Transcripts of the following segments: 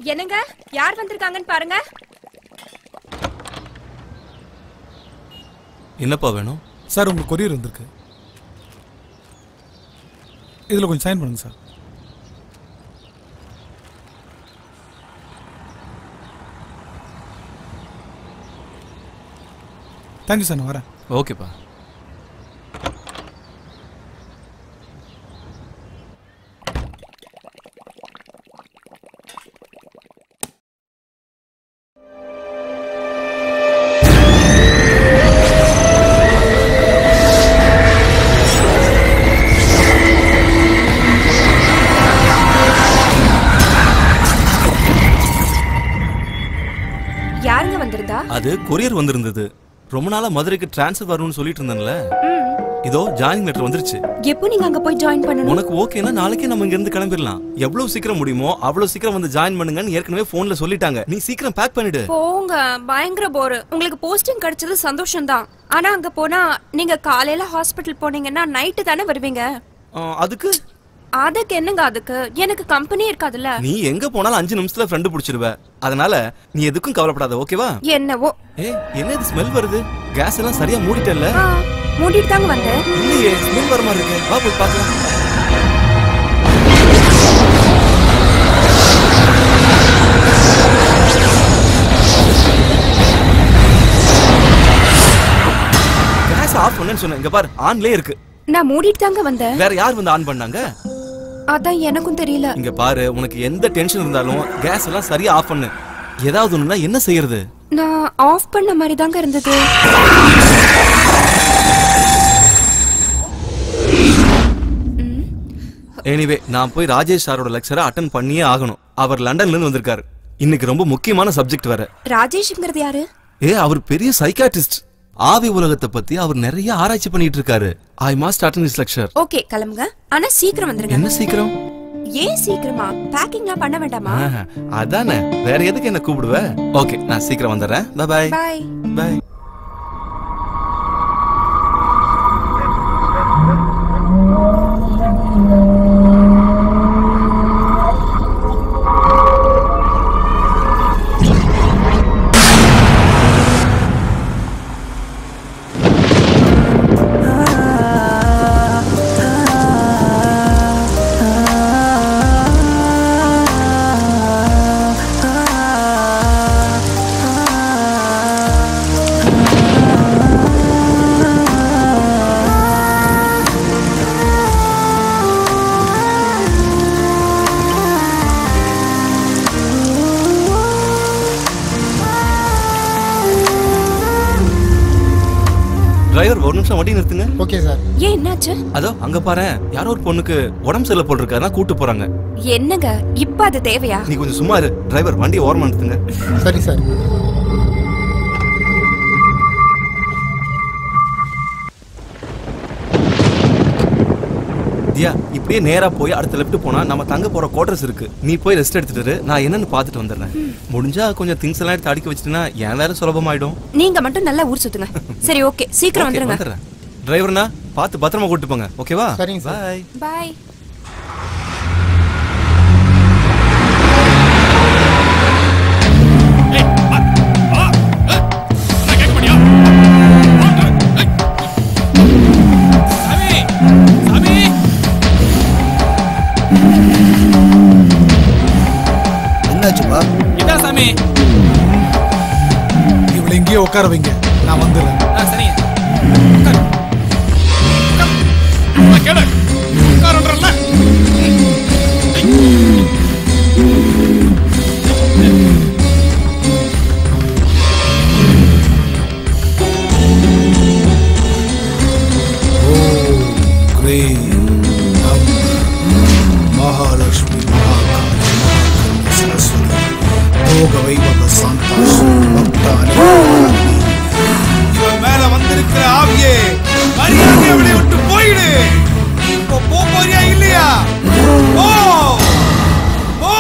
என்னங்க யார் வந்திருக்காங்கன்னு பாருங்க என்னப்பா வேணும் சார் உங்களுக்கு கொரியர் வந்திருக்கு இதில் கொஞ்சம் சைன் பண்ணுங்க சார் தேங்க்யூ சார் நான் வரேன் ஓகேப்பா யாருங்க வந்திருந்தா அது கொரியர் வந்திருந்தது ரொம்ப நாளா மதுரைக்கு ட்ரான்ஸ்ஃபர் வரும்னு சொல்லிட்டு இருந்தேன்ல இதோ ஜாயினிங் லெட்டர் வந்துருச்சு எப்போ நீங்க அங்க போய் ஜாயின் பண்ணணும் உனக்கு ஓகேனா நாளைக்கே நம்ம இங்க இருந்து கிளம்பிடலாம் எவ்வளவு சீக்கிரம் முடியுமோ அவ்வளவு சீக்கிரம் வந்து ஜாயின் பண்ணுங்கன்னு ஏற்கனவே போன்ல சொல்லிட்டாங்க நீ சீக்கிரம் பேக் பண்ணிடு போங்க பயங்கர போர் உங்களுக்கு போஸ்டிங் கிடைச்சது சந்தோஷம் தான் ஆனா அங்க போனா நீங்க காலையில ஹாஸ்பிட்டல் போனீங்கன்னா நைட்டு தானே வருவீங்க ஆ, அதுக்கு அதுக்கு என்னங்க அதுக்கு எனக்கு கம்பெனி இருக்காதுல்ல நீ எங்க போனாலும் அஞ்சு நிமிஷத்துல ஃப்ரெண்டு பிடிச்சிருவ அதனால நீ எதுக்கும் கவலைப்படாத ஓகேவா என்னவோ ஏ என்ன இது ஸ்மெல் வருது கேஸ் எல்லாம் சரியா மூடிட்டல்ல ஆ, மூடிட்டு தாங்க வந்தேன் இல்லையே ஸ்மெல் வர மாதிரி இருக்கு வா போய் பார்க்கலாம் கேஸ் ஆஃப் பண்ணுன்னு சொன்னேன் இங்க பாரு ஆன்லயே இருக்கு நான் மூடிட்டு தாங்க வந்தேன் வேற யார் வந்து ஆன் பண்ணாங்க அதான் எனக்கும் தெரியல இங்க பாரு உனக்கு எந்த டென்ஷன் இருந்தாலும் கேஸ் எல்லாம் சரியா ஆஃப் பண்ணு ஏதாவது ஒண்ணுனா என்ன செய்யறது நான் ஆஃப் பண்ண மாதிரி தாங்க இருந்தது எனிவே நான் போய் ராஜேஷ் சாரோட லெக்சரை அட்டன் பண்ணியே ஆகணும் அவர் லண்டன்ல இருந்து வந்திருக்காரு இன்னைக்கு ரொம்ப முக்கியமான சப்ஜெக்ட் வேற ராஜேஷ்ங்கிறது யாரு ஏ அவர் பெரிய சைக்காட்ரிஸ்ட் ஆவி உலகத்தை பத்தி அவர் நிறைய ஆராய்ச்சி பண்ணிட்டு இருக்காரு I must attend his lecture okay கிளம்புங்க ஆனா சீக்கிரம் வந்துருங்க என்ன சீக்கிரம் ஏன் சீக்கிரமா பேக்கிங்லாம் பண்ண வேண்டாமா ஆஹா, அதானே வேற எதுக்கு என்ன கூப்பிடுவ ஓகே நான் சீக்கிரம் வந்துடுறேன் பாய் பாய் பாய் டிரைவர் ஒரு நிமிஷம் வண்டி நிறுத்துங்க ஓகே சார் ஏன் என்னாச்சு அதோ அங்க பாரு யாரோ ஒரு பொண்ணுக்கு உடம்பு சரியில்லை போல் இருக்கு அதான் கூட்டு போறாங்க என்னங்க இப்ப அது தேவையா நீ கொஞ்சம் சும்மா இரு டிரைவர் வண்டி ஓரமா நிறுத்துங்க சரி சார் தியா இப்படியே நேரா போய் அடுத்த லெஃப்ட் போனா நம்ம தங்க போற குவார்டர்ஸ் இருக்கு நீ போய் ரெஸ்ட் எடுத்துட்டு இரு. நான் என்னன்னு பார்த்துட்டு வந்துடுறேன் முடிஞ்சா கொஞ்சம் திங்ஸ் எல்லாம் எடுத்து அடுக்கி வச்சிட்டேன்னா என் வேற சுலபமாயிடும் நீங்க மட்டும் நல்லா ஊர் சுத்துங்க சரி ஓகே சீக்கிரம் Okay, வந்துருங்க வந்துடுறேன் டிரைவர்னா பார்த்து பத்திரமா கூட்டு போங்க ஓகேவா சரிங்க சார். பாய் பாய் என்னாச்சுப்பா என்ன சாமி இவளை இங்கேயே உட்கார வைங்க நான் வந்துடுறேன் ஆ, சரிங்க உட்காரு. உட்காரு. உட்காரு, கேளு. உட்காருன்றேன்ல. ஓம் கிரீம் னம் மகாலட்சுமி மகாகாளி மகாகன்ய சரஸ்வதி போக வைபவ சாந்தாசு பக்தானி இவன் மேல வந்திருக்கிற ஆவியே மரியாதை அவளை விட்டு போயிடு இப்போ போ போறியா இல்லையா போ போ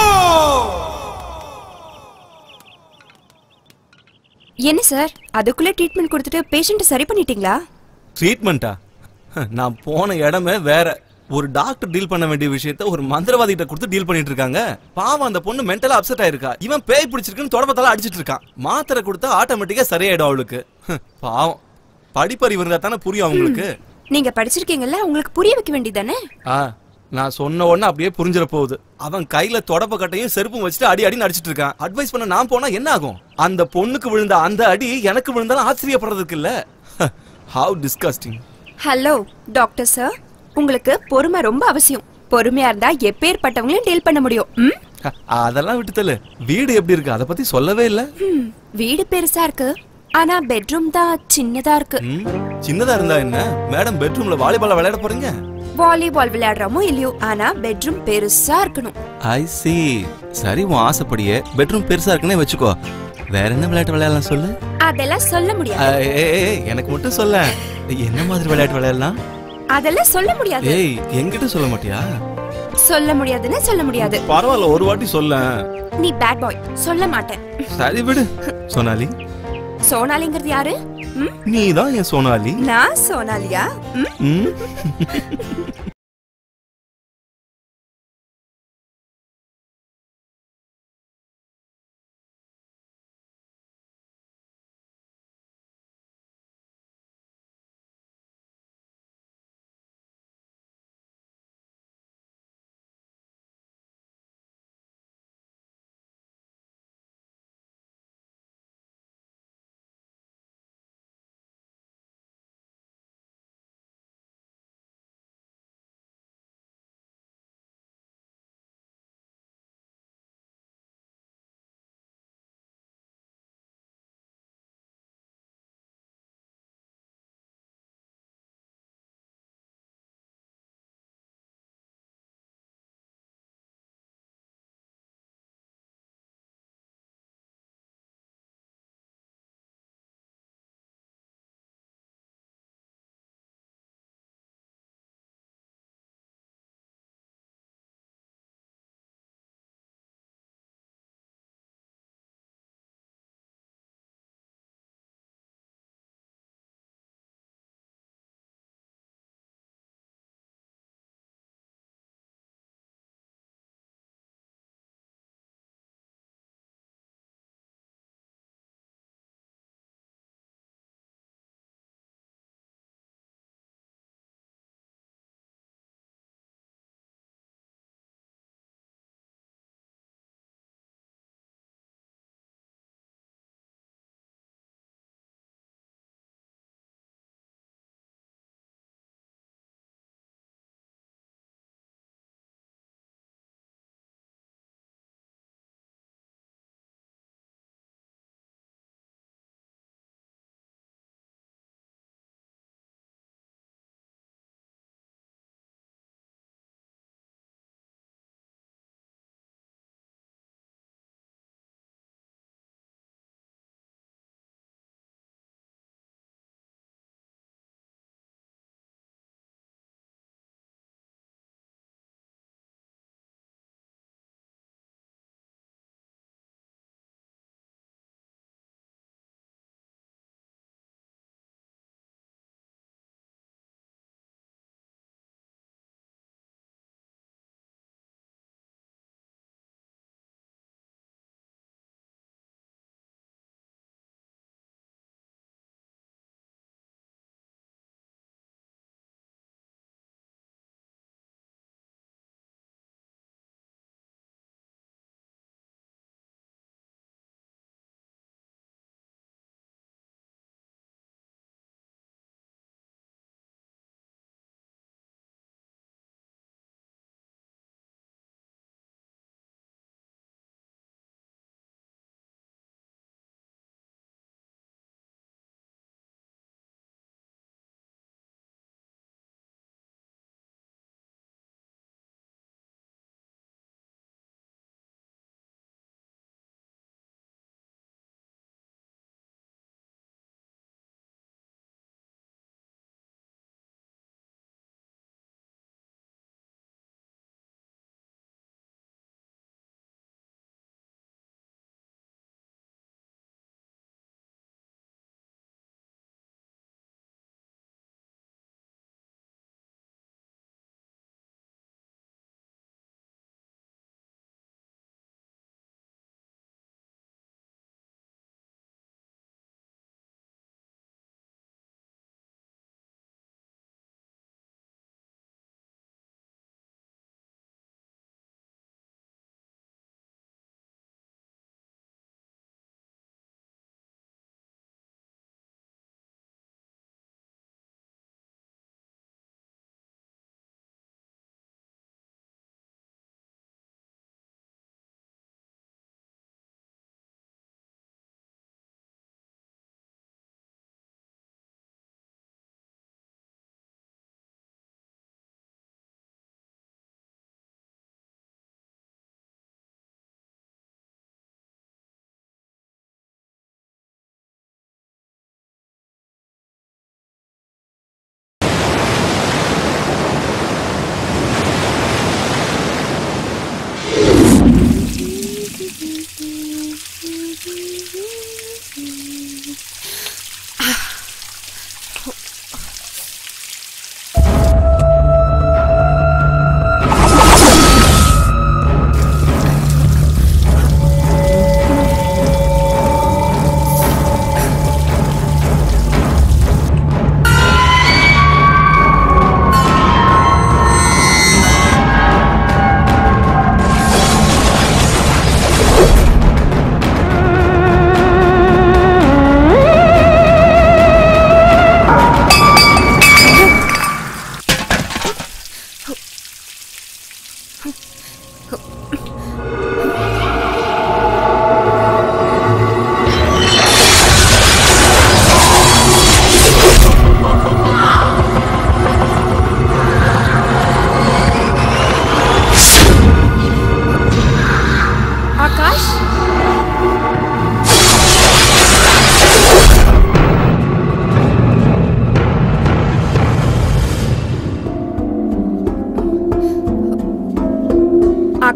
என்ன சார் அதுக்குள்ள ட்ரீட்மெண்ட் கொடுத்துட்டு பேஷண்ட் சரி பண்ணிட்டீங்களா ட்ரீட்மெண்ட்டா நான் போன இடமே வேற ஒரு டாக்டர் டீல் பண்ண வேண்டிய விஷயத்த ஒரு மந்திரவாதி கிட்ட கொடுத்து டீல் பண்ணிட்டு இருக்காங்க பாவம் அந்த பொண்ணு மென்டலா அப்செட் ஆயிருக்கா இவன் பேய் பிடிச்சிருக்குன்னு தொடப்பத்தால அடிச்சிட்டு இருக்கான் மாத்திரை கொடுத்தா ஆட்டோமேட்டிக்கா சரியாயிடும் அவளுக்கு ஹ், பாவம் படிப்பறிவு இருந்தா தானே புரியும் அவங்களுக்கு நீங்க படிச்சிருக்கீங்கல்ல உங்களுக்கு புரிய வைக்க வேண்டியதானே ஆ நான் சொன்ன உடனே அப்படியே புரிஞ்சிட போகுது அவன் கையில தொடப்ப கட்டையும் செருப்பும் வச்சுட்டு அடி அடி அடிச்சிட்டு இருக்கான் அட்வைஸ் பண்ண நான் போனா என்ன ஆகும் அந்த பொண்ணுக்கு விழுந்த அந்த அடி எனக்கு விழுந்தாலும் ஆச்சரியப்படுறதுக்கு இல்ல how disgusting hello doctor sir உங்களுக்கு பொறுமை ரொம்ப அவசியம் பொறுமையா இருந்தா எப்பேற்பட்டவங்களையும் டீல் பண்ண முடியும் ம்? அதெல்லாம் விட்டுத்தல வீடு எப்படி இருக்கு அத பத்தி சொல்லவே இல்ல ம், வீடு பெருசா இருக்கு ஆனா பெட்ரூம் தான் சின்னதா இருக்கு ம், சின்னதா இருந்தா என்ன மேடம் பெட்ரூம்ல வாலிபால் விளையாட போறீங்க வாலிபால் விளையாடுறோமோ இல்லையோ ஆனா பெட்ரூம் பெருசா இருக்கணும் ஐ சி சரி உன் ஆசைப்படியே பெட்ரூம் பெருசா இருக்குன்னே வச்சுக்கோ வேற என்ன விளையாட்டு விளையாடலாம் சொல்லு அதெல்லாம் சொல்ல ஆ, முடியாது ஏய், ஏய், ஏய், எனக்கு மட்டும் சொல்ல என்ன மாதிரி விளையாட்டு விளையாடலாம் அதெல்லாம் சொல்ல முடியாது ஏய் என்கிட்ட சொல்ல மாட்டியா சொல்ல முடியாதுன்னு சொல்ல முடியாது பரவாயில்ல ஒரு வாட்டி சொல்ல நீ பேட் பாய் சொல்ல மாட்டேன் சரி விடு சோனாலி சோனாலிங்கிறது யாரு ம்? நீ தான் என் சோனாலி நான் சோனாலியா ம்? ம்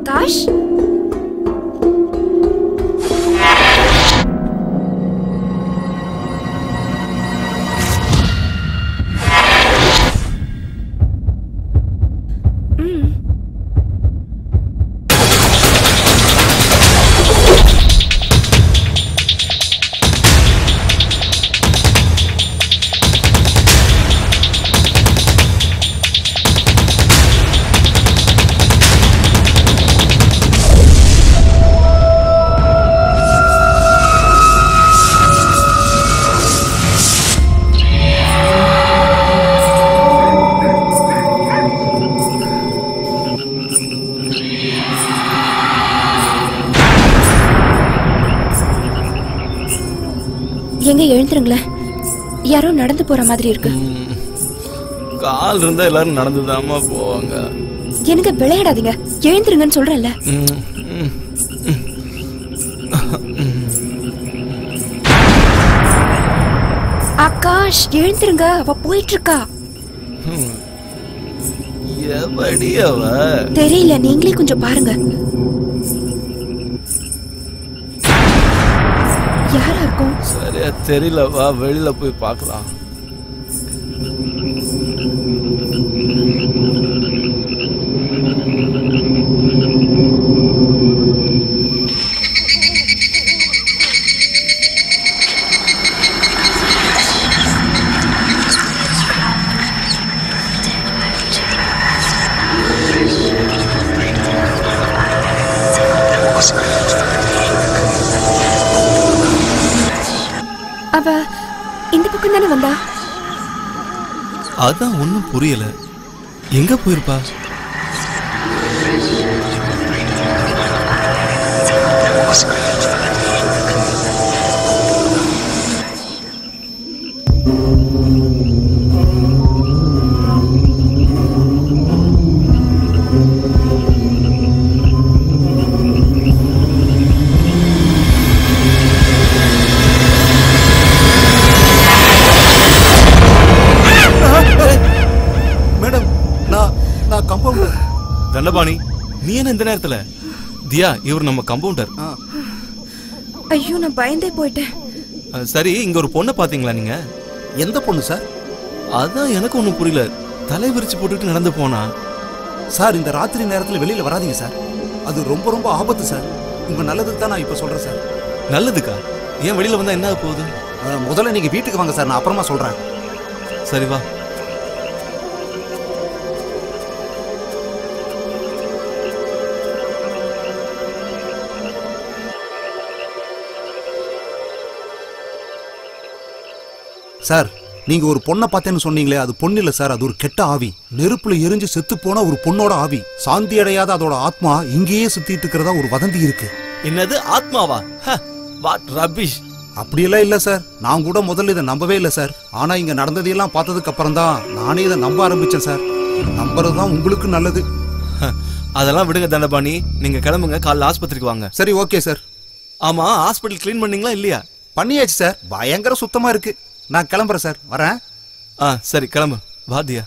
ஆகாஷ் எங்க எழுந்துருங்களேன் யாரோ நடந்து போற மாதிரி இருக்கு கால் இருந்தா எல்லாரும் நடந்துதாம்மா போவாங்க எனக்கு விளையாடாதீங்க எழுந்துருங்கன்னு சொல்றேன்ல ம், ம். ஆகாஷ் எழுந்துருங்க அவ போயிட்டு இருக்கா எவடி அவ தெரியல நீங்களே கொஞ்சம் பாருங்க யாரா இருக்கும் சரியா தெரியல வா வெளியில போய் பார்க்கலாம் அவ இந்த பக்கம் தானே வந்தா அதான் ஒண்ணும் புரியல எங்க போயிருப்பா மேடம் நான் நான் கம்பவுண்டர் தண்டபாணி நீ என்ன இந்த நேரத்துல தியா இவர் நம்ம கம்பவுண்டர் ஐயோ நான் பயந்தே போயிட்டேன் அஹ், சரி இங்க ஒரு பொண்ணை பாத்தீங்களா நீங்க எந்த பொண்ணு சார் அதான் எனக்கு ஒண்ணும் புரியல தலை விரிச்சு போட்டுட்டு நடந்து போனா சார் இந்த ராத்திரி நேரத்தில் வெளியில வராதீங்க சார் அது ரொம்ப ரொம்ப ஆபத்து சார் உங்க நல்லதுக்கு தான் நான் இப்போ சொல்றேன் சார் நல்லதுக்கா ஏன் வெளியில வந்தா என்ன ஆகப் போகுது அஹ், முதல்ல நீங்க வீட்டுக்கு வாங்க சார் நான் அப்புறமா சொல்றேன் சரி வா சார் நீங்க ஒரு பொண்ணை பார்த்தேன்னு சொன்னீங்களே அது பொண்ணு இல்ல சார் அது ஒரு கெட்ட ஆவி நெருப்புல எரிஞ்சு செத்து போன ஒரு பொண்ணோட ஆவி சாந்தி அடையாத அதோட ஆத்மா இங்கேயே சுத்திட்டு இருக்கிறதா ஒரு வதந்தி இருக்கு என்னது ஆத்மாவா வாட் ரபிஷ் அப்படியெல்லாம் இல்ல சார் நான் கூட முதல்ல இதை நம்பவே இல்லை சார் ஆனா இங்க நடந்ததையெல்லாம் பார்த்ததுக்கு அப்புறம் தான் நானே இதை நம்ப ஆரம்பிச்சேன் சார் நம்புறது தான் உங்களுக்கு நல்லது அதெல்லாம் விடுங்க தண்டபாணி நீங்க கிளம்புங்க காலைல ஆஸ்பத்திரிக்கு வாங்க சரி ஓகே சார் ஆமா ஹாஸ்பிட்டல் க்ளீன் பண்ணீங்களா இல்லையா பண்ணியாச்சு சார் பயங்கர சுத்தமா இருக்கு நான் கிளம்புறேன் சார் வரேன் ஆ சரி கிளம்பு வா தியா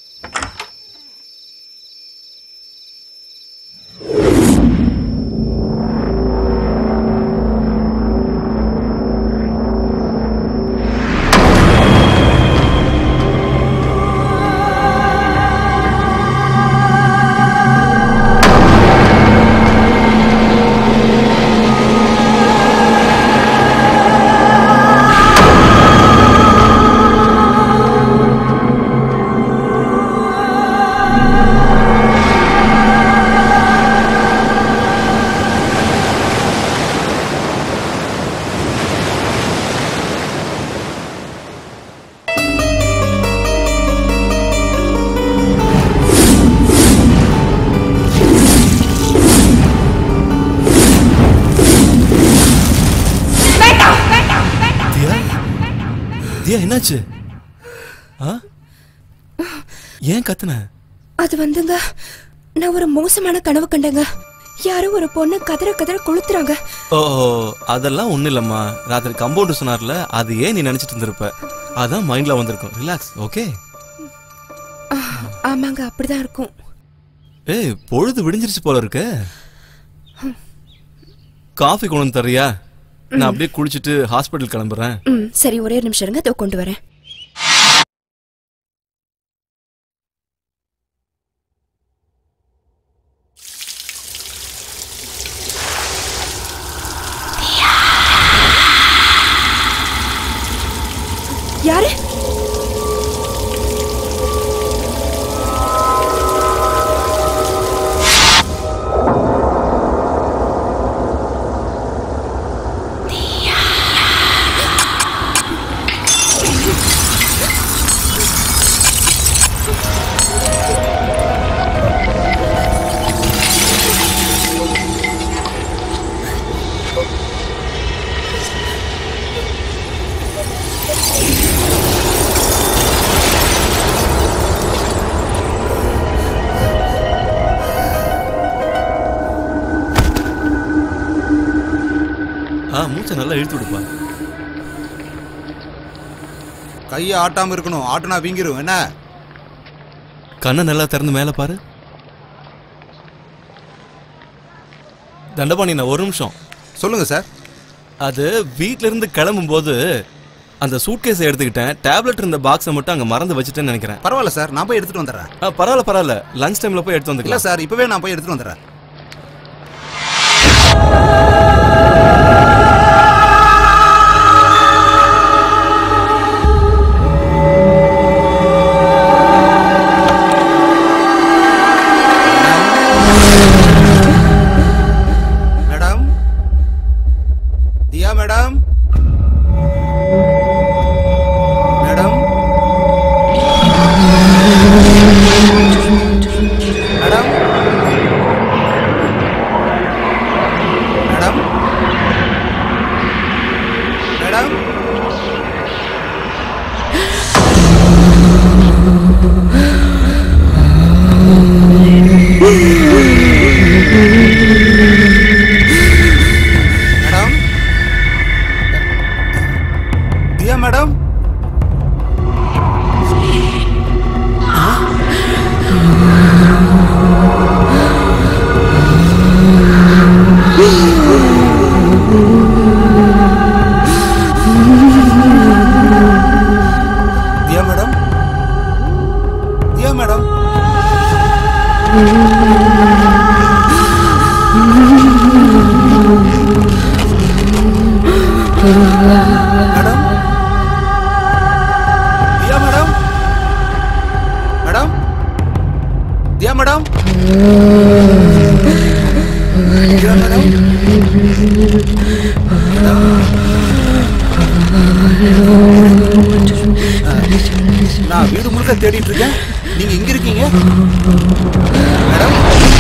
தியா தியா என்னாச்சு ஆ ஏன் கத்துன அது வந்துங்க நான் ஒரு மோசமான கனவு கண்டேங்க யாரோ ஒரு பொண்ணு கதற கதற கொளுத்துறாங்க ஓ அதெல்லாம் ஒண்ணும் இல்லம்மா ராத்திரி கம்பவுண்டர் சொன்னார்ல அது ஏன் நீ நினைச்சிட்டு இருந்திருப்ப அதான் மைண்ட்ல வந்திருக்கும் ரிலாக்ஸ் ஓகே ஆமாங்க அப்படிதான் இருக்கும் ஏய் பொழுது விடிஞ்சிருச்சு போல இருக்கு காஃபி கொண்டு வந்து தர்றியா நான் அப்படியே குளிச்சுட்டு ஹாஸ்பிட்டல் கிளம்புறேன் ம் சரி ஒரே ஒரு நிமிஷம் இருங்க இதோ கொண்டு வரேன் யாரு ஆ மூச்சை நல்லா இழுத்து விடுப்பா கையை ஆட்டாம இருக்கணும் ஆட்டுனா வீங்கிரும் என்ன கண்ணை நல்லா திறந்து மேலே பாரு தண்டபாணி நான் ஒரு நிமிஷம் சொல்லுங்க சார் அது வீட்ல இருந்து கிளம்பும்போது அந்த சூட்கேஸை எடுத்துக்கிட்டேன் டேப்லெட் இருந்த பாக்ஸை மட்டும் அங்க மறந்து வச்சுட்டேன்னு நினைக்கிறேன் பரவாயில்ல சார் நான் போய் எடுத்துட்டு வந்துடுறேன் ஆ, பரவாயில்ல பரவாயில்ல லஞ்ச் டைம்ல போய் எடுத்து இல்ல வந்துக்கலாம் சார் இப்பவே நான் போய் எடுத்துட்டு வந்துடுறேன் madam Diya madam madam madam madam madam madam Diya madam Diya madam Diya madam madam Diya madam madam Diya madam Diya madam நான் வீடு முழுக்க தேடிட்டு இருக்கேன் நீங்க எங்க இருக்கீங்க மேடம்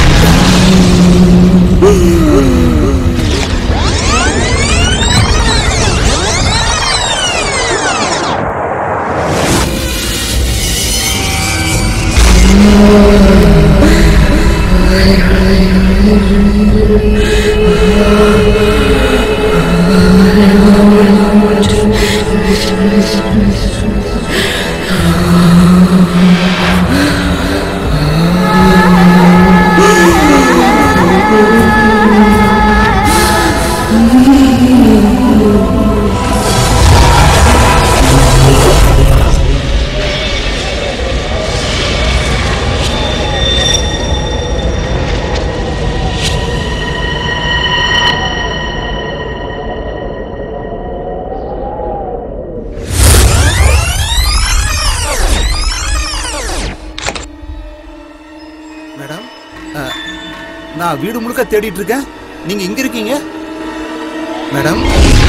மேடம் அஹ், நான் வீடு முழுக்க தேடிட்டு இருக்கேன் நீங்க எங்க இருக்கீங்க மேடம்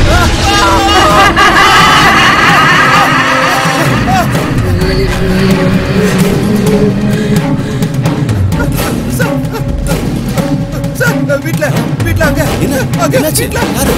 சார், சார், வீட்ல வீட்ல அங்க என்ன அங்க என்னாச்சு வீட்ல யாரு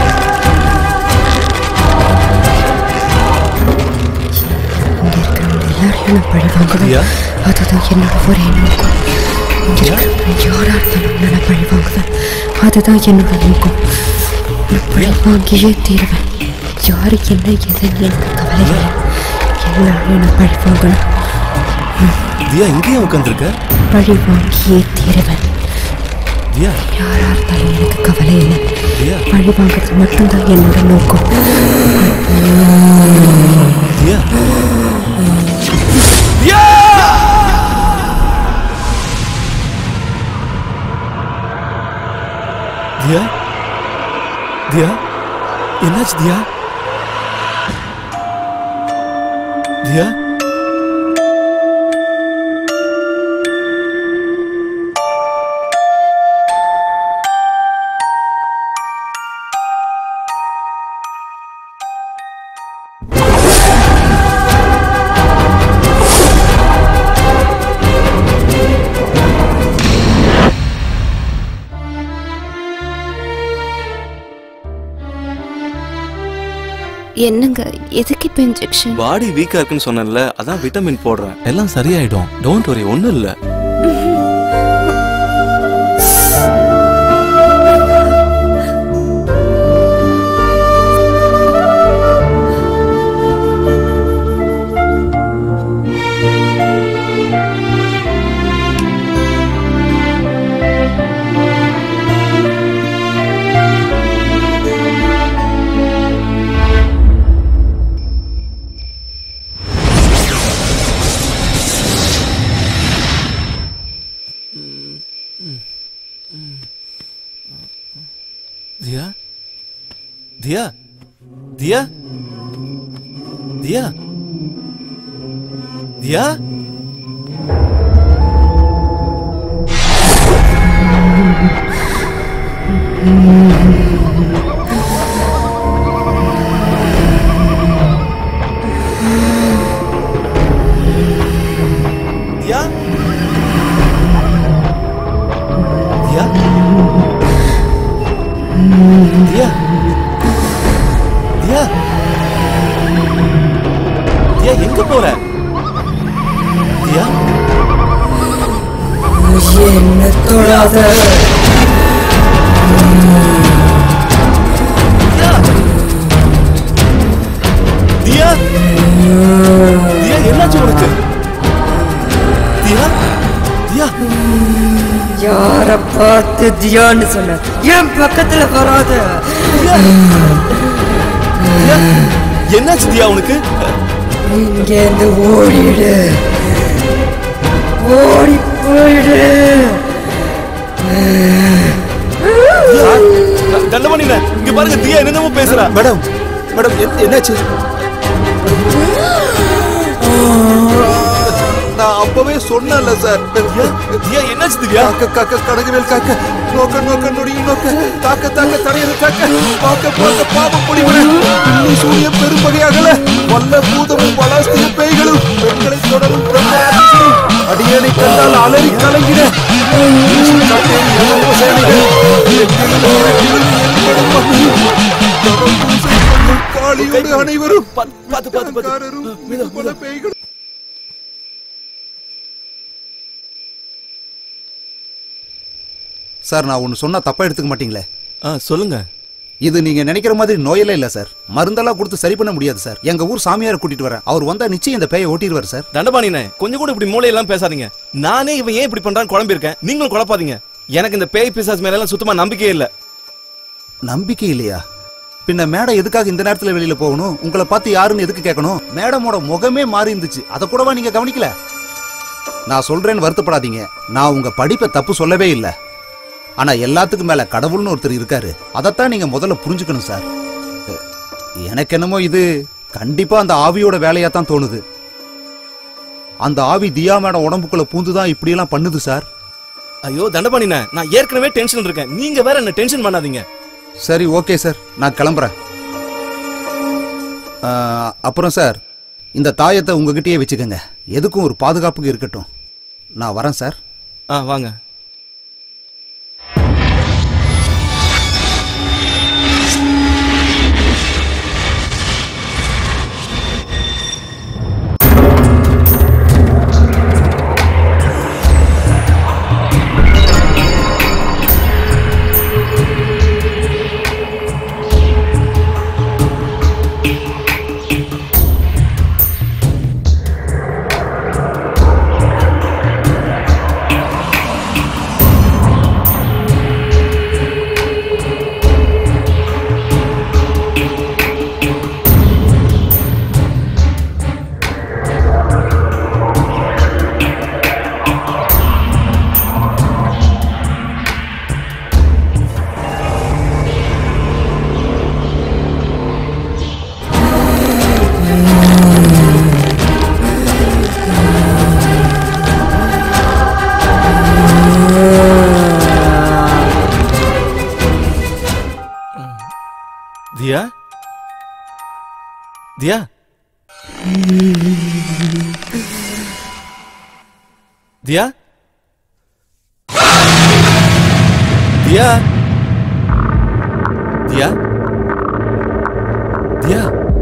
இங்க இருக்க முடியல நான் பழி வாங்குவேன் தியா? அதுதான் என்னோட ஒரே நோக்கம் இங்க இருக்கிறவங்க யாரா இருந்தாலும் நான் பழி வாங்குவேன் அதுதான் என்னோட நோக்கம் நான் பழி வாங்கியே தீருவேன் யாரு என்ன எதுன்னு எனக்கு கவலை இல்லை எல்லாரும் நான் பழி வாங்கணும் தியா இங்கேயே உட்காந்துருக்க பழி வாங்கியே தீருவேன் தியா யாரா இருந்தாலும் எனக்கு கவலை இல்லை தியா பழி வாங்குறது மட்டும்தான் என்னோட நோக்கம் தியா தியா தியா தியா என்னாச்சு தியா தியா என்னங்க எதுக்கு இப்ப இன்ஜெக்ஷன் பாடி வீக்கா இருக்குன்னு சொன்னேன்ல அதான் விட்டமின் போடுறேன் எல்லாம் சரியாயிடும் டோன்ட் வரி ஒண்ணும் இல்ல தியா தியா தியா தியா தியா தியா தியா தியா தியா தியா எங்க போற தியா என்ன தொடாத தியா தியா என்னாச்சு உனக்கு தியா தியா யார பார்த்து தியான்னு சொன்ன என் பக்கத்துல வராத தியா என்னாச்சு தியா உனக்கு இங்க இருந்து ஓடிடு ஓடி போயிடு தண்டமணில இங்க பாருங்க தியா என்னென்னமோ பேசுறா மேடம் மேடம் எ- என்னாச்சு நான் அப்பவே சொன்னேன்ல சார் தியா தியா என்னாச்சு திவ்யா காக்க காக்க கடகவேல் காக்க நோக்க நோக்க நொடியும் நோக்க தாக்க தாக்க தடையது தாக்க பார்க்க பார்க்க பாவ பொடிவிடு பின்னி சூரிய பெரும்பகையாகல வல்ல பூதமும் பலாஸ்திய பேய்களும் பெண்களை தொடரும் பிரம்மாதிசை அடியனை கண்டால் அலறி கலங்கிட வீசும் கட்டேரி எவ்வளவு சேனைகள் எங்கிலும் எங்கிலும் எண்படும் வகையில் தொடர் பூசை கொள்ளும் காளியோடு அனைவரும் பாத்து பாத்து பாத்து பாத்து காரரும் பல பேய்களும் சார் நான் ஒன்று சொன்னா தப்பா எடுத்துக்க மாட்டீங்களே ஆ சொல்லுங்க இது நீங்க நினைக்கிற மாதிரி நோயெல்லாம் இல்ல சார் மருந்தெல்லாம் கொடுத்து சரி பண்ண முடியாது சார் எங்க ஊர் சாமியாரை கூட்டிட்டு வரேன் அவர் வந்தா நிச்சயம் இந்த பேயை ஓட்டிடுவார் சார் தண்டபாணினே கொஞ்சம் கூட இப்படி மூளையெல்லாம் பேசாதீங்க நானே இவன் ஏன் இப்படி பண்றான்னு குழம்பிருக்கேன் நீங்களும் குழப்பாதீங்க எனக்கு இந்த பேய் பிசாஸ் மேல எல்லாம் சுத்தமா நம்பிக்கையே இல்ல நம்பிக்கை இல்லையா பின்ன மேடம் எதுக்காக இந்த நேரத்துல வெளியில போகணும் உங்களை பார்த்து யாருன்னு எதுக்கு கேட்கணும் மேடமோட முகமே மாறி இருந்துச்சு அதை கூடவா நீங்க கவனிக்கல நான் சொல்றேன்னு வருத்தப்படாதீங்க நான் உங்க படிப்பை தப்பு சொல்லவே இல்லை ஆனா எல்லாத்துக்கும் மேல கடவுள்னு ஒருத்தர் இருக்காரு அதைத்தான் நீங்க முதல்ல புரிஞ்சுக்கணும் சார் அஹ், எனக்கு என்னமோ இது கண்டிப்பா அந்த ஆவியோட வேலையா தான் தோணுது அந்த ஆவி தியா மேடம் உடம்புக்குள்ள பூந்துதான் இப்படியெல்லாம் பண்ணுது சார் ஐயோ தண்டபாணினே நான் ஏற்கனவே டென்ஷன் இருக்கேன் நீங்க வேற என்ன டென்ஷன் பண்ணாதீங்க சரி ஓகே சார் நான் கிளம்புறேன் ஆ, அப்புறம் சார் இந்த தாயத்தை உங்ககிட்டயே வச்சுக்கோங்க எதுக்கும் ஒரு பாதுகாப்புக்கு இருக்கட்டும் நான் வரேன் சார் ஆ வாங்க தியா தியா தியா தியா தியா தியா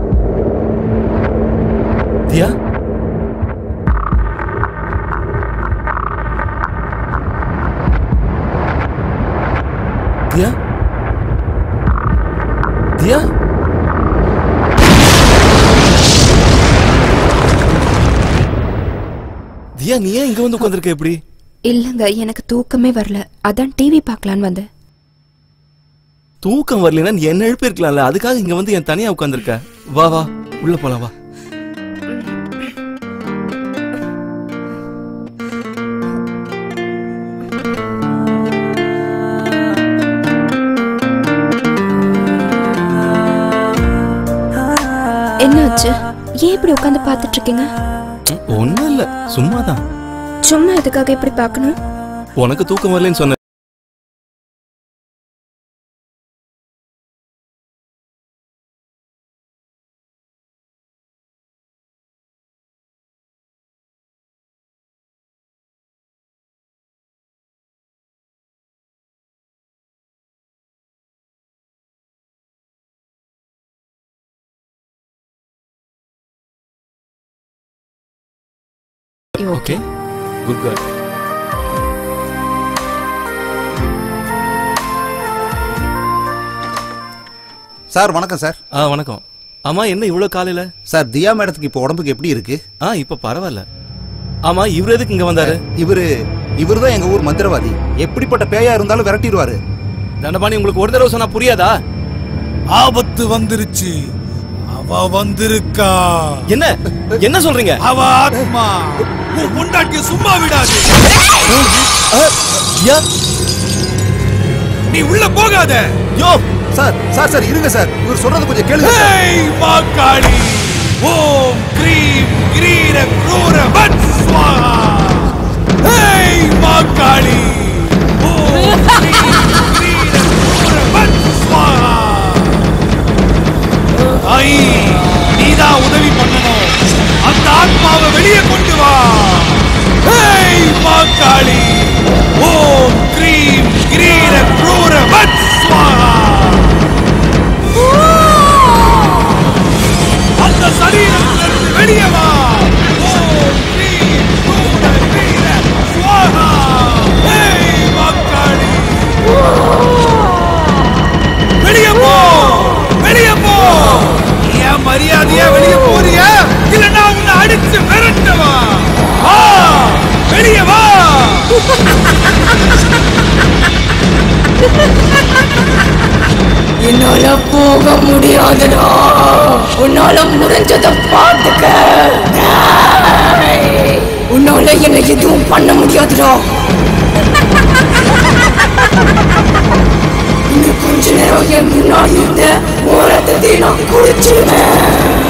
தியா தியா தியா தியா நீ ஏன் இங்க வந்து உட்காந்துருக்க எப்படி இல்லங்க எனக்கு தூக்கமே வரல அதான் டிவி பார்க்கலான்னு வந்தேன் தூக்கம் வரலனா நீ என்ன எழுப்பி இருக்கலாம்ல அதுக்காக இங்க வந்து என் தனியா உட்காந்துருக்க வா வா உள்ள போலாம் வா என்னாச்சு ஏன் இப்படி உட்காந்து பார்த்துட்டு இருக்கீங்க ஒண்ணும் இல்ல சும்மாதான் சும்மா எதுக்காக இப்படி பார்க்கணும் உனக்கு தூக்கம் வரலன்னு சொன்ன ஓகே குட் கேர்ள் சார் வணக்கம் சார் ஆ வணக்கம் ஆமா என்ன இவ்வளவு காலையில சார் தியா மேடத்துக்கு இப்போ உடம்புக்கு எப்படி இருக்கு ஆ இப்ப பரவாயில்ல ஆமா இவர் எதுக்கு இங்க வந்தாரு இவரு இவரு தான் எங்க ஊர் மந்திரவாதி எப்படிப்பட்ட பேயா இருந்தாலும் விரட்டிடுவாரு தண்டபாணி உங்களுக்கு ஒரு தடவை சொன்னா புரியாதா ஆபத்து வந்துருச்சு அவ வந்திருக்கா என்ன என்ன சொல்றீங்க அவ ஆத்மா உன் பொண்டாட்டிய சும்மா விடாது யா நீ உள்ள போகாத யோ சார் சார் சார் இருங்க சார் இவர் சொல்றது கொஞ்சம் கேளுங்க சார். ஹேய் மாக்காளி ஓம் க்ரீம் கிரீர க்ரூர வத் ஸ்வாஹா ஹேய் மாக்காளி ஓம் க்ரீம் கிரீர க்ரூர வத் ஸ்வாஹா ஐ நீதான் உதவி பண்ணணும் அந்த ஆத்மாவை வெளியே கொண்டு வா ஹேய் மாக்காளி ஓம் க்ரீம் கிரீர க்ரூர வத் ஸ்வாஹா அந்த சரீரத்திலிருந்து வெளியே வா ஓம் க்ரீம் க்ரூர கிரீர ஸ்வாஹா ஹேய் மாக்காளி வெளியே போ வெளியே போ நீ ஏன் மரியாதையா வெளியே போறியா இல்லன்னா உன்னை அடிச்சு விரட்டவா வா வெளியே வா என்னால போக முடியாதுடா உன்னால முடிஞ்சத பாத்துக்க டேய். உன்னால என்ன எதுவும் பண்ண முடியாதுடா இங்க கொஞ்ச நேரம் என் முன்னாடி இருந்த ஓரத்தை நான் குடிச்சிருவேன்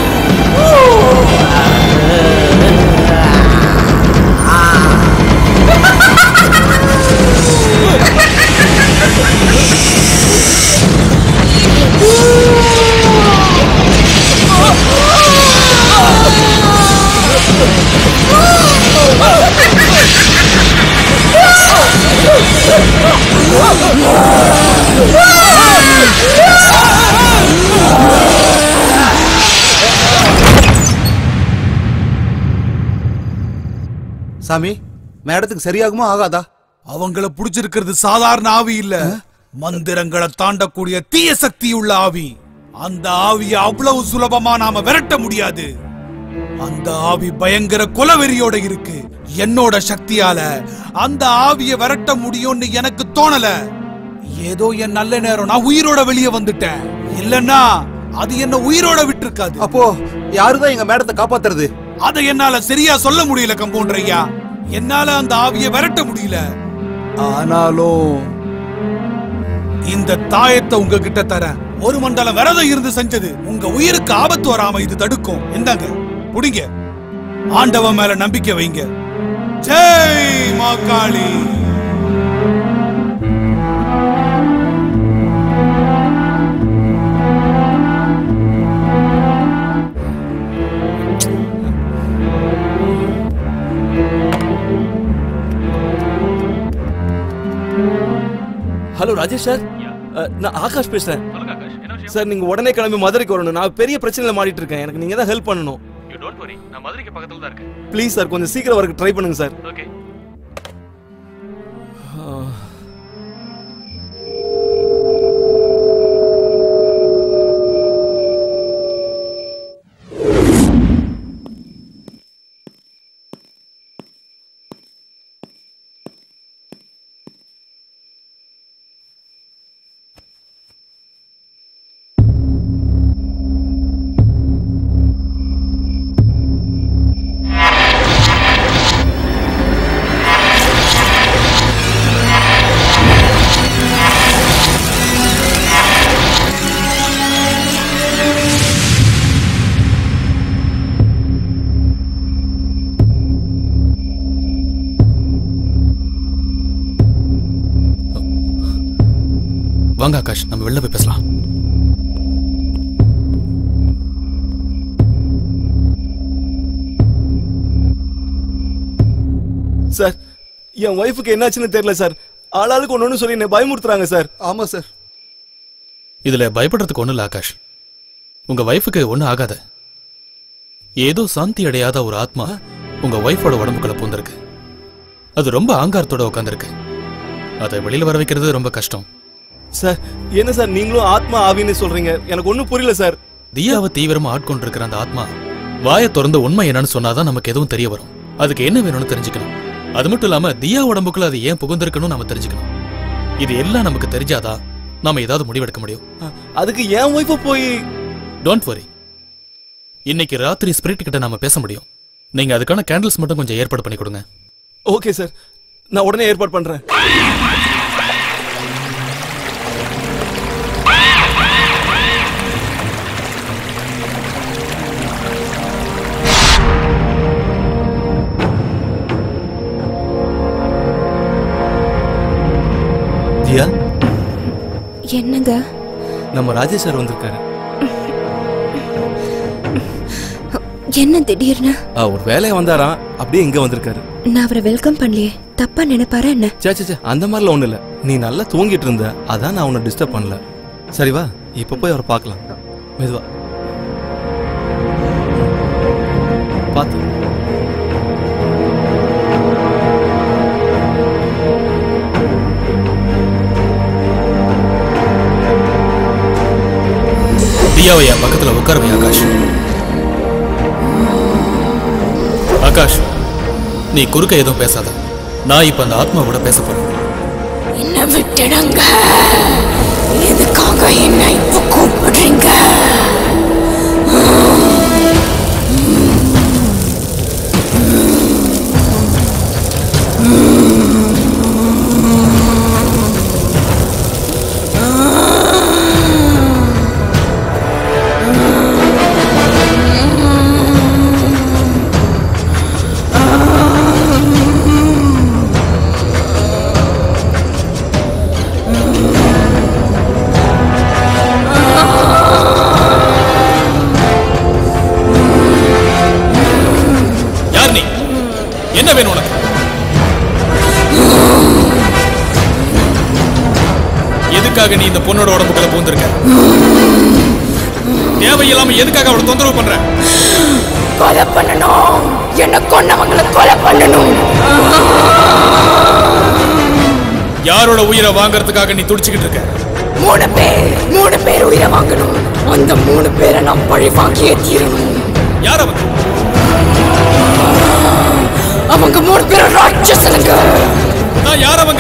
சாமி மேடத்துக்கு சரியாகுமா ஆகாதா அவங்கள புடிச்சிருக்கிறது சாதாரண ஆவி இல்ல மந்திரங்களை தாண்டக்கூடிய தீய சக்தி உள்ள ஆவி அந்த ஆவியை அவ்வளவு சுலபமா நாம விரட்ட முடியாது அந்த ஆவி பயங்கர கொலவெறியோட இருக்கு என்னோட சக்தியால அந்த ஆவிய விரட்ட முடியும்னு எனக்கு தோணல ஏதோ என் நல்ல நேரம் நான் உயிரோட வெளியே வந்துட்டேன் இல்லன்னா அது என்ன உயிரோட விட்டிருக்காது அப்போ யாருதான் எங்க மேடத்தை காப்பாத்துறது அதை என்னால சரியா சொல்ல முடியல கம்பவுண்டர் ஐயா என்னால அந்த ஆவியை விரட்ட முடியல ஆனாலும் இந்த தாயத்தை உங்ககிட்ட தரேன் ஒரு மண்டலம் விரதம் இருந்து செஞ்சது உங்க உயிருக்கு ஆபத்து வராம இது தடுக்கும் என்னங்க புடிங்க ஆண்டவன் மேல நம்பிக்கை வைங்க ஜெய் மாகாளி ராஜேஷ் சார் அஹ், நான் ஆகாஷ் பேசுறேன் சார் நீங்க உடனே கிளம்பி மதுரைக்கு வரணும் நான் பெரிய பிரச்சனையில மாட்டிட்டு இருக்கேன் எனக்கு நீங்க தான் ஹெல்ப் பண்ணணும் ப்ளீஸ் சார் கொஞ்சம் சீக்கிரம் வரக்கு ட்ரை பண்ணுங்க சார் வாங்க ஆகாஷ் நம்ம வெளில போய் பேசலாம் சார் என் ஒய்ஃபுக்கு என்னாச்சுன்னு தெரியல சார் ஆளாளுக்கு ஒன்று ஒன்று சொல்லி என்னை பயமுறுத்துறாங்க சார் ஆமா சார் இதுல பயப்படுறதுக்கு ஒண்ணும் இல்ல ஆகாஷ் உங்க வைஃபுக்கு ஒண்ணும் ஆகாத ஏதோ சாந்தி அடையாத ஒரு ஆத்மா உங்க ஒய்ஃபோட உடம்புக்குள்ள பூந்திருக்கு அது ரொம்ப ஆங்காரத்தோட உட்காந்துருக்கு அதை வெளியில வர வைக்கிறது ரொம்ப கஷ்டம் சார் என்ன சார் நீங்களும் ஆத்மா ஆவின்னு சொல்றீங்க எனக்கு ஒன்றும் புரியல சார் தியாவை தீவிரமா ஆட்கொண்டிருக்கிற அந்த ஆத்மா வாயை திறந்து உண்மை என்னன்னு சொன்னாதான் நமக்கு எதுவும் தெரிய வரும் அதுக்கு என்ன வேணும்னு தெரிஞ்சுக்கணும் அது மட்டும் இல்லாம தியா உடம்புக்குள்ள அது ஏன் புகுந்திருக்கணும் நாம தெரிஞ்சுக்கணும் இது எல்லாம் நமக்கு தெரிஞ்சாதான் நாம ஏதாவது முடிவெடுக்க முடியும் அ- அதுக்கு என் ஒய்ஃபை போய் டோன்ட் வரி இன்னைக்கு ராத்திரி ஸ்பிரிட் கிட்ட நாம பேச முடியும் நீங்க அதுக்கான கேண்டில்ஸ் மட்டும் கொஞ்சம் ஏற்பாடு பண்ணி கொடுங்க ஓகே சார் நான் உடனே ஏற்பாடு பண்றேன் தியா என்னங்க நம்ம ராஜேஷ் சார் வந்திருக்காரு என்ன திடீர்னு ஆ, ஒரு வேலையா வந்தாராம் அப்படியே இங்க வந்திருக்காரு நான் அவரை வெல்கம் பண்ணலையே தப்பா நினைப்பாரா என்ன சே சே, சே அந்த மாதிரிலாம் ஒண்ணு இல்ல நீ நல்லா தூங்கிட்டு இருந்த அதான் நான் உன்னை டிஸ்டர்ப் பண்ணல சரி வா இப்ப போய் அவரை பார்க்கலாம் மெதுவா பார்த்து தியாவை என் பக்கத்துல உட்கார வை ஆகாஷ் ஆகாஷ் நீ குறுக்க எதுவும் பேசாத நான் இப்ப அந்த ஆத்மாவோட பேச போறேன் என்ன விட்டுடுங்க எதுக்காக என்ன இப்ப கூப்பிடுறீங்க யார் நீ என்ன வேணும் உனக்கு எதுக்காக நீ இந்த பொண்ணோட உடம்புக்குள்ள பூந்திருக்க தேவையில்லாம எதுக்காக அவளை தொந்தரவு பண்ற கொலை பண்ணணும் என்ன கொன்னவங்களை கொலை பண்ணணும் யாரோட உயிரை வாங்குறதுக்காக நீ துடிச்சுக்கிட்டு இருக்க மூணு பேர் மூணு பேர் உயிரை வாங்கணும் அந்த மூணு பேரை நான் பழி வாங்கியே தீரணும் யார் அவன் அவங்க மூணு பேரும் ராட்சசனுங்க நான் யார் அவங்க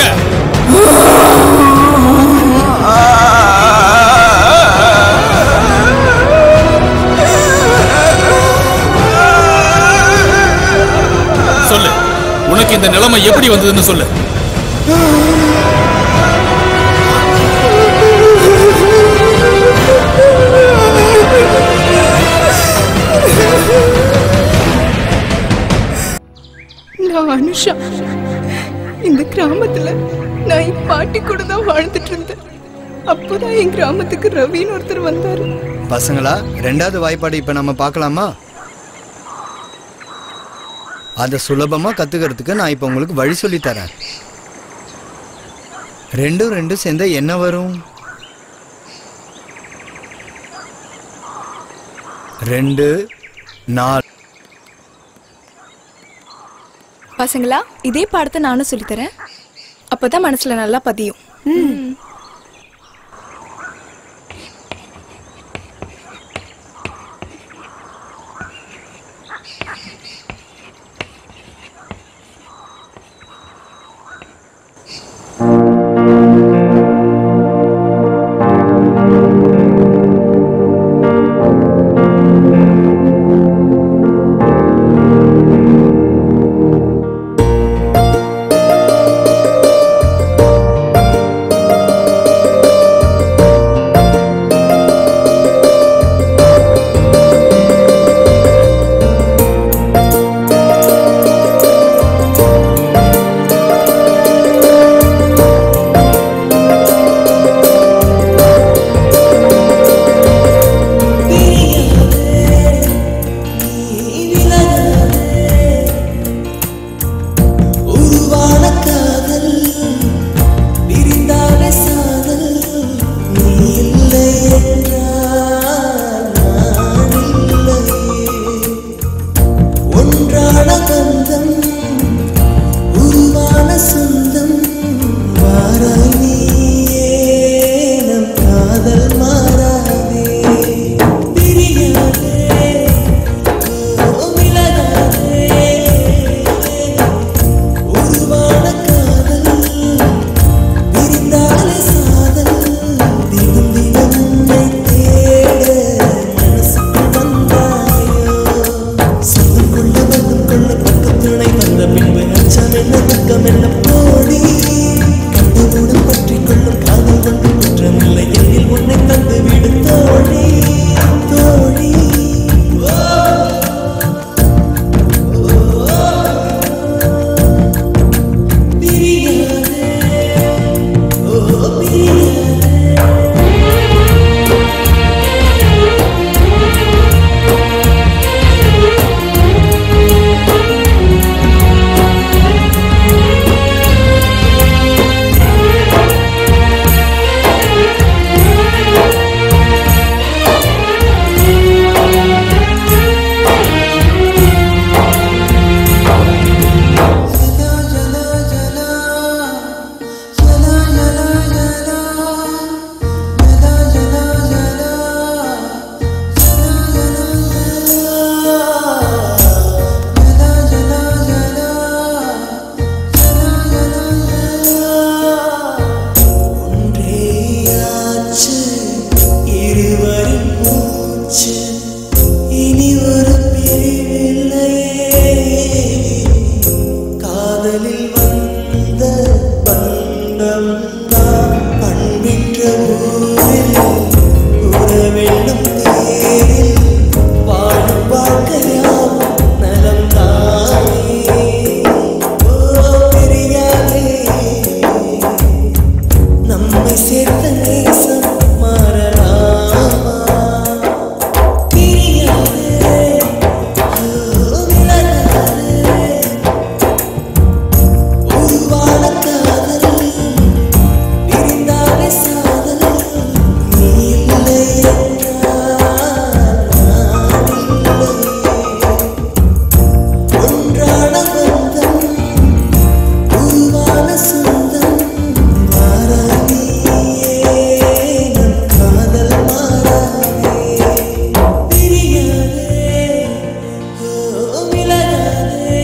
சொல்லு உனக்கு இந்த நிலைமை எப்படி வந்ததுன்னு சொல்லு நான் அனுஷா இந்த கிராமத்துல நான் என் பாட்டி கூட தான் வாழ்ந்துட்டு இருந்தேன் அப்போதான் என் கிராமத்துக்கு ரவின்னு ஒருத்தர் வந்தாரு பசங்களா ரெண்டாவது வாய்ப்பாடு இப்ப நம்ம பார்க்கலாமா அதை சுலபமா கத்துக்கிறதுக்கு நான் இப்ப உங்களுக்கு வழி சொல்லி தரேன் ரெண்டும் ரெண்டும் சேர்ந்தா என்ன வரும் ரெண்டு நாலு பசங்களா இதே பாடத்தை நானும் சொல்லித்தரேன் அப்பதான் மனசுல நல்லா பதியும் ம். உருவான காதல் விரிந்தான சாதல் நீ இல்லை என்றால் நான் இல்லையே ஒன்றான கந்தம் உருவான சொந்தம் வாராய் நீயே நம் காதல் மாறாதே பிரியாதே ஓ விலகாதே உருவான காதல் விரிந்தாலே சாதல் தினம் தினம் உன்னை தேட மனசுக்குள் வந்தாயோ சொந்தம் கொள்ள பந்தம் கொள்ள பக்கத்துணை வந்த பின்பு அச்சம் என்ன துக்கம் என்ன போடி கண்டவுடன் பற்றி கொள்ளும் காதல் கொண்டு குற்றமில்லை எதில் உன்னை தந்து விடு தோழி தோழி ஒன்றேயாச்சு இருவரின் மூச்சு இனி ஒரு பிரிவில்லையே காதலில் வந்த பந்தம் தான் பண்பின்ற ஊரில் உறவெல்லும் தேரில் வாழும் வாழ்க்கையாம் நலம் தானே ஓ பிரியாதே நம்மை சேர்த்த நேசம் மாறலாமா பிரியாதே ஓ விலகாதே உருவான காதல் விரிந்தாலே சாதல் நீ இல்லை என்றால் நான் இல்லையே ஒன்றான பந்தம் உருவான சொந்தம் மாறாதே நம் காதல் மாறாதே பிரியாதே ஓ விலகாதே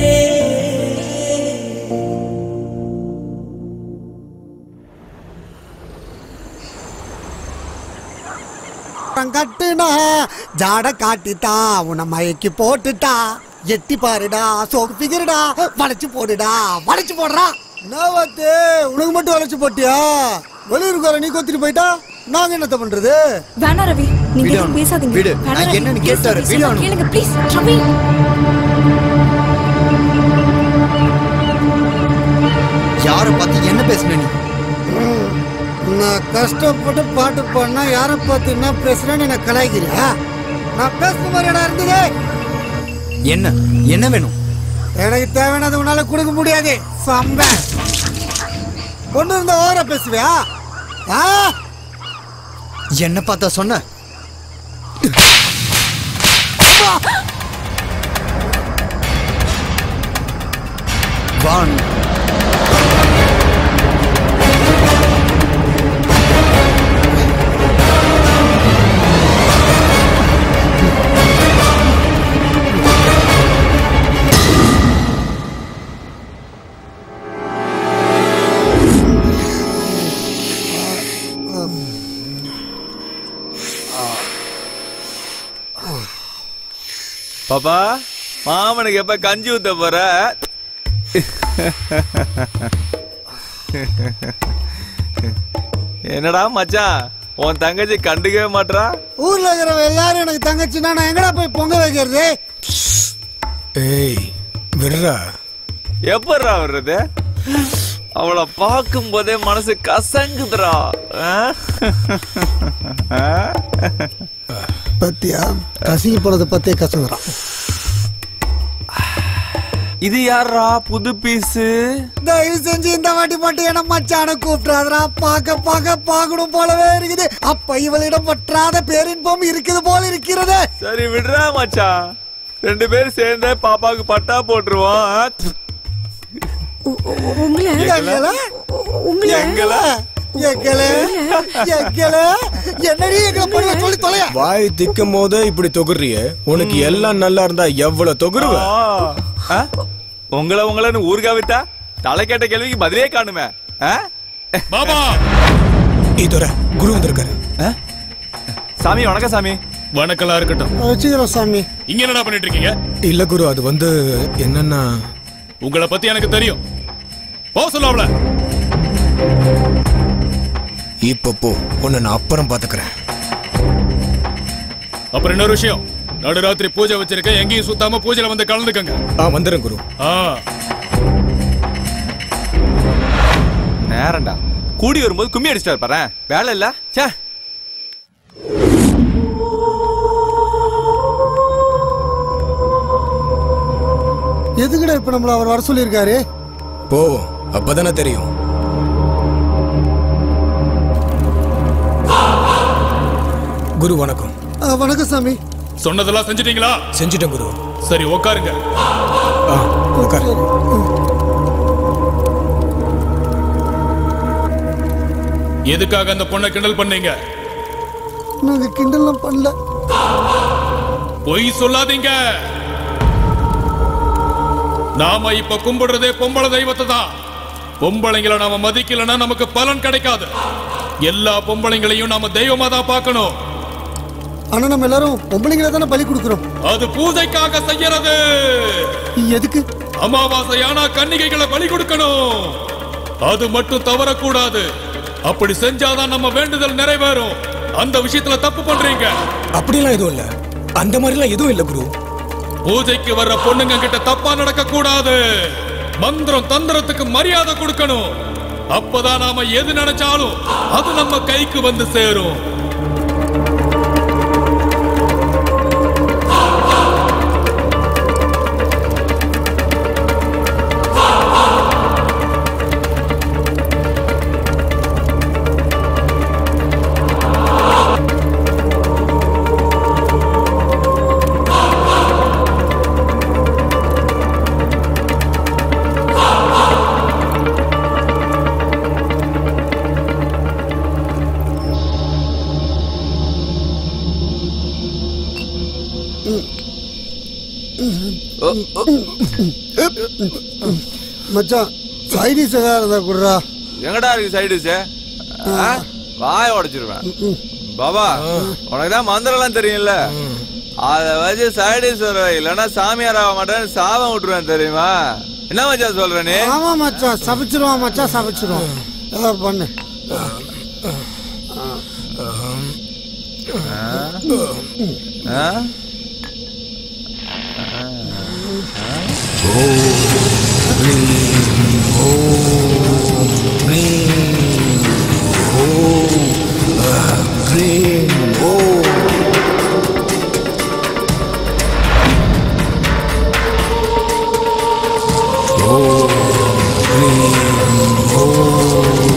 கட்டுனா ஜாட காட்டிட்டா உன்னை மயக்கி போட்டுட்டா எட்டி பாருடா சோக்கு பிகருடா வளைச்சு போடுடா வளைச்சு போடுறா நான் வந்து உனக்கு மட்டும் வளைச்சு போட்டியா வெளியூருக்கு வர நீ கொத்திட்டு போயிட்டா நாங்க என்னத்த பண்றது வேணா ரவி நீங்க விடு எதுவும் அவனை. பேசாதீங்க விடு. வேணா நான் ரவி. என்னன்னு Please, கேட்டாரு. ரவி, விடு சொன்னா அவனை. கேளுங்க ப்ளீஸ் ரவி யாரை பார்த்து என்ன பேசுன நீ நான் கஷ்டப்பட்டு பாட்டு பாடினா யாரை பார்த்து என்ன பேசுறேன்னு என்ன கலாய்க்கிறியா நான் பேசுற மாதிரிடா இருந்தது என்ன என்ன வேணும் எனக்கு தேவையானது உன்னால கொடுக்க முடியாது சம்ப கொண்டு இருந்த ஓர பேசுவியா ஆ என்ன பார்த்தா சொன்ன வான் பாப்பா மாமனுக்கு எப்ப கஞ்சி ஊத்த போற என்னடா மச்சான் உன் தங்கச்சி கண்டுக்கவே மாட்றா ஊர்ல இருக்கிறவங்க எல்லாரும் எனக்கு தங்கச்சின்னா நான் எங்கடா போய் பொங்க வைக்கிறது ஏய் விடுறா எப்படா வர்றது அவளை பார்க்கும் போதே மனசு கசங்குதுடா ஆ? ஆ? பத்தியா கசிங்கி போனதை பத்தே கசங்குறான் இது யாரா புது பீஸு தயவு செஞ்சு இந்த வாட்டி மட்டும் என்ன மச்சான கூப்பிடாதடா பார்க்க பார்க்க பார்க்கணும் போலவே இருக்குது அப்ப இவளிடம் பற்றாத பேரின்பம் இருக்குது போல இருக்கிறது சரி விடுறா மச்சான் ரெண்டு பேரும் சேர்ந்தே பாப்பாவுக்கு பட்டா போட்டுருவோம் ஆ? உங்களை எங்கள உங்களை எங்கள எங்கள எங்கள என்னடி எங்களை பண்ண சொல்லி தொலையா வாய் திக்கும் போதே இப்படி தொகுறிய உனக்கு எல்லாம் நல்லா இருந்தா எவ்வளவு தொகுருவ ஆ? உங்களை உங்களன்னு ஊருகா விட்டா தலை கேட்ட கேள்விக்கு பதிலே காணுமே ஆ? பாபா இதோட குரு வந்திருக்காரு சாமி வணக்கம் சாமி வணக்கம்லாம் இருக்கட்டும் வச்சுக்கிறோம் சாமி இங்க என்னடா பண்ணிட்டு இருக்கீங்க இல்ல குரு அது வந்து என்னன்னா உங்களை பத்தி எனக்கு தெரியும் போ சொல்ல அவள இப்ப போ உன்னை நான் அப்புறம் பாத்துக்கிறேன் அப்புறம் இன்னொரு விஷயம் நடுராத்திரி பூஜை வச்சிருக்கேன் எங்கேயும் சுத்தாம பூஜையில வந்து கலந்துக்கங்க ஆ வந்துடுறேன் குரு ஆ நேரம்டா கூடி வரும்போது கும்மி அடிச்சிட்டாரு பாரு வேலை இல்ல சே எதுக்குடா இப்ப நம்மள அவர் வர சொல்லியிருக்காரு போவோம் அப்பதானே தெரியும் குரு வணக்கம் ஆ, வணக்கம் சாமி சொன்னதெல்லாம் செஞ்சிட்டீங்களா செஞ்சிட்டேன் குரு சரி உட்காருங்க ஆ உட்கார் எதுக்காக அந்த பொண்ணை கிண்டல் பண்ணீங்க நாங்க கிண்டல்லாம் பண்ணல பொய் சொல்லாதீங்க நாம இப்ப கும்பிடுறதே பொம்பளை தெய்வத்தை தான் பொம்பளைங்களை நாம மதிக்கலன்னா நமக்கு பலன் கிடைக்காது எல்லா பொம்பளைங்களையும் நாம தெய்வமா தான் பார்க்கணும் ஆனா நம்ம எல்லாரும் பொம்பளைங்களை தானே பலி கொடுக்குறோம் அது பூஜைக்காக செய்யறது எதுக்கு அமாவாசை ஆனா கன்னிகைகளை பலி கொடுக்கணும் அது மட்டும் தவறக்கூடாது அப்படி செஞ்சாதான் நம்ம வேண்டுதல் நிறைவேறும் அந்த விஷயத்துல தப்பு பண்றீங்க அப்படிலாம் எதுவும் இல்ல அந்த மாதிரிலாம் எதுவும் இல்ல குரு பூஜைக்கு வர்ற பொண்ணுங்க கிட்ட தப்பா நடக்க கூடாது மந்திரம் தந்திரத்துக்கு மரியாதை கொடுக்கணும் அப்பதான் நாம எது நினைச்சாலும் அது நம்ம கைக்கு வந்து சேரும் மச்சான் சைடிஸ் ஏதாவது இருந்தா குடுறா எங்கடா இருக்கு சைடுஸ் வாய உடைச்சிருவேன் பாபா உனக்கு தான் மந்திரம்லாம் தெரியும்ல அத வச்சு சைடிஸ் வர இல்லைன்னா சாமியார் ஆக மாட்டேன்னு சாபம் விட்டுருவேன் தெரியுமா என்ன மச்சான் சொல்ற நீ ஆமா மச்சான் சமைச்சிருவான் மச்சான் சமைச்சிருவான் ஏதாவது பண்ணு ஆ? ஓ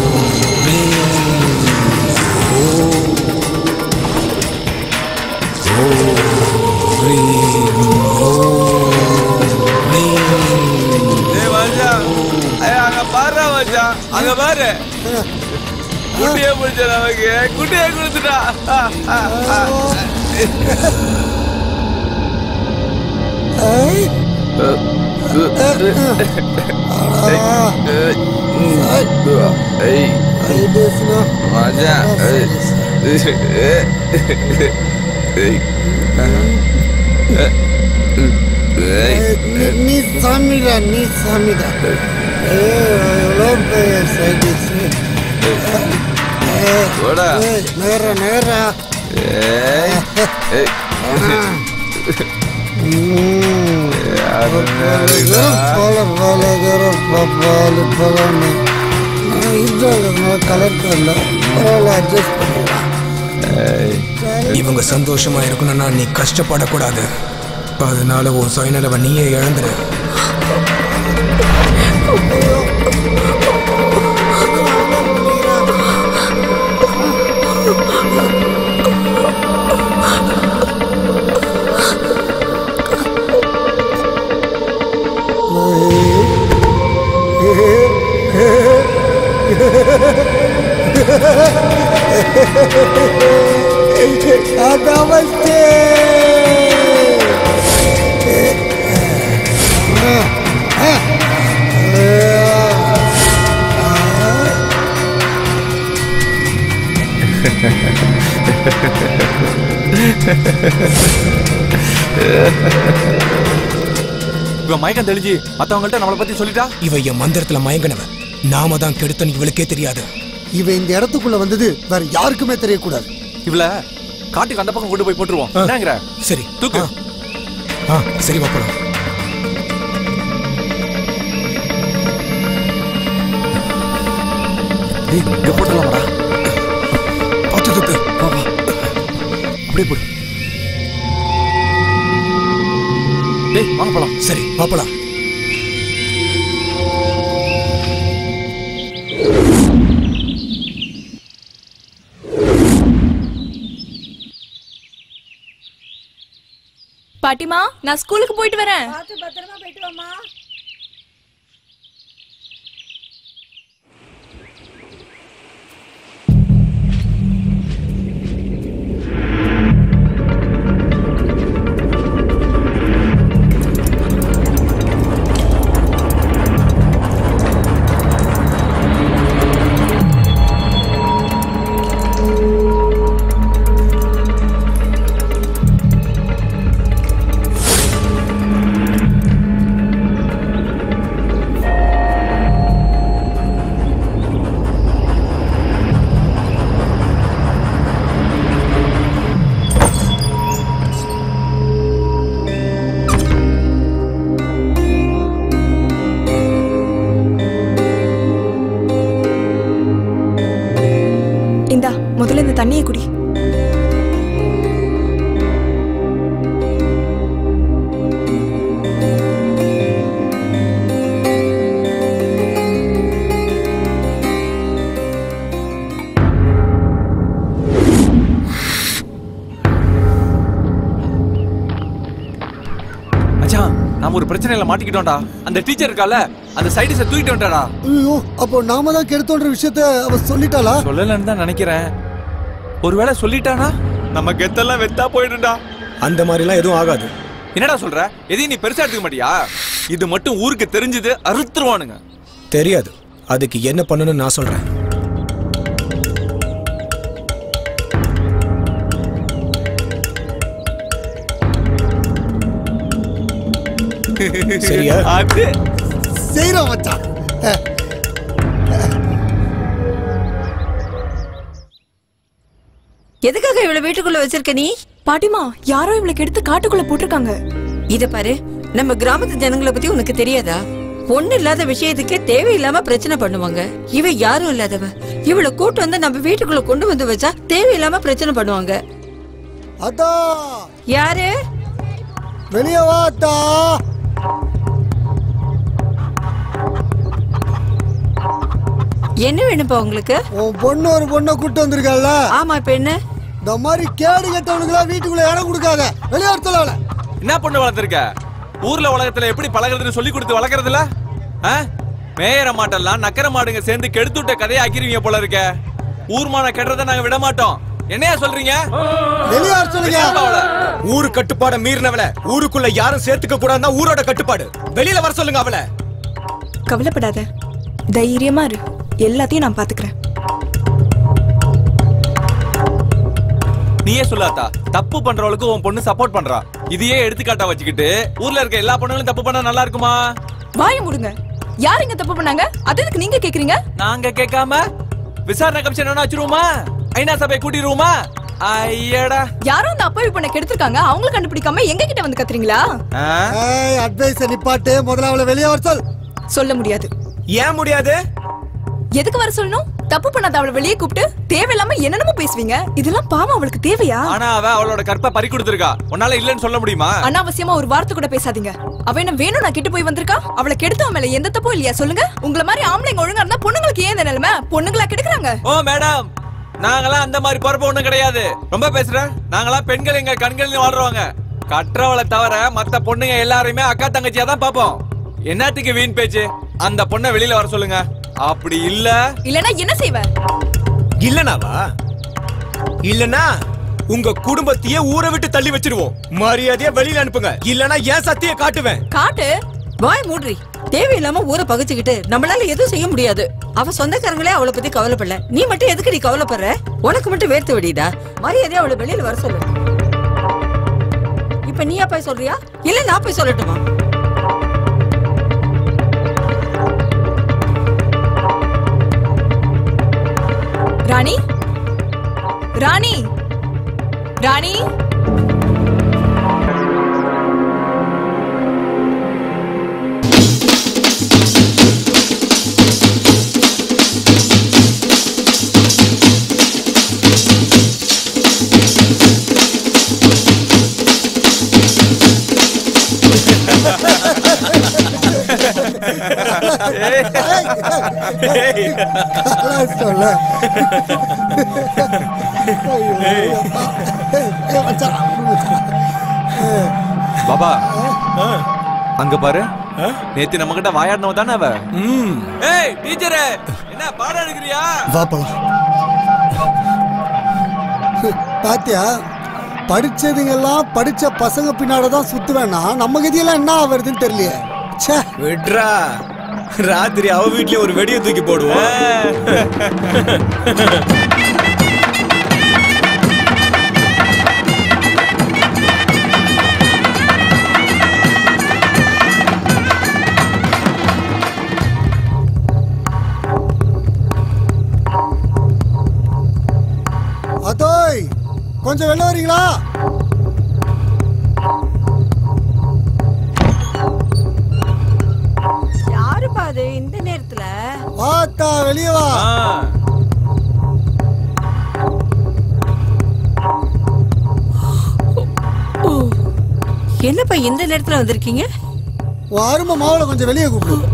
ஏய் மச்சான் ஏய் அங்க பாரு மச்சான் அங்க பாரு குட்டியே பிடிச்ச நமக்கு குட்டியே கொடுத்துட்டா ஆ, ஆ, ஆ. ஏய் மச்சான் ஏய். ஏய். ஏய். நீ சாமிடா நீ சாமிடா எவ்வளோ பெரிய சைடிஸ் போடா. நகர நகர ஏய். ஏய். போல போல பாலு போலான்னு இதாக கலர் தெரியல பரவாயில்ல அட்ஜஸ்ட் பண்ணிடலாம் இவங்க சந்தோஷமா இருக்கணும்னா நீ கஷ்டப்படக்கூடாது அதனால உன் சுயநலவை நீயே இழந்துரு நமஸ்தே இவன் மயக்கம் தெளிஞ்சு மத்தவங்கள்ட்ட நம்மளை பத்தி சொல்லிட்டா இவ என் மந்திரத்துல மயங்கினவன் நாம தான் கெடுத்தன் இவளுக்கே தெரியாது இவ இந்த இடத்துக்குள்ள வந்தது வேற யாருக்குமே தெரியக்கூடாது இவள காட்டுக்கு அந்த பக்கம் கொண்டு போய் போட்டுருவோம் என்னங்கிற சரி தூக்கு ஆ சரி பாப்பலாம் இங்க போட்டுடலாமாடா பார்த்து தூக்கு வா வா அப்படியே போடு டேய் வாங்க போலாம் சரி பாப்பலாம் பாட்டிமா நான் ஸ்கூலுக்கு போயிட்டு வரேன் பத்திரமா போயிட்டு வாமா இந்தா முதல்ல இந்த தண்ணியை குடி மச்சான் நாம ஒரு பிரச்சனையில மாட்டிக்கிட்டோம்டா அந்த டீச்சர் இருக்கால அந்த சைடிஸ தூக்கிட்டு வந்துட்டாடா ஐயோ அப்போ நாம தான் கெடுத்தோன்ற விஷயத்த அவ சொல்லிட்டாளா சொல்லலன்னு தான் நினைக்கிறேன் ஒருவேளை சொல்லிட்டானா நம்ம கெத்தெல்லாம் வெத்தா போயிடும்டா அந்த மாதிரிலாம் எதுவும் ஆகாது என்னடா சொல்ற எதையும் நீ பெருசா எடுத்துக்க மாட்டியா இது மட்டும் ஊருக்கு தெரிஞ்சது அறுத்துருவானுங்க தெரியாது அதுக்கு என்ன பண்ணணும்னு நான் சொல்றேன் சரியா அது செய்யறோம் மச்சான் எதுக்காக இவளை வீட்டுக்குள்ள வச்சிருக்க நீ பாட்டிமா யாரோ இவளுக்கு எடுத்து காட்டுக்குள்ள போட்டிருக்காங்க இத பாரு நம்ம கிராமத்து ஜனங்களை பத்தி உனக்கு தெரியாதா ஒண்ணு இல்லாத விஷயத்துக்கே தேவையில்லாம பிரச்சனை பண்ணுவாங்க இவ யாரும் இல்லாதவ இவளை கூட்டு வந்து நம்ம வீட்டுக்குள்ள கொண்டு வந்து வச்சா தேவையில்லாம பிரச்சனை பண்ணுவாங்க அத்தா யாரு வெளியே வா அத்தா என்ன வேணும்ப்பா உங்களுக்கு உன் பொண்ணு ஒரு பொண்ணை கூட்டு வந்திருக்கல்ல ஆமா இப்ப என்ன இந்த மாதிரி கேடு கெட்டவனுங்களா வீட்டுக்குள்ள இடம் கொடுக்காத வெளியே வர சொல்ல அவளை. என்ன பொண்ணு வளர்த்துருக்க ஊர்ல உலகத்துல எப்படி பழகுறதுன்னு சொல்லி கொடுத்து வளர்க்கறதுல மேயற மாட்டெல்லாம் நக்கர மாடுங்க சேர்ந்து கெடுத்து விட்ட கதையை ஆக்கிருவீங்க போல இருக்க ஊர்மான கெட்டதை நாங்க விட மாட்டோம் என்னையா சொல்றீங்க வெளியே வர சொல்லுங்க வெளியே வா அவளை. ஊரு கட்டுப்பாட மீறினவள ஊருக்குள்ள யாரும் சேர்த்துக்க கூடாதுன்னா ஊரோட கட்டுப்பாடு வெளியில வர சொல்லுங்க அவள கவலைப்படாத தைரியமா இரு எல்லாத்தையும் நான் பாத்துக்கிறேன் நீயே சொல்லாத்தா தப்பு பண்றவளுக்கு உன் பொண்ணு சப்போர்ட் பண்றா இதையே எடுத்துக்காட்டா வச்சுக்கிட்டு ஊர்ல இருக்க எல்லா பொண்ணுங்களும் தப்பு பண்ணா நல்லா இருக்குமா வாய முடுங்க யார் இங்க தப்பு பண்ணாங்க அது எதுக்கு நீங்க கேக்குறீங்க நாங்க கேட்காம விசாரணை கமிஷன் என்ன வச்சிருவோமா ஐநா சபை கூட்டிடுவோமா ஐயடா யாரும் அந்த அப்பாவி பொண்ணை கெடுத்திருக்காங்க அவங்கள கண்டுபிடிக்காம எங்க கிட்ட வந்து கத்துறீங்களா ஏய் அட்வைஸ் நிப்பாட்டு முதல்ல அவளை வெளியே வர சொல் சொல்ல முடியாது ஏன் முடியாது எதுக்கு வர சொல்லணும் தப்பு பண்ணாத அவளை வெளியே கூப்பிட்டு தேவையில்லாம என்னென்னமோ பேசுவீங்க இதெல்லாம் பாவம் அவளுக்கு தேவையா ஆனா அவ அவளோட கற்பை பறி கொடுத்திருக்கா உன்னால இல்லன்னு சொல்ல முடியுமா அனாவசியமா ஒரு வார்த்தை கூட பேசாதீங்க அவ என்ன வேணும் நான் கிட்ட போய் வந்திருக்கா அவளை கெடுத்தவ மேல எந்த தப்பும் இல்லையா சொல்லுங்க உங்கள மாதிரி ஆம்பளைங்க ஒழுங்கா இருந்தா பொண்ணுங்களுக்கு ஏன் இந்த நிலைமை பொண்ணுங்களா கெடுக்குறாங்க ஓ மேடம் நாங்களாம் அந்த மாதிரி பொறுப்பு ஒண்ணும் கிடையாது ரொம்ப பேசுறேன் நாங்களாம் பெண்கள் எங்க கண்கள் வாழ்றவங்க கற்றவளை தவிர மத்த பொண்ணுங்க எல்லாரையுமே அக்கா தங்கச்சியா தான் பாப்போம் என்னத்துக்கு வீண் பேச்சு அந்த பொண்ணை வெளியில வர சொல்லுங்க அப்படி இல்ல இல்லனா என்ன செய்வ இல்லனாவா இல்லனா உங்க குடும்பத்தையே ஊரை விட்டு தள்ளி வச்சிருவோம் மரியாதையா வெளியில அனுப்புங்க இல்லனா ஏன் சத்திய காட்டுவேன் காட்டு வாய் மூடுறி தேவையில்லாம ஊரை பகைச்சுக்கிட்டு நம்மளால எதுவும் செய்ய முடியாது அவ சொந்தக்காரங்களே அவளை பத்தி கவலைப்படல நீ மட்டும் எதுக்கு நீ கவலைப்படுற உனக்கு மட்டும் வேர்த்து வெடிதா மரியாதையா அவளை வெளியில வர சொல்லு இப்ப நீயா போய் சொல்றியா இல்ல நான் போய் சொல்லட்டுமா ராணி ராணி ராணி சொல்ல பாபா அங்க பாரு நேத்து நம்ம கிட்ட வாயாடினவ தானே அவ ஏய் டீச்சரே என்ன பாடம் எடுக்கிறியா வா போலாம் பாத்தியா படிச்சதுங்கெல்லாம் படிச்ச பசங்க பின்னாடி தான் சுத்துவேன்னா நம்ம கதியெல்லாம் என்ன ஆவறதுன்னு தெரியலையே ச்சே விட்ரா ராத்திரி அவ வீட்லயே ஒரு வெடியை தூக்கி போடுவோம் அதோய் கொஞ்சம் வெளில வரீங்களா யாருப்பா அது இந்த நேரத்துல வாத்தா வெளியே வா என்னப்பா இந்த நேரத்துல வந்திருக்கீங்க அருமை மாவுல கொஞ்சம் வெளியே கூப்பிடு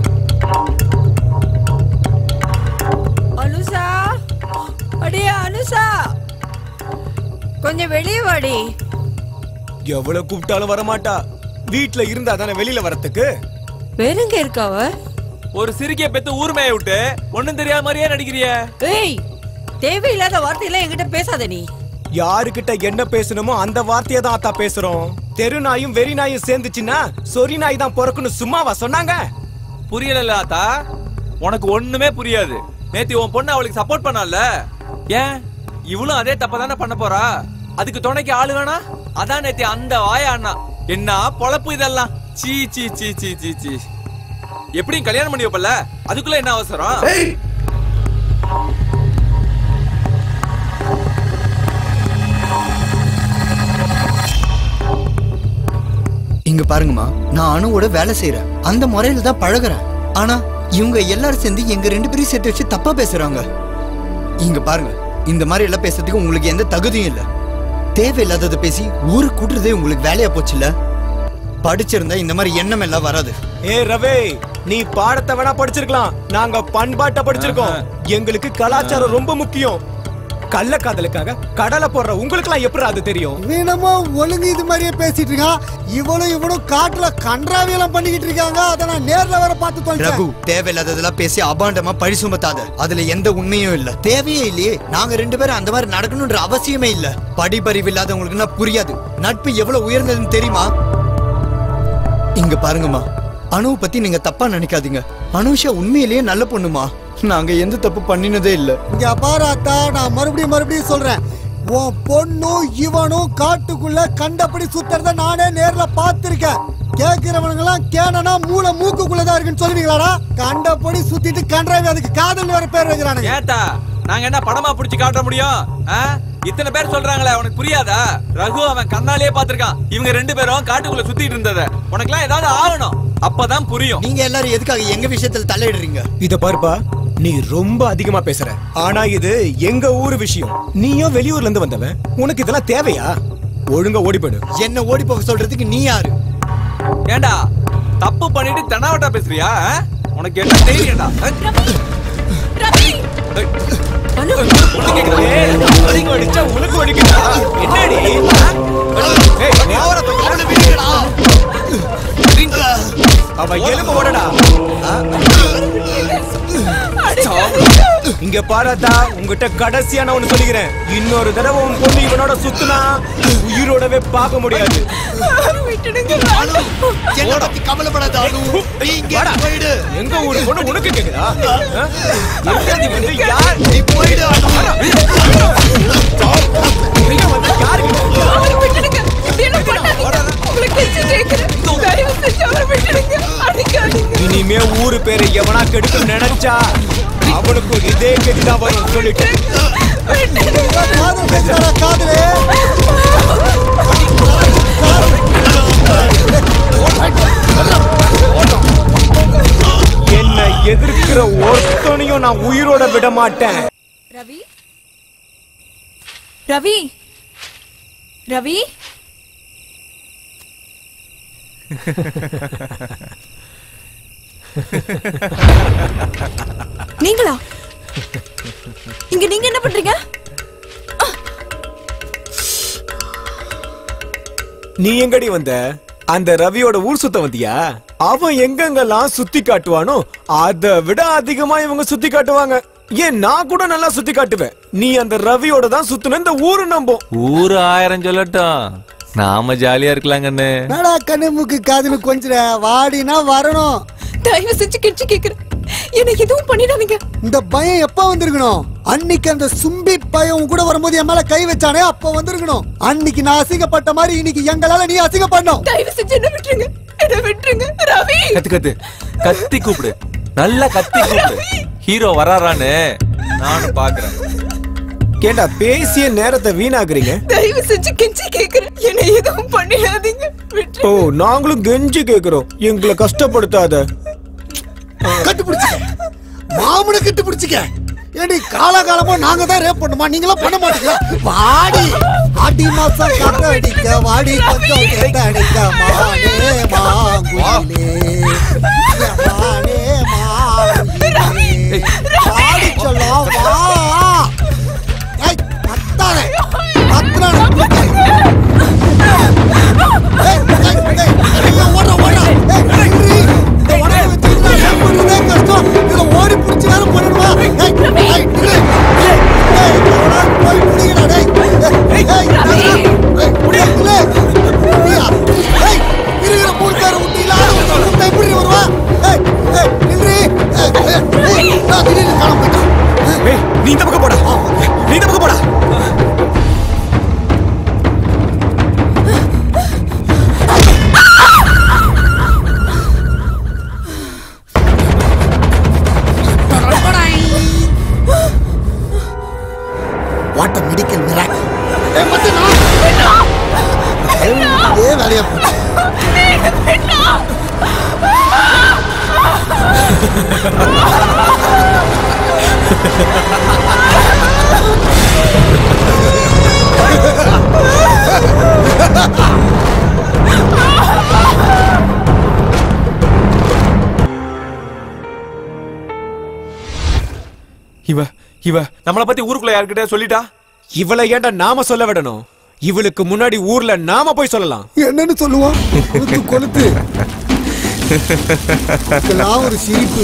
அனுஷா அடியே அனுஷா கொஞ்சம் வெளியே வாடி எவ்வளவு கூப்பிட்டாலும் வரமாட்டா வீட்ல இருந்தா தானே வெளியில வரத்துக்கு வேறங்க இருக்காவ ஒரு சிரிக்கைய பெத்து ஊர்மைய விட்டு ஒண்ணும் தெரியாத மாதிரியே நடிக்கிறிய ஏய் தேவையில்லாத வார்த்தையெல்லாம் என்கிட்ட பேசாத நீ யாருக்கிட்ட என்ன பேசணுமோ அந்த வார்த்தையை தான் அத்தா பேசுறோம் தெரு நாயும் வெறி நாயும் சேர்ந்துச்சுன்னா சொறி நாய் தான் பிறக்குன்னு சும்மாவா சொன்னாங்க புரியல ஆத்தா உனக்கு ஒண்ணுமே புரியாது நேத்தி உன் பொண்ணு அவளுக்கு சப்போர்ட் பண்ணல ஏன் இவளும் அதே தப்ப தானே பண்ண போறா அதுக்கு துணைக்கு ஆளு வேணா அதான் நேத்தி அந்த வாய அண்ணா என்ன பொழப்பு இதெல்லாம் சீ சீ சீ சீ சீ சீ எப்படியும் கல்யாணம் பண்ணி வைப்பல அதுக்குள்ள என்ன அவசரம் இங்க பாருங்கம்மா நான் அணுவோட வேலை செய்யறேன் அந்த முறையில தான் பழகுறேன் ஆனா இவங்க எல்லாரும் சேர்ந்து எங்க ரெண்டு பேரையும் சேர்த்து வச்சு தப்பா பேசுறாங்க இங்க பாருங்க இந்த மாதிரி எல்லாம் பேசுறதுக்கு உங்களுக்கு எந்த தகுதியும் இல்ல தேவையில்லாததை பேசி ஊரு கூட்டுறதே உங்களுக்கு வேலையா போச்சுல்ல படிச்சிருந்தா இந்த மாதிரி எண்ணம் எல்லாம் வராது ஏ ரவே நீ பாடத்தை வேணா படிச்சிருக்கலாம் நாங்க பண்பாட்டை படிச்சிருக்கோம் எங்களுக்கு கலாச்சாரம் ரொம்ப முக்கியம் கள்ளக்காதலுக்காக கடலை போடுற உங்களுக்குலாம் எப்படி அது தெரியும் வீணமா ஒழுங்கு இது மாதிரியே பேசிட்டு இருக்கான் இவனும் இவனும் காட்டுல கன்றாவியெல்லாம் பண்ணிக்கிட்டு இருக்காங்க அதை நான் நேர்ல வர பார்த்து ரகு தொலைச்சேன் தேவையில்லாததெல்லாம் பேசி அபாண்டமா பழி சுமத்தாத அதுல எந்த உண்மையும் இல்ல தேவையே இல்லையே நாங்க ரெண்டு பேரும் அந்த மாதிரி நடக்கணும்ன்ற அவசியமே இல்ல படிப்பறிவு இல்லாதவங்களுக்கு புரியாது நட்பு எவ்வளவு உயர்ந்ததுன்னு தெரியுமா இங்க பாருங்கம்மா அணுவை பத்தி நீங்க தப்பா நினைக்காதீங்க அனுஷா உண்மையிலேயே நல்ல பொண்ணுமா நாங்க எந்த தப்பு பண்ணினதே இல்ல இங்க பாரு அத்தா நான் மறுபடியும் மறுபடியும் சொல்றேன் உன் பொண்ணும் இவனும் காட்டுக்குள்ள கண்டபடி சுத்துறத நானே நேர்ல பார்த்திருக்கேன் கேக்குறவனுங்க எல்லாம் கேனனா மூளை மூக்குக்குள்ளதான் இருக்குன்னு சொல்லுவீங்களாடா கண்டபடி சுத்திட்டு கன்றாவி அதுக்கு காதல் வேற பேர் வைக்கிறானுங்க ஏட்டா நாங்க என்ன படமா புடிச்சு காட்ட முடியும் ஆ? இத்தனை பேர் சொல்றாங்களே உனக்கு புரியாதா ரகு அவன் கண்ணாலேயே பாத்திருக்கான் இவங்க ரெண்டு பேரும் காட்டுக்குள்ள சுத்திட்டு இருந்தத உனக்குலாம் ஏதாவது ஆகணும் அப்பதான் புரியும் நீங்க எல்லாரும் எதுக்காக எங்க விஷயத்துல தலையிடுறீங்க இத பாருப்பா நீ ரொம்ப அதிகமா பேசுற ஆனா இது எங்க ஊரு விஷயம் நீயும் வெளியூர்ல இருந்து வந்தவன் உனக்கு இதெல்லாம் தேவையா ஒழுங்கா ஓடி போயிடு என்ன ஓடி போக சொல்றதுக்கு நீ யாரு ஏண்டா தப்பு பண்ணிட்டு தெனாவட்டா பேசுறியா ஆ? உனக்கு என்ன தெரியும்டா உனக்கு அடிச்சா உனக்கு அடிக்கடா என்னடி ஏய், ஓவரா தூக்கு. அவ எலும்பு ஓடடா இங்க பாராதா உங்ககிட்ட கடைசியா நான் ஒண்ணு சொல்லிக்கிறேன் இன்னொரு தடவை உன் பொண்ணு இவனோட சுத்துனா உயிரோடவே பார்க்க முடியாது என்ன பத்தி கவலைப்படாத அனு நீ இங்க வாடா. போயிடு எங்க ஊரு பொண்ணு உனக்கு கேக்குதா ஆ? எங்க நீ வந்து யார் நீ போயிடு இங்க வந்து யாருக்கு அவரை விட்டுடுங்க இப்படி எல்லாம் பண்ணாதீங்க உங்களை கெஞ்சி கேட்கிறேன் தயவு செஞ்சு அவரை விட்டுடுங்க அடிக்காதீங்க இனிமே ஊரு பேரை எவனா கெடுக்க நினைச்சா அவனுக்கு இதே கெதிதான் வரும் சொல்லிட்டு காதல் பேசுறாடா காதலே என்னை எதிர்க்கிற ஒருத்தனையும் நான் உயிரோட விட மாட்டேன் ரவி ரவி ரவி நீங்களா இங்க நீங்க என்ன பண்றீங்க நீ எங்கடி வந்த அந்த ரவியோட ஊர் சுத்த வந்தியா அவன் எங்கெங்கெல்லாம் சுத்தி காட்டுவானோ அதை விட அதிகமா இவங்க சுத்தி காட்டுவாங்க ஏன் நான் கூட நல்லா சுத்தி காட்டுவேன் நீ அந்த ரவியோட தான் சுத்துன இந்த ஊரு நம்பும் ஊரு ஆயிரம் சொல்லட்டும் நாம ஜாலியா இருக்கலாங்கன்னு என்னடா கண்ணு மூக்கு காதுன்னு கொஞ்சிட வாடினா வரணும் தயவு செஞ்சு கெஞ்சி கேட்கிறேன் என்ன எதுவும் பண்ணிடாதீங்க இந்த பயம் எப்ப வந்திருக்கணும் அன்னைக்கு அந்த சும்பி பயம் உன் கூட வரும்போது என் மேல கை வச்சானே அப்ப வந்திருக்கணும் அன்னைக்கு நான் அசிங்கப்பட்ட மாதிரி இன்னைக்கு எங்களால நீ அசிங்கப்படணும் தயவு செஞ்சு என்ன விட்டுருங்க என்ன விட்டுருங்க ரவி கத்து கத்து கத்தி கூப்பிடு நல்லா கத்தி கூப்பிடு ஹீரோ வராரான்னு நானும் பாக்குறேன் கேட்டா பேசிய நேரத்தை வீணாக்குறீங்க தயவு செஞ்சு கெஞ்சி கேட்கிறேன் என்ன எதுவும் பண்ணிடாதீங்க விட்டு ஓ நாங்களும் கெஞ்சி கேக்குறோம் எங்களை கஷ்டப்படுத்தாத கட்டு பிடிச்சிக்க மாமனை கட்டு பிடிச்சிக்க ஏடி காலகாலமா நாங்க தான் ரேப் பண்ணுமா நீங்களாம் பண்ண மாட்டீங்களா வாடி ஆடி மாசம் கட்ட அடிக்க வாடி கொஞ்சம் கட்ட அடிக்க மானே மாங்குயிலே மானே மாங்குயிலே வாடி சொல்லும் வா ஏய் கத்தாதே கத்துறானே ஏய் ஏய் ஏய் ஐயோ ஓட ஓட ஏய் நின்றி இந்த உடலை வச்சுக்கிட்டு ரேப் பண்றதே கஷ்டம் இதுல ஓடி பிடிச்சி வேற பண்ணணுமா ஏய் ஏய் நில்லு ஏய் ஏய் எவனா போய் பிடிங்கடா டேய் ஏய் ஏய் ஏய் ஏய் புடியா நில்லு புடியா ஏய் இருக்கிற மூணு பேர் விட்டீங்களா முட்டை எப்படி வருவா ஏய் ஏய் நின்றி ஏய் ஏய் ஏய் நான் திடீர்னு காணாம போயிட்டான் ஏய், நீ இந்த பக்கம் போடா நீ இந்த பக்கம் போடா வாட் அ மெடிக்கல் மிராக்கிள் ஏய் மத்தனா இதே வேலையா போச்சு இவ இவ நம்மள பத்தி ஊருக்குள்ள யார்கிட்ட சொல்லிட்டா இவளை ஏன்டா நாம சொல்ல விடணும் இவளுக்கு முன்னாடி ஊர்ல நாம போய் சொல்லலாம் என்னன்னு சொல்லுவான் கொளுத்து கொளுத்து இதெல்லாம் ஒரு சிரிப்பு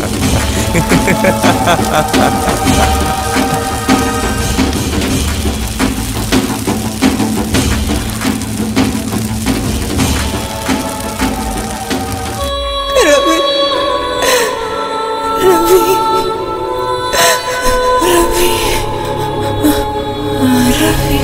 ரவி ரவி ரவி ரவி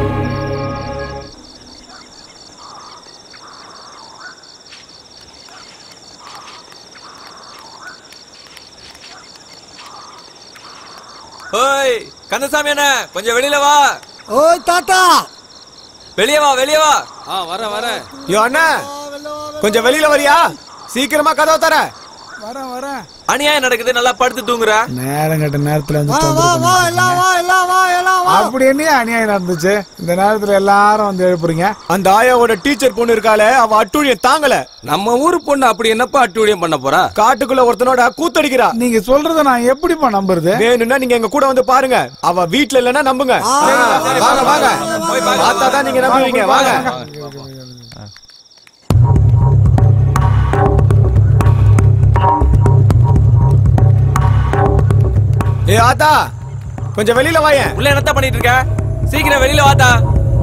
ஓய் கந்தசாமி அண்ணா கொஞ்சம் வெளியில வா ஓய் தாத்தா வெளியே வா வெளியே வா ஆ வர வர யோ அண்ணா கொஞ்சம் வெளியில வரியா சீக்கிரமா கதவை தர வரேன் வரேன் அநியாயம் நடக்குது நல்லா படுத்து தூங்குற நேரம் கட்ட நேரத்துல வந்து வா தொந்தரவு வா வா பண்ணிட்டு எல்லாம் வா எல்லாம் வா எல்லாம் வா அப்படி என்ன அநியாயம் நடந்துச்சு இந்த நேரத்துல எல்லாரும் வந்து எழுப்புறீங்க அந்த ஆயாவோட டீச்சர் பொண்ணு இருக்காளே அவ அட்டூழியம் தாங்கல நம்ம ஊரு பொண்ணு அப்படி என்னப்பா அட்டூழியம் பண்ண போறா காட்டுக்குள்ள ஒருத்தனோட கூத்தடிக்கிறா நீங்க சொல்றத நான் எப்படிப்பா நம்புறது வேணும்னா நீங்க எங்க கூட வந்து பாருங்க அவ வீட்ல இல்லன்னா நம்புங்க வாங்க வாங்க பார்த்தா தான் நீங்க நம்புவீங்க வாங்க ஏ ஆத்தா கொஞ்சம் வெளியில வாயேன் உள்ள என்னத்த பண்ணிட்டு இருக்க சீக்கிரம் வெளியில வாத்தா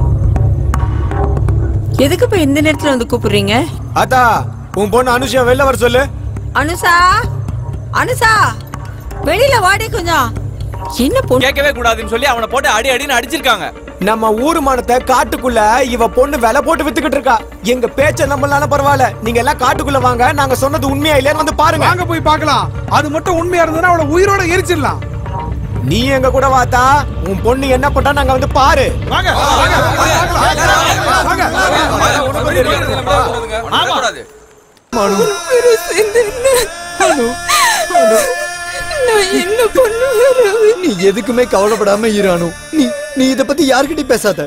எதுக்கு இப்ப இந்த நேரத்துல வந்து கூப்பிடுறீங்க ஆத்தா உன் பொண்ணு அனுஷா வெளில வர சொல்லு அனுசா அனுசா வெளியில வாடி கொஞ்சம் என்ன பொண்ணு கேட்கவே கூடாதுன்னு சொல்லி அவனை போட்டு அடி அடின்னு அடிச்சிருக்காங்க நம்ம ஊரு மானத்தை காட்டுக்குள்ள இவ பொண்ணு விலை போட்டு வித்துக்கிட்டு இருக்கா எங்க பேச்ச நம்பலாம் பரவாயில்ல நீங்க எல்லாம் காட்டுக்குள்ள வாங்க நாங்க சொன்னது உண்மையா இல்லையான்னு வந்து பாருங்க வாங்க போய் பார்க்கலாம் அது மட்டும் உண்மையா இருந்ததுன்னா அவளை உயிரோட எரிச்சிடலாம் நீ எங்க கூட வாத்தா உன் பொண்ணு என்ன பண்ணா நாங்க வந்து பாரு வாங்க பேரு சேர்ந்து என்ன? நான் என்ன பண்ணுவேன் ரவி நீ எதுக்குமே கவலைப்படாம இரானு நீ நீ இத பத்தி யார்கிட்டயும் பேசாத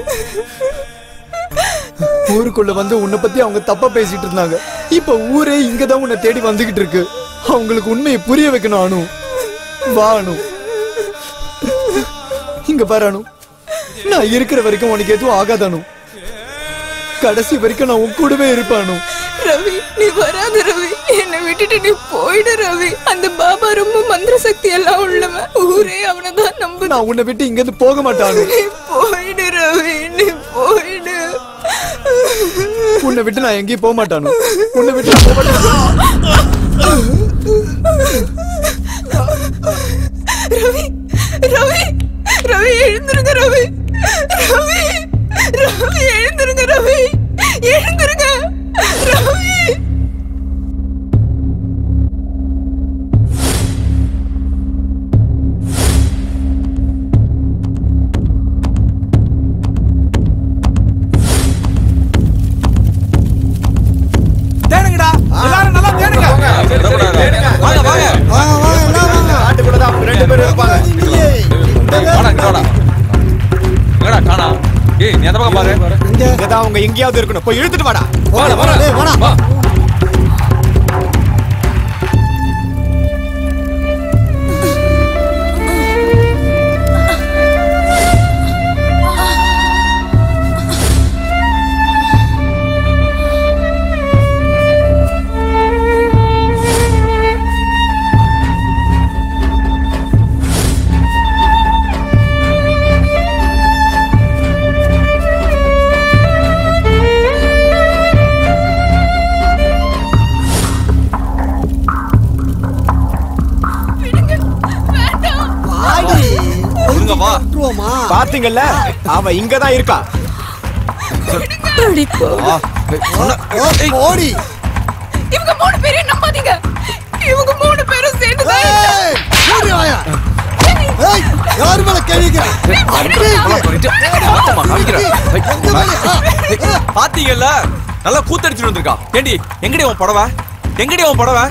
ஊருக்குள்ள வந்து உன்னை பத்தி அவங்க தப்பா பேசிட்டு இருந்தாங்க இப்ப ஊரே இங்கதான் உன்னை தேடி வந்துகிட்டு இருக்கு அவங்களுக்கு உண்மையை புரிய வைக்கணும் அனு வா அனு இங்க பாரு அனு நான் இருக்கிற வரைக்கும் உனக்கு எதுவும் ஆகாத அனு கடைசி வரைக்கும் நான் உன் கூடவே இருப்பேன் அனு ரவி நீ வராத ரவி என்னை விட்டுட்டு நீ போயிடு ரவி அந்த பாபா ரொம்ப மந்திர சக்தி எல்லாம் உள்ளவன் ஊரே அவனை தான் நம்பு நான் உன்னை விட்டு இங்க இருந்து போக மாட்டானு நீ போயிடு ரவி நீ போயிடு உன்னை விட்டு நான் எங்கேயும் போக மாட்டானு உன்னை விட்டு நான் போக மாட்டேன் ரவி ரவி ரவி எழுந்திருங்க ரவி ரவி ரவி எழுந்திருங்க ரவி எழுந்திருங்க ரவி தேடுங்கடா எல்லாரும் நல்லா தேடுங்க வாங்க வாங்க காட்டுக்குள்ள தான் அவங்க ரெண்டு பேரும் இருப்பாங்க வாடா இங்க வாடா எங்கடா காணா ஏய் நீ அந்த பக்கம் பாரு இங்கதான் அவங்க எங்கேயாவது இருக்கணும் போய் இழுத்துட்டு வாடா வாடா வாடா டேய், வாடா. வா ஆடி ஒழுங்கா வா விட்டுருவோமா பாத்தீங்கல்ல அவ இங்கதான் இருக்கா அடி போ. வா ஏய், சொன்ன- ஓ, ஓடி இவங்க மூணு பேரையும் நம்பாதீங்க இவங்க மூணு பேரும் சேர்ந்து ஏய், ஓடி வாயா. ஏய், யாரு மேல கேள்விக்கிற ஆமா, காமிக்கிறேன். ஏய், பாத்தீங்கல்ல நல்லா கூத்தடிச்சுட்டு வந்திருக்கா ஏண்டி எங்கடி உன் புடவை எங்கடி உன் புடவை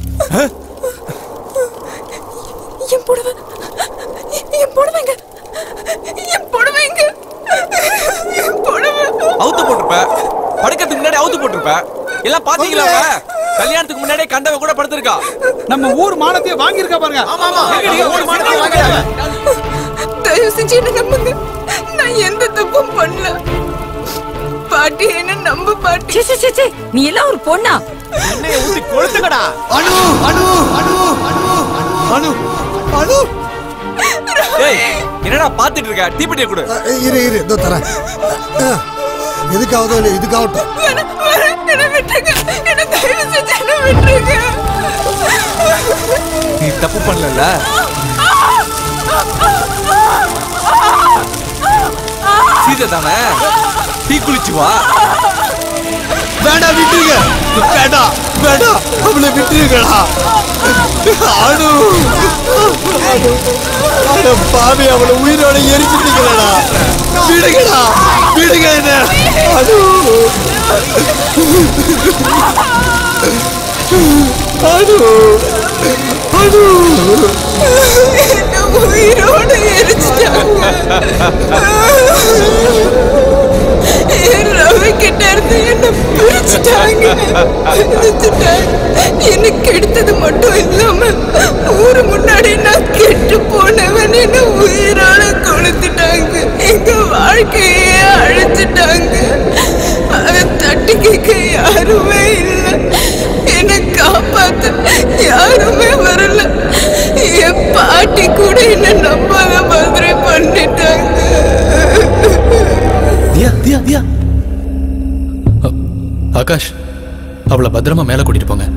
என் புடவை என் புடவைங்க என் புடவைங்க என் புடவை அவுத்து போட்டிருப்ப படுக்கிறதுக்கு முன்னாடி அவுத்து போட்டிருப்ப எல்லாம் பாத்தீங்களா அவ? கல்யாணத்துக்கு முன்னாடியே கண்டவ கூட படுத்திருக்கா நம்ம ஊர் மானத்தையே வாங்கியிருக்கா பாருங்க எங்கடி உன் மானத்தை வாங்குறாங்க? தயவு செஞ்சு என்ன நம்புங்க நான் எந்த தப்பும் பண்ணல பாட்டி என்ன நம்ப பாட்டி சே, சே, சே, சே, நீ எல்லாம் ஒரு பொண்ணா எண்ணெயை ஊத்தி கொளுத்துக்கடா அனு அனு அனு அனு அனு ஏய் என்னடா பாத்துட்டு இருக்க தீப்பெட்டியை கொடு அ, இரு இரு இதோ தரேன் அ, எதுக்காவதோ இல்லை இதுக்காகட்டும் வேணாம், வேணாம், என்னை விட்டுருங்க என்னை தயவு செஞ்சு என்னை விட்டுருங்க நீ தப்பு பண்ணல சீதை தானே தீ குளிச்சு வா வேண்டாம் விட்டுருங்க வேண்டாம் வேண்டாம் அவளை விட்டுருங்கடா அனு அட பாவி அவளை உயிரோட எரிச்சிட்டீங்களடா விடுங்கடா விடுங்க என்ன அனு அனு அனு என்னை உயிரோட எரிச்சிட்டாங்க என் ரவி கிட்ட இருந்து என்ன பிரிச்சுட்டாங்க பிரிச்சுட்டாங்க என்ன கெடுத்தது மட்டும் இல்லாம ஊரு முன்னாடி நான் கெட்டு போனவன் என்ன உயிரோட கொளுத்துட்டாங்க எங்க வாழ்க்கையே அழிச்சிட்டாங்க அதை தட்டி கேட்க யாருமே இல்லை என்னை காப்பாத்த யாருமே வரல என் பாட்டி கூட என்ன நம்பாத மாதிரி பண்ணிட்டாங்க தியா தியா தியா ஆகாஷ் அவளை பத்திரமா மேல கூட்டிட்டு போங்க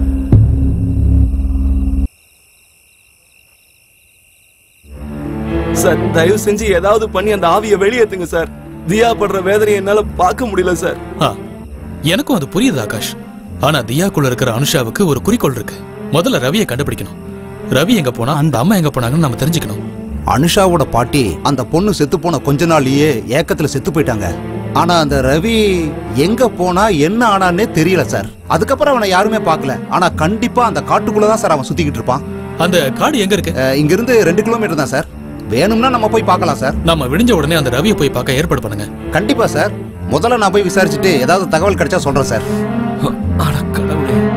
சார் தயவு செஞ்சு ஏதாவது பண்ணி அந்த ஆவியை வெளியேத்துங்க சார் தியா படுற வேதனையை என்னால பார்க்க முடியல சார் ஆ, எனக்கும் அது புரியுது ஆகாஷ் ஆனா தியாக்குள்ள இருக்கிற அனுஷாவுக்கு ஒரு குறிக்கோள் இருக்கு முதல்ல ரவியை கண்டுபிடிக்கணும் ரவி எங்க போனா அந்த அம்மா எங்க போனாங்கன்னு நம்ம தெரிஞ்சுக்கணும் அனுஷாவோட பாட்டி அந்த பொண்ணு செத்து போன கொஞ்ச நாள்லயே ஏக்கத்துல செத்து போயிட்டாங்க ஆனா அந்த ரவி எங்க போனா என்ன ஆனான்னே தெரியல சார் அதுக்கப்புறம் அவனை யாருமே பார்க்கல ஆனா கண்டிப்பா அந்த காட்டுக்குள்ளதான் சார் அவன் சுத்திக்கிட்டு இருப்பான் அந்த காடு எங்க இருக்கு இங்க இருந்து ரெண்டு கிலோமீட்டர் தான் சார் வேணும்னா நம்ம போய் பார்க்கலாம் சார் நம்ம விடிஞ்ச உடனே அந்த ரவியை போய் பார்க்க ஏற்பாடு பண்ணுங்க கண்டிப்பா சார் முதல்ல நான் போய் விசாரிச்சுட்டு ஏதாவது தகவல் கிடைச்சா சொல்றேன் சார் அட கடவுளே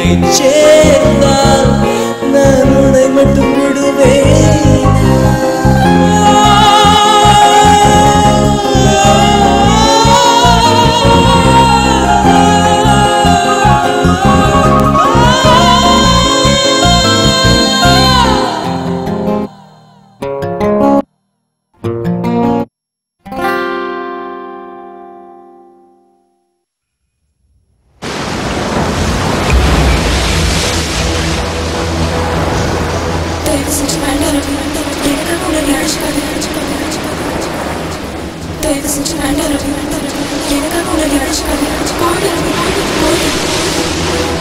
சேர்ந்தால் நான் உன்னை மட்டும் விடுவேன் தயவு செஞ்சு வேண்டாம் ரவி எனக்காக உன்னை நீ அழைச்சிக்காத தயவு செஞ்சு வேண்டாம் ரவி எனக்காக உன்னை நீ அழைச்சிக்காத போயிடு ரவி போயிடு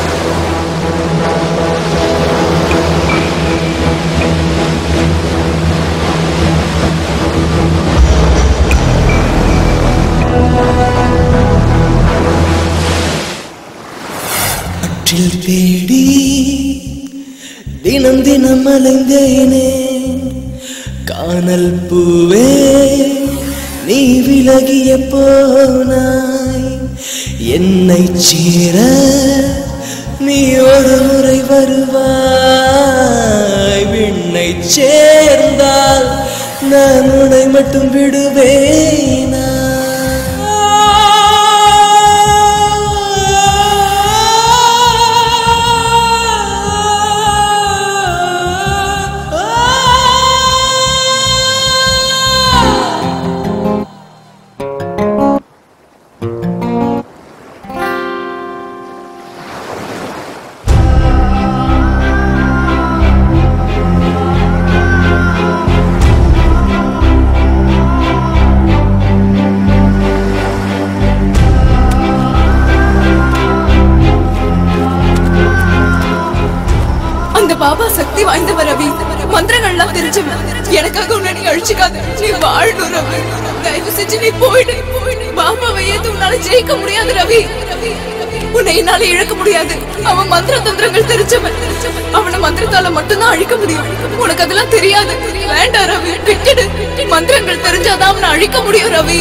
ஆற்றில் தேடி தினம் தினம் அலைந்தேனே காணல் பூவே நீ விலகிய போனாய் என்னை சேர நீ ஒரு முறை வருவாய் விண்ணை சேர்ந்தால் நான் உன்னை மட்டும் விடுவேனா அந்த பாபா சக்தி வாய்ந்தவர் ரவி மந்திரங்கள்லாம் தெரிஞ்சவன் எனக்காக உன்னை நீ அழிச்சுக்காத நீ வாழணும் ரவி தயவு செஞ்சு நீ போயிடு பாபாவை ஏத்து உன்னால ஜெயிக்க முடியாது ரவி உன்னை என்னால இழக்க முடியாது அவன் மந்திர தந்திரங்கள் தெரிஞ்சவன் அவனை மந்திரத்தால மட்டும்தான் அழிக்க முடியும் உனக்கு அதெல்லாம் தெரியாது வேண்டாம் ரவி விட்டுடு மந்திரங்கள் தெரிஞ்சாதான் அவனை அழிக்க முடியும் ரவி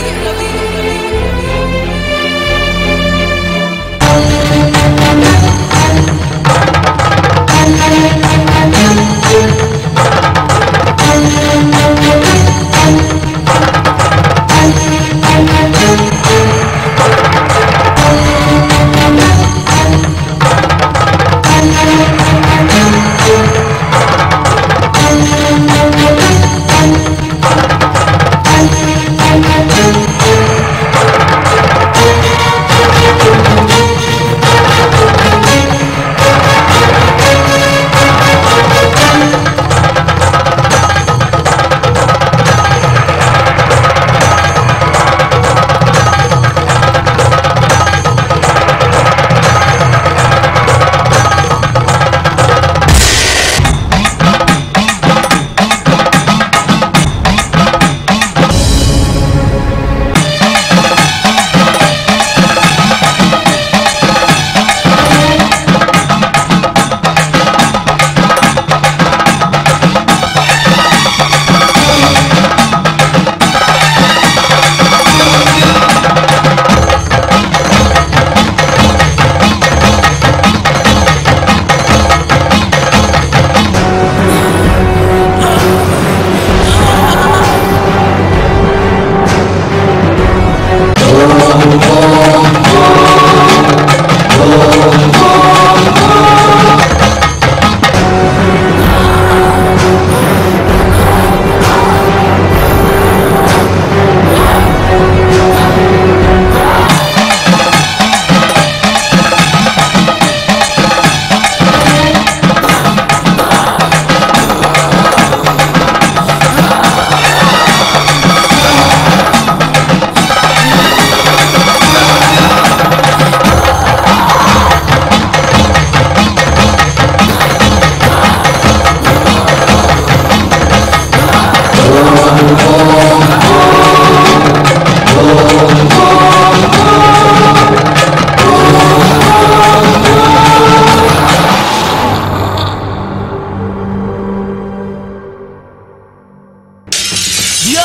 தியா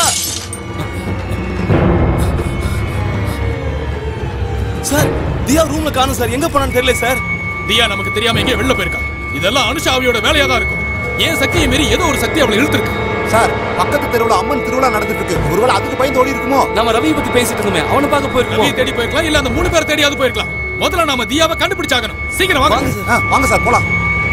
சார் தியா ரூம்ல காணும் சார் எங்க போனான்னு தெரியல சார் தியா நமக்கு தெரியாம எங்கேயோ வெளில போயிருக்கா இதெல்லாம் அனுஷா ஆவியோட வேலையா தான் இருக்கும் ஏன் சக்தியை மீறி ஏதோ ஒரு சக்தி அவளை இழுத்துருக்கு சார் பக்கத்து தெருவுல அம்மன் திருவிழா நடந்துட்டு இருக்கு ஒருவேளை அதுக்கு பயந்து ஓடி இருக்குமோ நம்ம ரவி பத்தி பேசிட்டு இருந்தோமே அவனை பார்க்க ரவியை போயிருக்கோம் தேடி போயிருக்கலாம் இல்ல அந்த மூணு பேர் தேடியாவது போயிருக்கலாம் முதல்ல நாம தியாவை கண்டுபிடிச்சாகணும் சீக்கிரம் வாங்க ஆ, வாங்க சார் போலாம்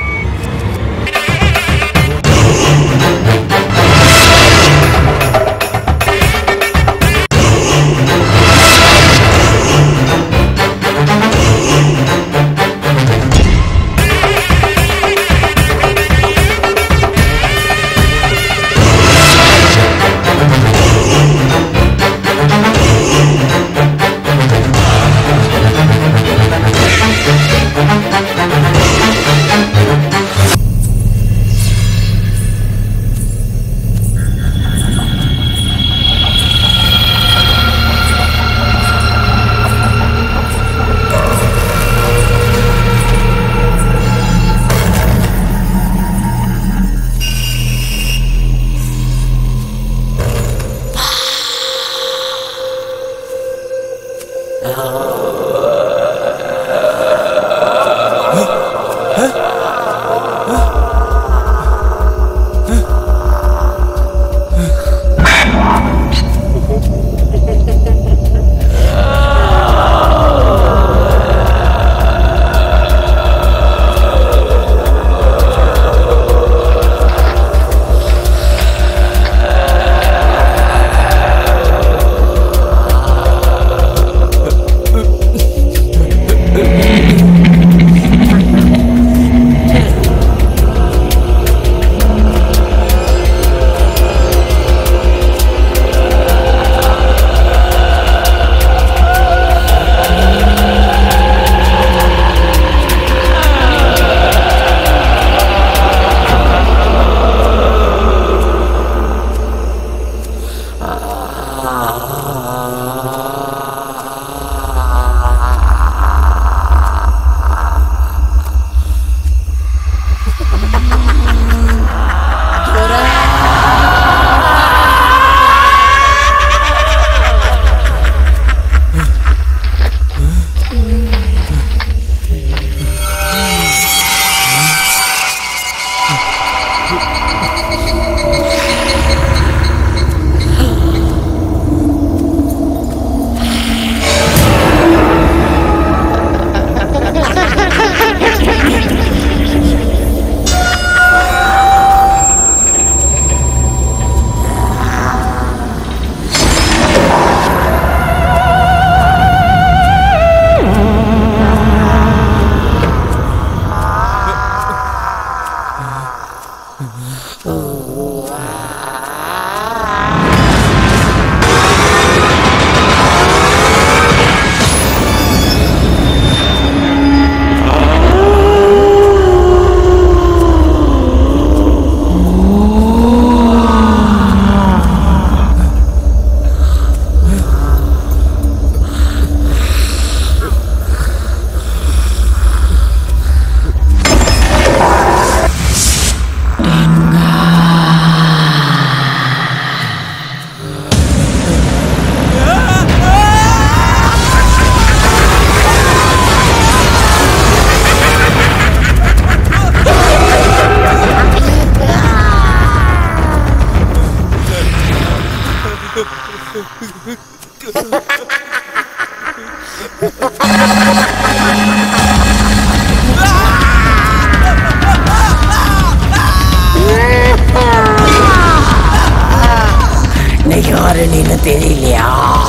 நீ யாரு நீன்னு தெரியலையா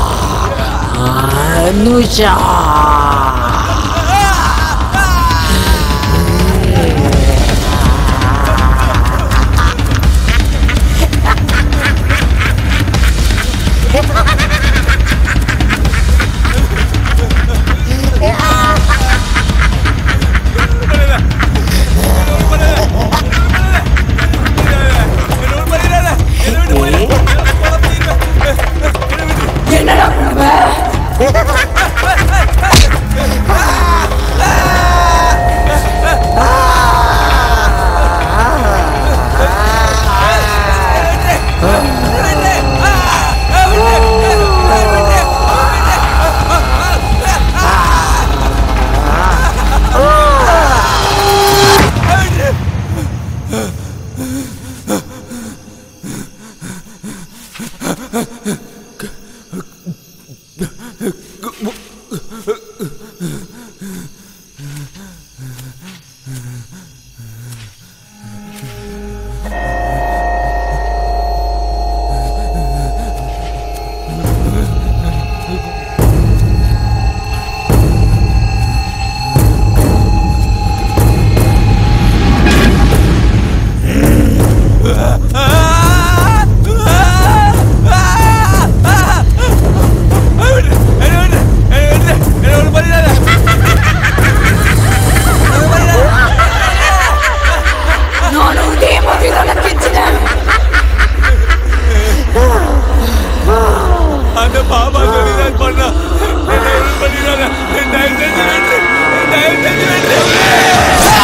அனுஷா என்னடா பண்ணுவ நானும் இதே மாதிரி தான் கெஞ்சினேன் அந்த பாபா சொல்லிதான் பண்ணா என்ன எதுவும் பண்ணிடாத. தயவு செஞ்சு விட்டு. தயவு செஞ்சு விட்டு.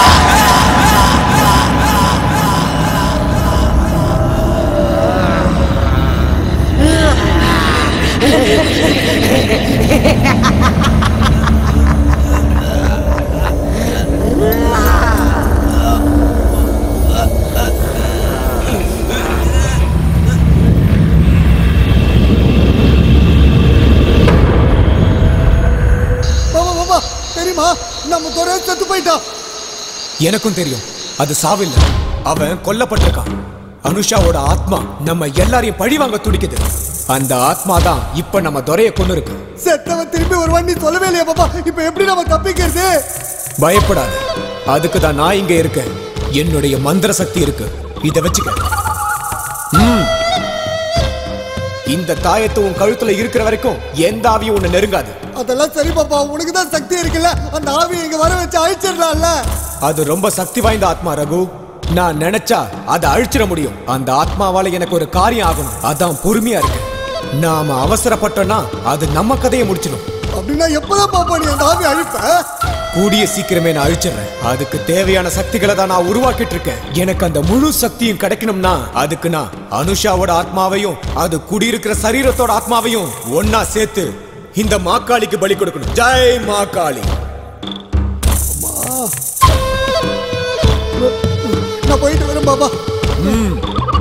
பாபா பாபா தெரியுமா நம்ம துறை செத்து போயிட்டான் எனக்கும் தெரியும் அது சாவில்ல அவன் கொல்லப்பட்டிருக்கான் அனுஷாவோட ஆத்மா நம்ம எல்லாரையும் பழி வாங்க துடிக்குது அந்த ஆத்மா தான் இப்ப நம்ம துறைய கொண்டு இருக்கு செத்தவன் திரும்பி ஒரு வண்டி சொல்லவே இல்லையா பாபா இப்ப எப்படி நம்ம தப்பிக்கிறது பயப்படாத அதுக்கு தான் நான் இங்க இருக்கேன் என்னுடைய மந்திர சக்தி இருக்கு இத வச்சுக்க ம். இந்த தாயத்தை உன் கழுத்துல இருக்கிற வரைக்கும் எந்த ஆவியும் உன்னை நெருங்காது அதெல்லாம் சரி பாப்பா உனக்கு தான் சக்தி இருக்குல்ல அந்த ஆவியை இங்க வர வச்சு அழிச்சிடலாம்ல அது ரொம்ப சக்தி வாய்ந்த ஆத்மா ரகு நான் நினைச்சா அதை அழிச்சிட முடியும் அந்த ஆத்மாவால எனக்கு ஒரு காரியம் ஆகணும் அதான் பொறுமையா இருக்கு நாம அவசரப்பட்டோம்னா அது நம்ம கதையை முடிச்சிடும் அப்படின்னா எப்பதான் பாப்பா நீ அந்த ஆவி அழிப்ப கூடிய சீக்கிரமே நான் அழிச்சிடுறேன் அதுக்கு தேவையான சக்திகளை தான் நான் உருவாக்கிட்டு இருக்கேன் எனக்கு அந்த முழு சக்தியும் கிடைக்கணும்னா அதுக்கு நான் அனுஷாவோட ஆத்மாவையும் அது குடியிருக்கிற சரீரத்தோட ஆத்மாவையும் ஒன்னா சேர்த்து இந்த மாக்காளிக்கு பலி கொடுக்கணும் ஜெய் மாக்காளி நான் போயிட்டு வரேன் பாபா ம்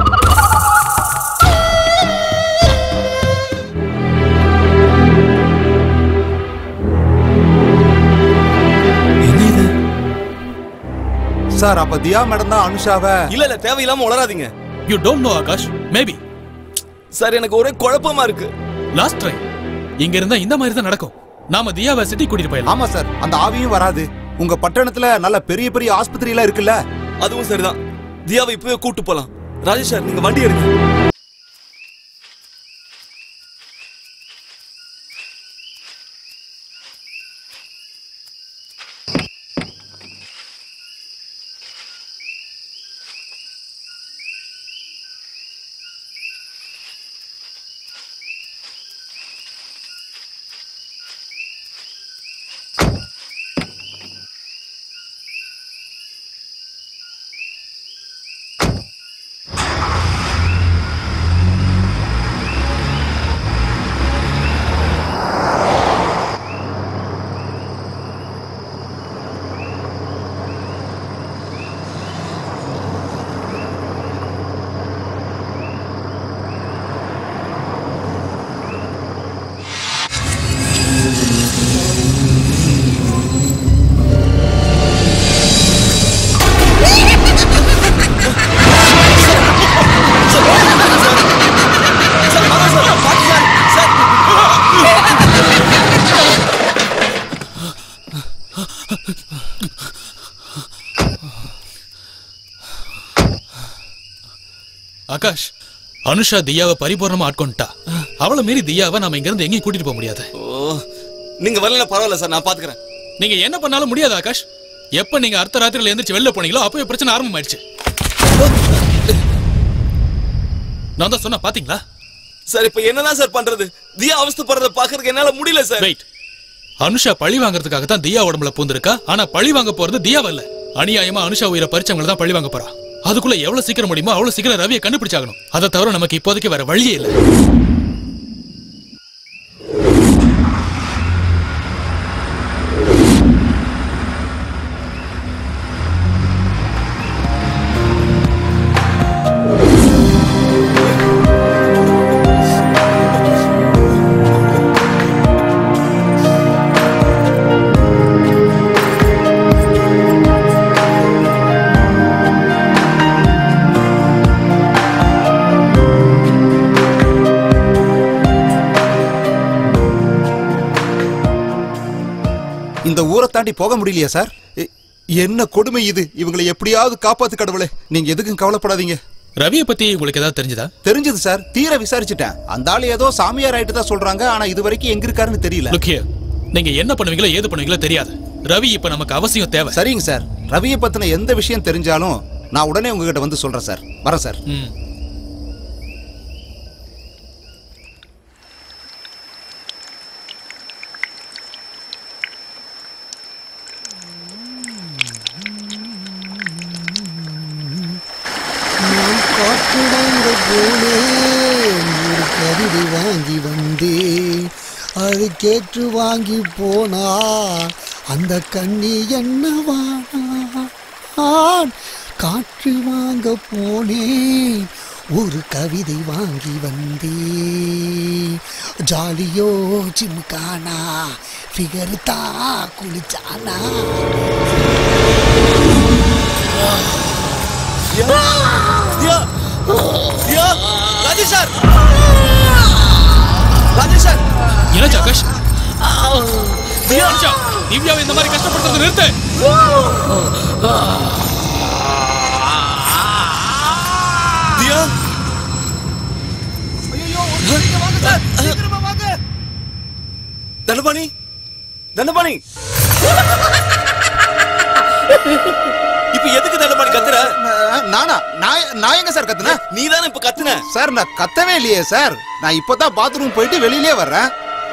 சார் அப்ப தியா மேடம் தான் அனுஷாவை இல்ல இல்ல தேவையில்லாம உளராதீங்க you don't know Akash maybe sir எனக்கு ஒரே குழப்பமா இருக்கு லாஸ்ட் ட்ரை இங்க இருந்தா இந்த மாதிரி தான் நடக்கும் நாம தியாவை சிட்டி கூட்டிட்டு போயிடலாம் ஆமா சார் அந்த ஆவியும் வராது உங்க பட்டணத்துல நல்ல பெரிய பெரிய ஆஸ்பத்திரி எல்லாம் இருக்குல்ல அதுவும் சரிதான் தியாவை இப்பவே கூட்டு போலாம் ராஜேஷ் சார் நீங்க வண்டி எடுங்க ஆகாஷ் அனுஷா தியாவை பரிபூர்ணமா ஆட்கொண்டுட்டா அவளை மீறி தியாவை நாம இங்க இருந்து எங்கேயும் கூட்டிட்டு போக முடியாது ஓ நீங்க வரல பரவாயில்ல சார் நான் பாத்துக்கிறேன் நீங்க என்ன பண்ணாலும் முடியாது ஆகாஷ் எப்ப நீங்க அர்த்த ராத்திரில எந்திரிச்சு வெளில போனீங்களோ அப்பவே பிரச்சனை ஆரம்பமாயிடுச்சு நான் தான் சொன்ன பாத்தீங்களா சார் இப்ப என்னதான் சார் பண்றது தியா அவஸ்தைப்படுறத பாக்குறதுக்கு என்னால முடியல சார் வெயிட் அனுஷா பழி வாங்குறதுக்காக தான் தியா உடம்புல பூந்திருக்கா ஆனா பழி வாங்க போறது தியாவ இல்ல அநியாயமா அனுஷா உயிரை பறிச்சவங்கள தான் பழி வாங்க போறா அதுக்குள்ள எவ்வளவு சீக்கிரம் முடியுமோ அவ்வளவு சீக்கிரம் ரவியை கண்டுபிடிச்சாகணும் அதை தவிர நமக்கு இப்போதைக்கு வேற வழியே இல்லை தாண்டி போக முடியலையா சார் எ- என்ன கொடுமை இது இவங்களை எப்படியாவது காப்பாத்து கடவுளே நீங்க எதுக்கும் கவலைப்படாதீங்க ரவியை பத்தி உங்களுக்கு ஏதாவது தெரிஞ்சதா தெரிஞ்சது சார் தீர விசாரிச்சுட்டேன் அந்த ஆளு ஏதோ சாமியார் ஆயிட்டு தான் சொல்றாங்க ஆனா இது வரைக்கும் எங்க இருக்காருன்னு தெரியல லுக் ஹியர் நீங்க என்ன பண்ணுவீங்களோ ஏது பண்ணுவீங்களோ தெரியாது ரவி இப்ப நமக்கு அவசியம் தேவை சரிங்க சார் ரவியை பத்தின எந்த விஷயம் தெரிஞ்சாலும் நான் உடனே உங்ககிட்ட வந்து சொல்றேன் சார் வரேன் சார் ம் நான் காற்று வாங்க போனேன் ஒரு கவிதை வாங்கி வந்தேன் அது கேட்டு வாங்கி போனா அந்த கண்ணி என்னவான் காற்று வாங்க போனேன் ஒரு கவிதை வாங்கி வந்தேன் ஜாலியோ ஜிம்கானா ஃபிகர் தா குளிச்சானா ராஜேஷ் சார் ராஜேஷ் சார் என்ன ஆகாஷ் திவ்யா திவ்யாவை இந்த மாதிரி கஷ்டப்படுத்துறது நிறுத்து தியா தண்டபாணி தண்டபாணி இப்ப எதுக்கு தண்டபாணி கத்துற நானா நான் நான் எங்க சார் கத்துனேன் நீ தானே இப்ப கத்துன சார் நான் கத்தவே இல்லையே சார் நான் இப்பதான் பாத்ரூம் போயிட்டு வெளியிலே வர்றேன்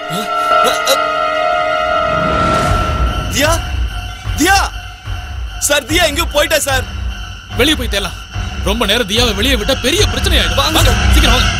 தியா தியா சார் தியா எங்கேயோ போயிட்டா சார் வெளியே போய் தேலாம் ரொம்ப நேரம் தியாவை வெளியே விட்டா பெரிய பிரச்சனை ஆயிடும் வாங்க சீக்கிரம் வாங்க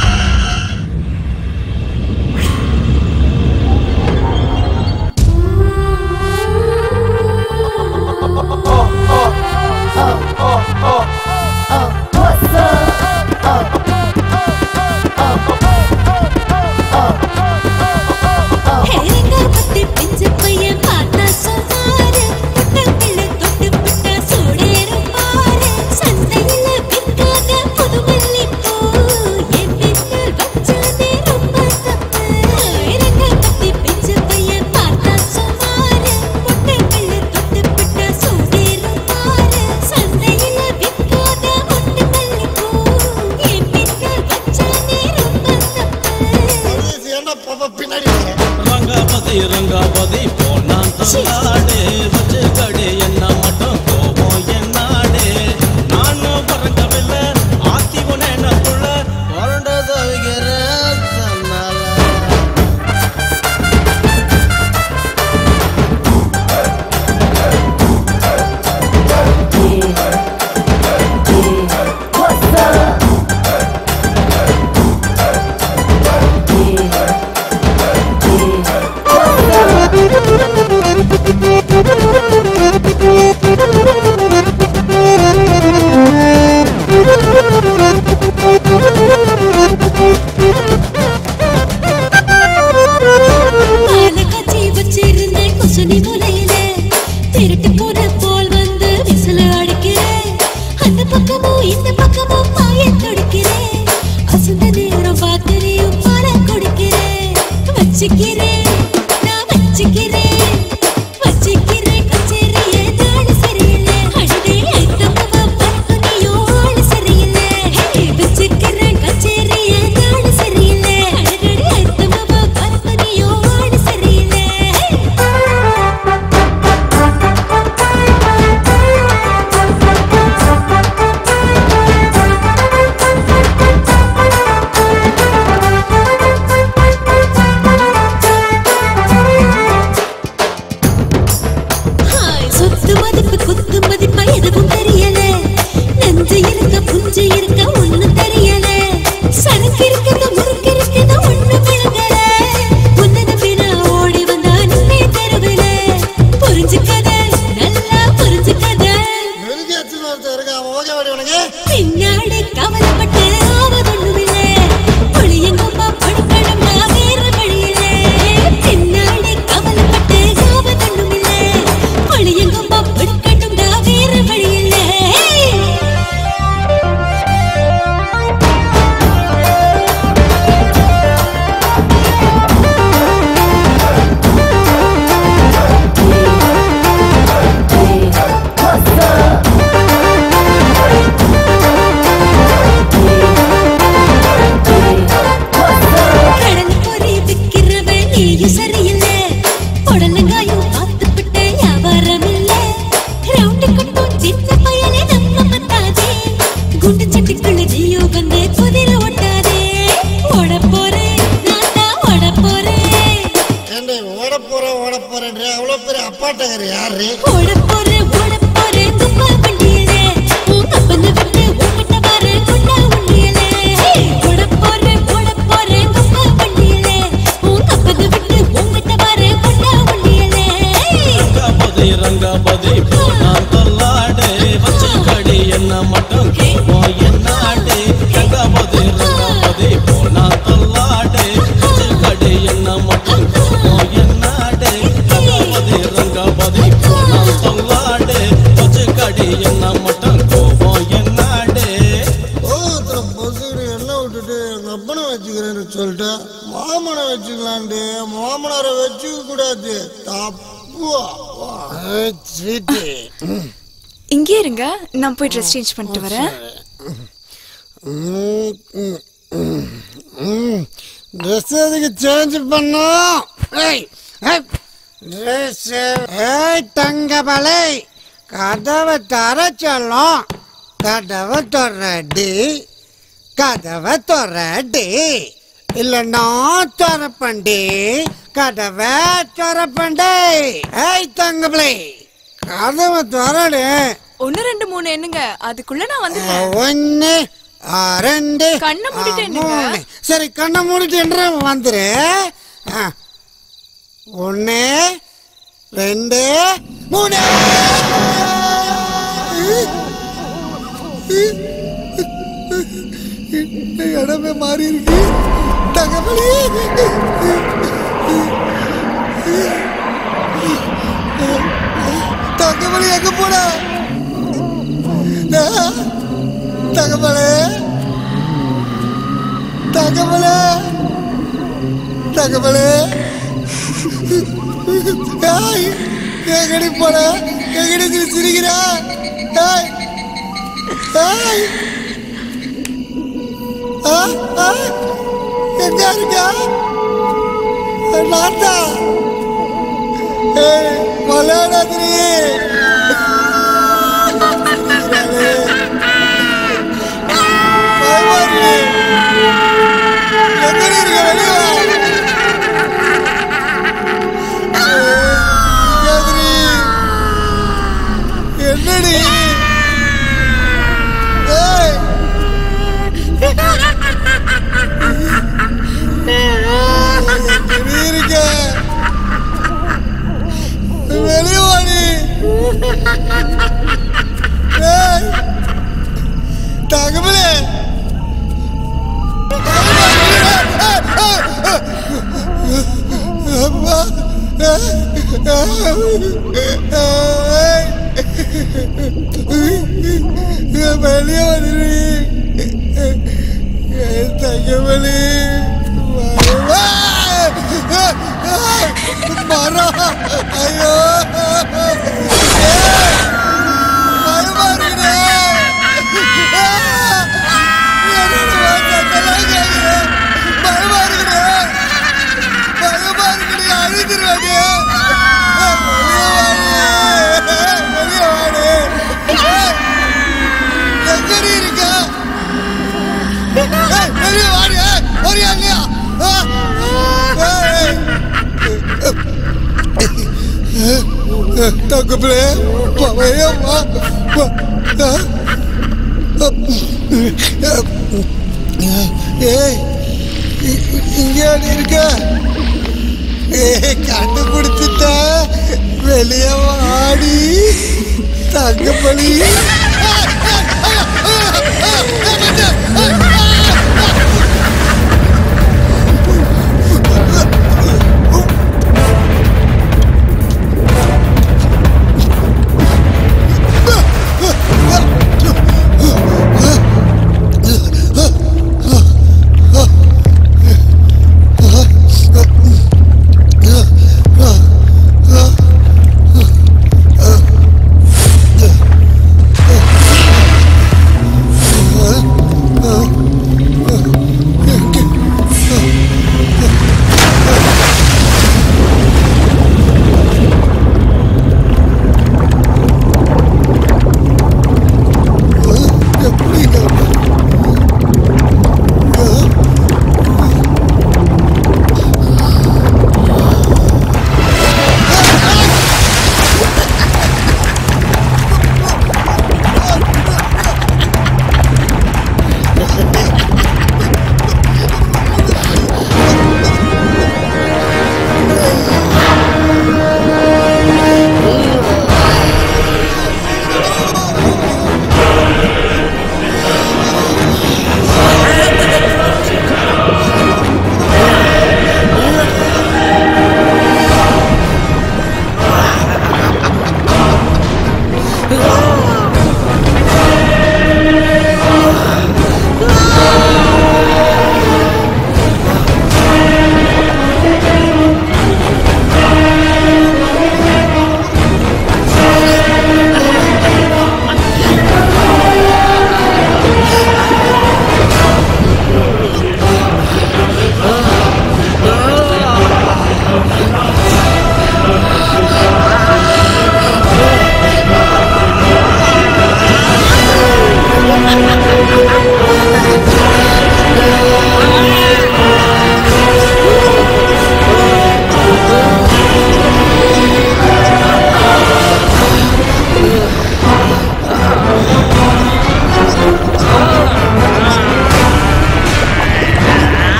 பத்தி பிஞ்சு பையன் பார்த்தா சொன்னாரு புட்டக்கிள்ள தொட்டு புட்டா சூடேறும் பாரு சந்தையில விற்காத புது மல்லிப்பூ என் வீட்டில் வச்சதே ரொம்ப தப்பு இறங்க பத்தி பிஞ்சு பையன் பார்த்தா சொன்னாரு புட்டக்கிள்ள தொட்டு புட்டா சூடேறும் பாரு சந்தையில விற்காத ஒட்டு மல்லிப்பூ என் வீட்டில் வச்சதே ரொம்ப தப்பு பின்னாடி ரங்காபதி ரங்காபதி போனான் தந்தாடே வச்சு கடே என்ன மட்டும் கோபம் என்னாடே நானும் பறக்கவில்லை ஆத்தி உன புள்ள புரண்டதவிகிற தன்னால பால காய்ச்சி வச்சிருந்தேன் குசுனி மூலையில திருட்டு போன போல் வந்து விசில அடிக்கிறேன் அந்த பக்கமும் இந்த பக்கமும் பாய துடிக்கிறேன் அசந்த நேரம் பார்த்துறையும் பால குடிக்கிறேன் வச்சுக்கிறேன் நான் வச்சுக்கிறேன் வச்சுக்கிறேன் கச்சேரிய நாடு சரியில்லை அடடே ஐத்தம்மா பறக்குனியோ ஆளு சரியில்லை ஹே, வச்சுக்கிறேன் கச்சேரிய நாடு சரியில்லை அடடே ஐத்தம்மா பறக்குனியோ ஆளு சரியில்லை ஆ பாரு ஓட போறே ஓட போறே துப்பா வண்டியிலே உன் கப்பல விட்டு உன்கிட்ட வர கொண்டா வண்டியிலே ஓட போறே ஓட போறே துப்பா வண்டியிலே உன் கப்பல விட்டு உன்கிட்ட வர கொண்டா வண்டியிலே ரங்காபதி ரங்காபதி போனான் தள்ளாடு வச்சு கடி என்ன மட்டும் கோபம் என்னாடு ரங்காபதி ரங்காபதி போனான் தள்ளாடு வச்சு கடி என்ன மட்டும் கோபம் என்னாடு ரங்காபதி ரங்காபதி போனான் தள்ளாடு வச்சு கடி என்ன மட்டும் கோபம் என்னாடு கோவத்துல பொசுக்கு எண்ணெய் விட்டுட்டு எங்க அப்பனை வச்சுக்கிறேன்னு சொல்லிட்டு மாமனை வச்சுக்கலான்ட்டு மாமனாரை வச்சுக்க கூடாது தப்பு ஸ்வீட்டு இங்கே இருங்க நான் போய் ட்ரெஸ் சேஞ்ச் பண்ணிட்டு வரேன் ட்ரெஸ் எதுக்கு சேஞ்ச் பண்ணும் ஏய் ட்ரெஸ் ஏய் தங்கபலை கதவை தர சொல்லும் கதவை தொடரடி கதவை தொடரடி இல்லைன்னா திறப்பண்டி கதவை திறப்பண்டி ஏய் தங்கபலை கதவை திறடு ஒன்னு ரெண்டு மூணு என்னங்க அதுக்குள்ள நான் வந்துட்டேன் ஒன்னு ஆ, ரெண்டு கண்ணை மூடிட்டு ஆ, என்னங்க? மூணு. சரி கண்ணை மூடிட்டு என்று வந்துரு ஆ. ஒண்ணு ரெண்டு மூணு இந்த இடமே மாறி இருக்கு தகவலி தகவலி எங்க போன தகவலே தகவலே தகவலே ஏய் எங்கடி போன எங்கடி நீ சிரிக்கிற ஏய் ஏய் ஆ ஆ எங்க இருக்க நாத்தா ஏய் மலையாளத்திரி எங்கடி இருக்க வெளியே வா. கதிரி என்னடி ஏய் எங்கடி இருக்க வெளியே வாடி ஏய் தகவலே அப்பா வெளியே வந்துரு தகவலி மரம் ஐயோ பயமா இருக்குதே பயமா இருக்குதே பயமா இருக்குடி அழுதுருவாடி வெளியே வாடு எங்கடி இருக்க ஏய், வெளியே வாடி வரியா இல்லையா தங்கப்பிள்ளை பவையா வா வா. ஏய் இ- இங்கே இருக்க ஏய் கண்டுபிடிச்சிட்ட வெளியே வாடி தங்கப்பலி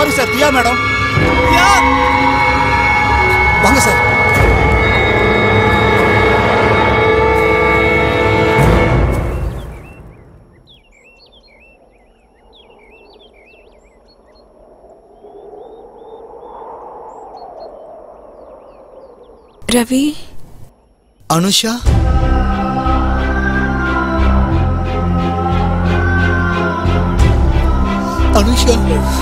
பாருங்க சார் தியா மேடம் வாங்க சார் ரவி அனுஷா அனுஷா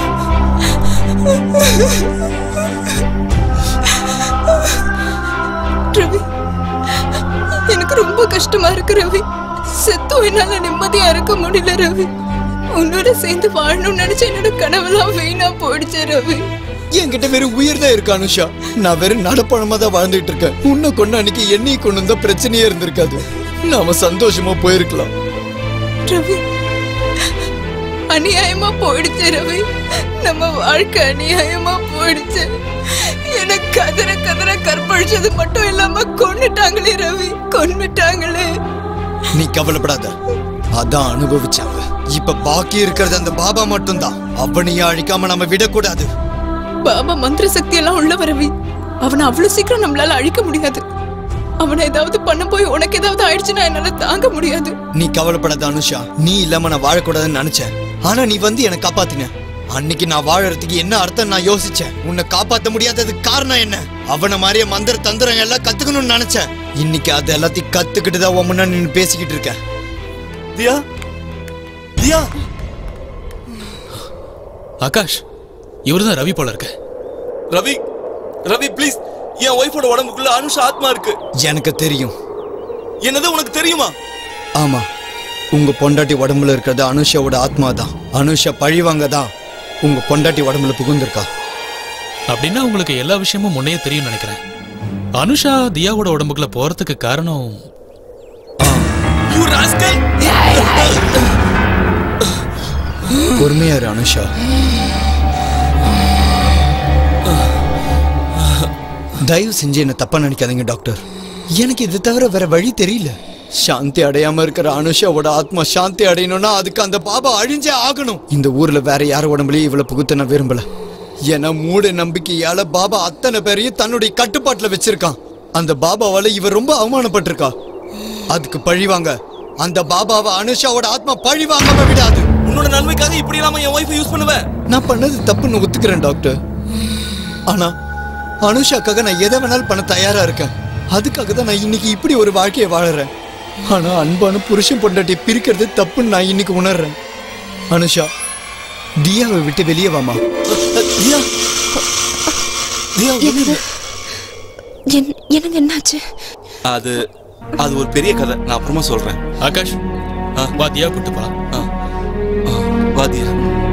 ரவி எனக்கு ரொம்ப கஷ்டமா இருக்கு ரவி செத்தும் என்னால நிம்மதியா இருக்க முடியல ரவி உன்னோட சேர்ந்து வாழணும்னு நினைச்ச என்னோட கனவெல்லாம் வீணா போயிடுச்சு ரவி என்கிட்ட வெறும் உயிர் தான் இருக்கு அனுஷா நான் வெறும் நடப்பணமா தான் வாழ்ந்துட்டு இருக்கேன் உன்னை கொண்டு அன்னைக்கு என்னையும் கொண்டு வந்தா பிரச்சனையே இருந்திருக்காது நாம சந்தோஷமா போயிருக்கலாம் ரவி அநியாயமா போயிடுச்சு ரவி நம்ம வாழ்க்கை அநியாயமா போயிடுச்சு எனக்கு கதற கதற கற்பழிச்சது மட்டும் இல்லாம கொன்னுட்டாங்களே ரவி கொன்னுட்டாங்களே நீ கவலைப்படாத அதான் அனுபவிச்சாங்க இப்ப பாக்கி இருக்கிறது அந்த பாபா மட்டும்தான் அவனையும் அழிக்காம நம்ம விடக்கூடாது பாபா மந்திர சக்தி எல்லாம் உள்ளவ ரவி அவனை அவ்வளவு சீக்கிரம் நம்மளால அழிக்க முடியாது அவனை ஏதாவது பண்ண போய் உனக்கு ஏதாவது ஆயிடுச்சுன்னா என்னால தாங்க முடியாது நீ கவலைப்படாத அனுஷா நீ இல்லாம நான் வாழக்கூடாதுன்னு நினைச்சேன் ஆனா நீ வந்து என்னை காப்பாத்தின அன்னைக்கு நான் வாழறதுக்கு என்ன அர்த்தம் நான் யோசிச்சேன் உன்னை காப்பாத்த முடியாததுக்கு காரணம் என்ன அவன மாதிரியே மந்திர தந்திரம் எல்லாம் கத்துக்கணும்னு நினைச்சேன் இன்னைக்கு அது எல்லாத்தையும் கத்துக்கிட்டு தான் உன் முன்னாடி நின்னு பேசிக்கிட்டு இருக்கேன் தியா தியா ஆகாஷ் இவர்தான் ரவி போல இருக்க ரவி ரவி ப்ளீஸ் என் ஒய்ஃபோட உடம்புக்குள்ள அனுஷா ஆத்மா இருக்கு எனக்கு தெரியும் என்னது உனக்கு தெரியுமா ஆமா உங்க பொண்டாட்டி உடம்புல இருக்கிறது அனுஷாவோட ஆத்மா தான் அனுஷா பழிவாங்க தான் உங்க பொண்டாட்டி உடம்புல புகுந்திருக்கா அப்படின்னா உங்களுக்கு எல்லா விஷயமும் முன்னையே தெரியும் நினைக்கிறேன் அனுஷா தியாவோட உடம்புக்குள்ள போறதுக்கு காரணம் யூ ராஸ்கல் பொறுமையா இரு அனுஷா தயவு செஞ்சு என்ன தப்பா நினைக்காதீங்க டாக்டர் எனக்கு இது தவிர வேற வழி தெரியல சாந்தி அடையாம இருக்கிற அனுஷாவோட ஆத்மா சாந்தி அடையணும்னா அதுக்கு அந்த பாபா அழிஞ்சே ஆகணும் இந்த ஊர்ல வேற யார் உடம்புலயும் இவ்வளவு புகுத்த நான் விரும்பல ஏன்னா மூட நம்பிக்கையால பாபா அத்தனை பேரையும் தன்னுடைய கட்டுப்பாட்டுல வச்சிருக்கான் அந்த பாபாவால இவர் ரொம்ப அவமானப்பட்டிருக்கா அதுக்கு பழிவாங்க அந்த பாபாவை அனுஷாவோட ஆத்மா பழி வாங்காம விடாது உன்னோட நன்மைக்காக இப்படி இல்லாம என் ஒய்ஃபை யூஸ் பண்ணுவேன் நான் பண்ணது தப்புன்னு ஒத்துக்கிறேன் டாக்டர் ஆனா அனுஷாக்காக நான் எதை வேணாலும் பண்ண தயாரா இருக்கேன் அதுக்காக தான் நான் இன்னைக்கு இப்படி ஒரு வாழ்க்கையை வாழறேன் ஆனா அன்பான புருஷன் பொண்டாட்டி பிரிக்கிறது தப்புன்னு நான் இன்னைக்கு உணர்றேன் அனுஷா தியாவை விட்டு வெளியே வாமா தியா தியா என்னது என்- எனக்கு என்னாச்சு அது அது ஒரு பெரிய கதை நான் அப்புறமா சொல்றேன் ஆகாஷ் வா தியா கூட்டு போலாம் வா தியா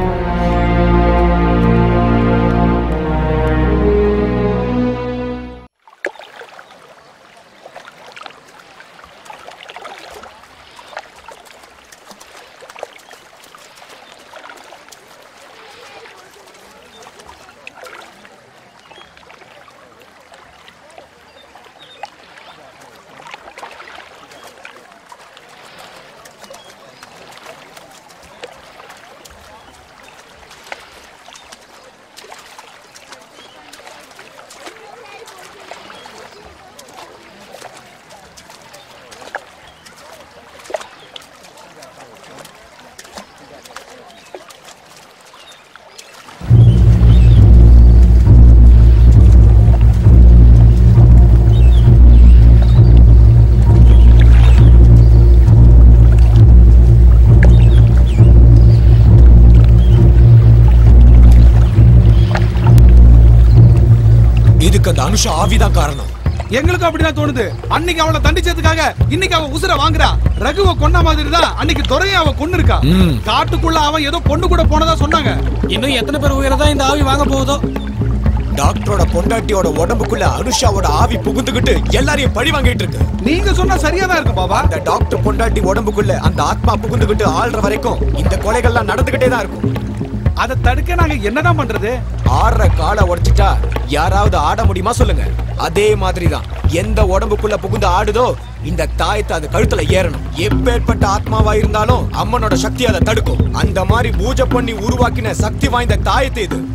இதுக்கு அந்த அனுஷா ஆவிதான் காரணம் எங்களுக்கும் அப்படிதான் தோணுது அன்னைக்கு அவளை தண்டிச்சதுக்காக இன்னைக்கு அவ உசுர வாங்குறா ரகுவ கொன்ன மாதிரி தான் அன்னைக்கு துறைய அவ கொன்னு இருக்கா ம். காட்டுக்குள்ள அவன் ஏதோ பொண்ணு கூட போனதா சொன்னாங்க இன்னும் எத்தனை பேர் உயிரை இந்த ஆவி வாங்க போகுதோ டாக்டரோட பொண்டாட்டியோட உடம்புக்குள்ள அனுஷாவோட ஆவி புகுந்துகிட்டு எல்லாரையும் பழி வாங்கிட்டு இருக்கு நீங்க சொன்னா சரியா தான் இருக்கு பாபா அந்த டாக்டர் பொண்டாட்டி உடம்புக்குள்ள அந்த ஆத்மா புகுந்துகிட்டு ஆள்ற வரைக்கும் இந்த கொலைகள்லாம் நடந்துகிட்டே தான் இருக்கும் அதை தடுக்க நாங்க என்னதான் பண்றது ஆடுற காலை உடைச்சிட்டா யாராவது ஆட முடியுமா சொல்லுங்க அதே மாதிரி தான் எந்த உடம்புக்குள்ள புகுந்து ஆடுதோ இந்த தாயத்தை அது கழுத்துல ஏறணும் எப்பேற்பட்ட ஆத்மாவா இருந்தாலும் அம்மனோட சக்தி அதை தடுக்கும் அந்த மாதிரி பூஜை பண்ணி உருவாக்கின சக்தி வாய்ந்த தாயத்தை இது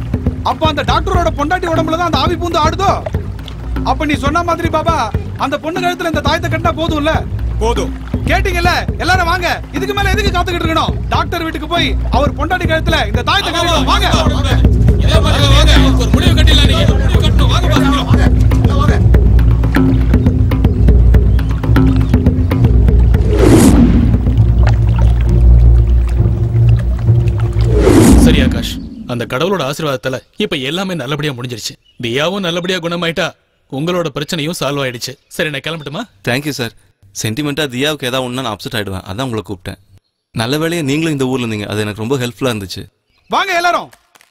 அப்ப அந்த டாக்டரோட பொண்டாட்டி உடம்புல தான் அந்த ஆவி பூந்து ஆடுதோ அப்ப நீ சொன்ன மாதிரி பாபா அந்த பொண்ணு கழுத்துல இந்த தாயத்தை கட்டினா போதும்ல போதும் கேட்டீங்கல்ல எல்லாரும் வாங்க இதுக்கு மேல எதுக்கு காத்துக்கிட்டு இருக்கணும் டாக்டர் வீட்டுக்கு போய் அவர் பொண்டாட்டி கழுத்துல இந்த தாயத்தை கட்டணும் வாங்க ஒரு முடிவு கட்டிடலாம் நீங்க முடிவு கட்டணும் வாங்க பாத்துக்கலாம் சரி ஆகாஷ் அந்த கடவுளோட ஆசீர்வாதத்தால இப்ப எல்லாமே நல்லபடியா முடிஞ்சிருச்சு தியாவும் நல்லபடியா குணமாயிட்டா உங்களோட பிரச்சனையும் சால்வ் ஆயிடுச்சு சரி நான் கிளம்பட்டுமா தேங்க்யூ சார் சென்டிமெண்ட்டாக தியாவுக்கு ஏதாவது ஒன்றா நான் அப்செட் ஆயிடுவேன் அதான் உங்களை கூப்பிட்டேன் நல்ல வேலையை நீங்களும் இந்த ஊர்ல இருந்தீங்க அது எனக்கு ரொம்ப ஹெல்ப்ஃபுல்லாக இருந்துச்சு வாங்க எல்லாரும்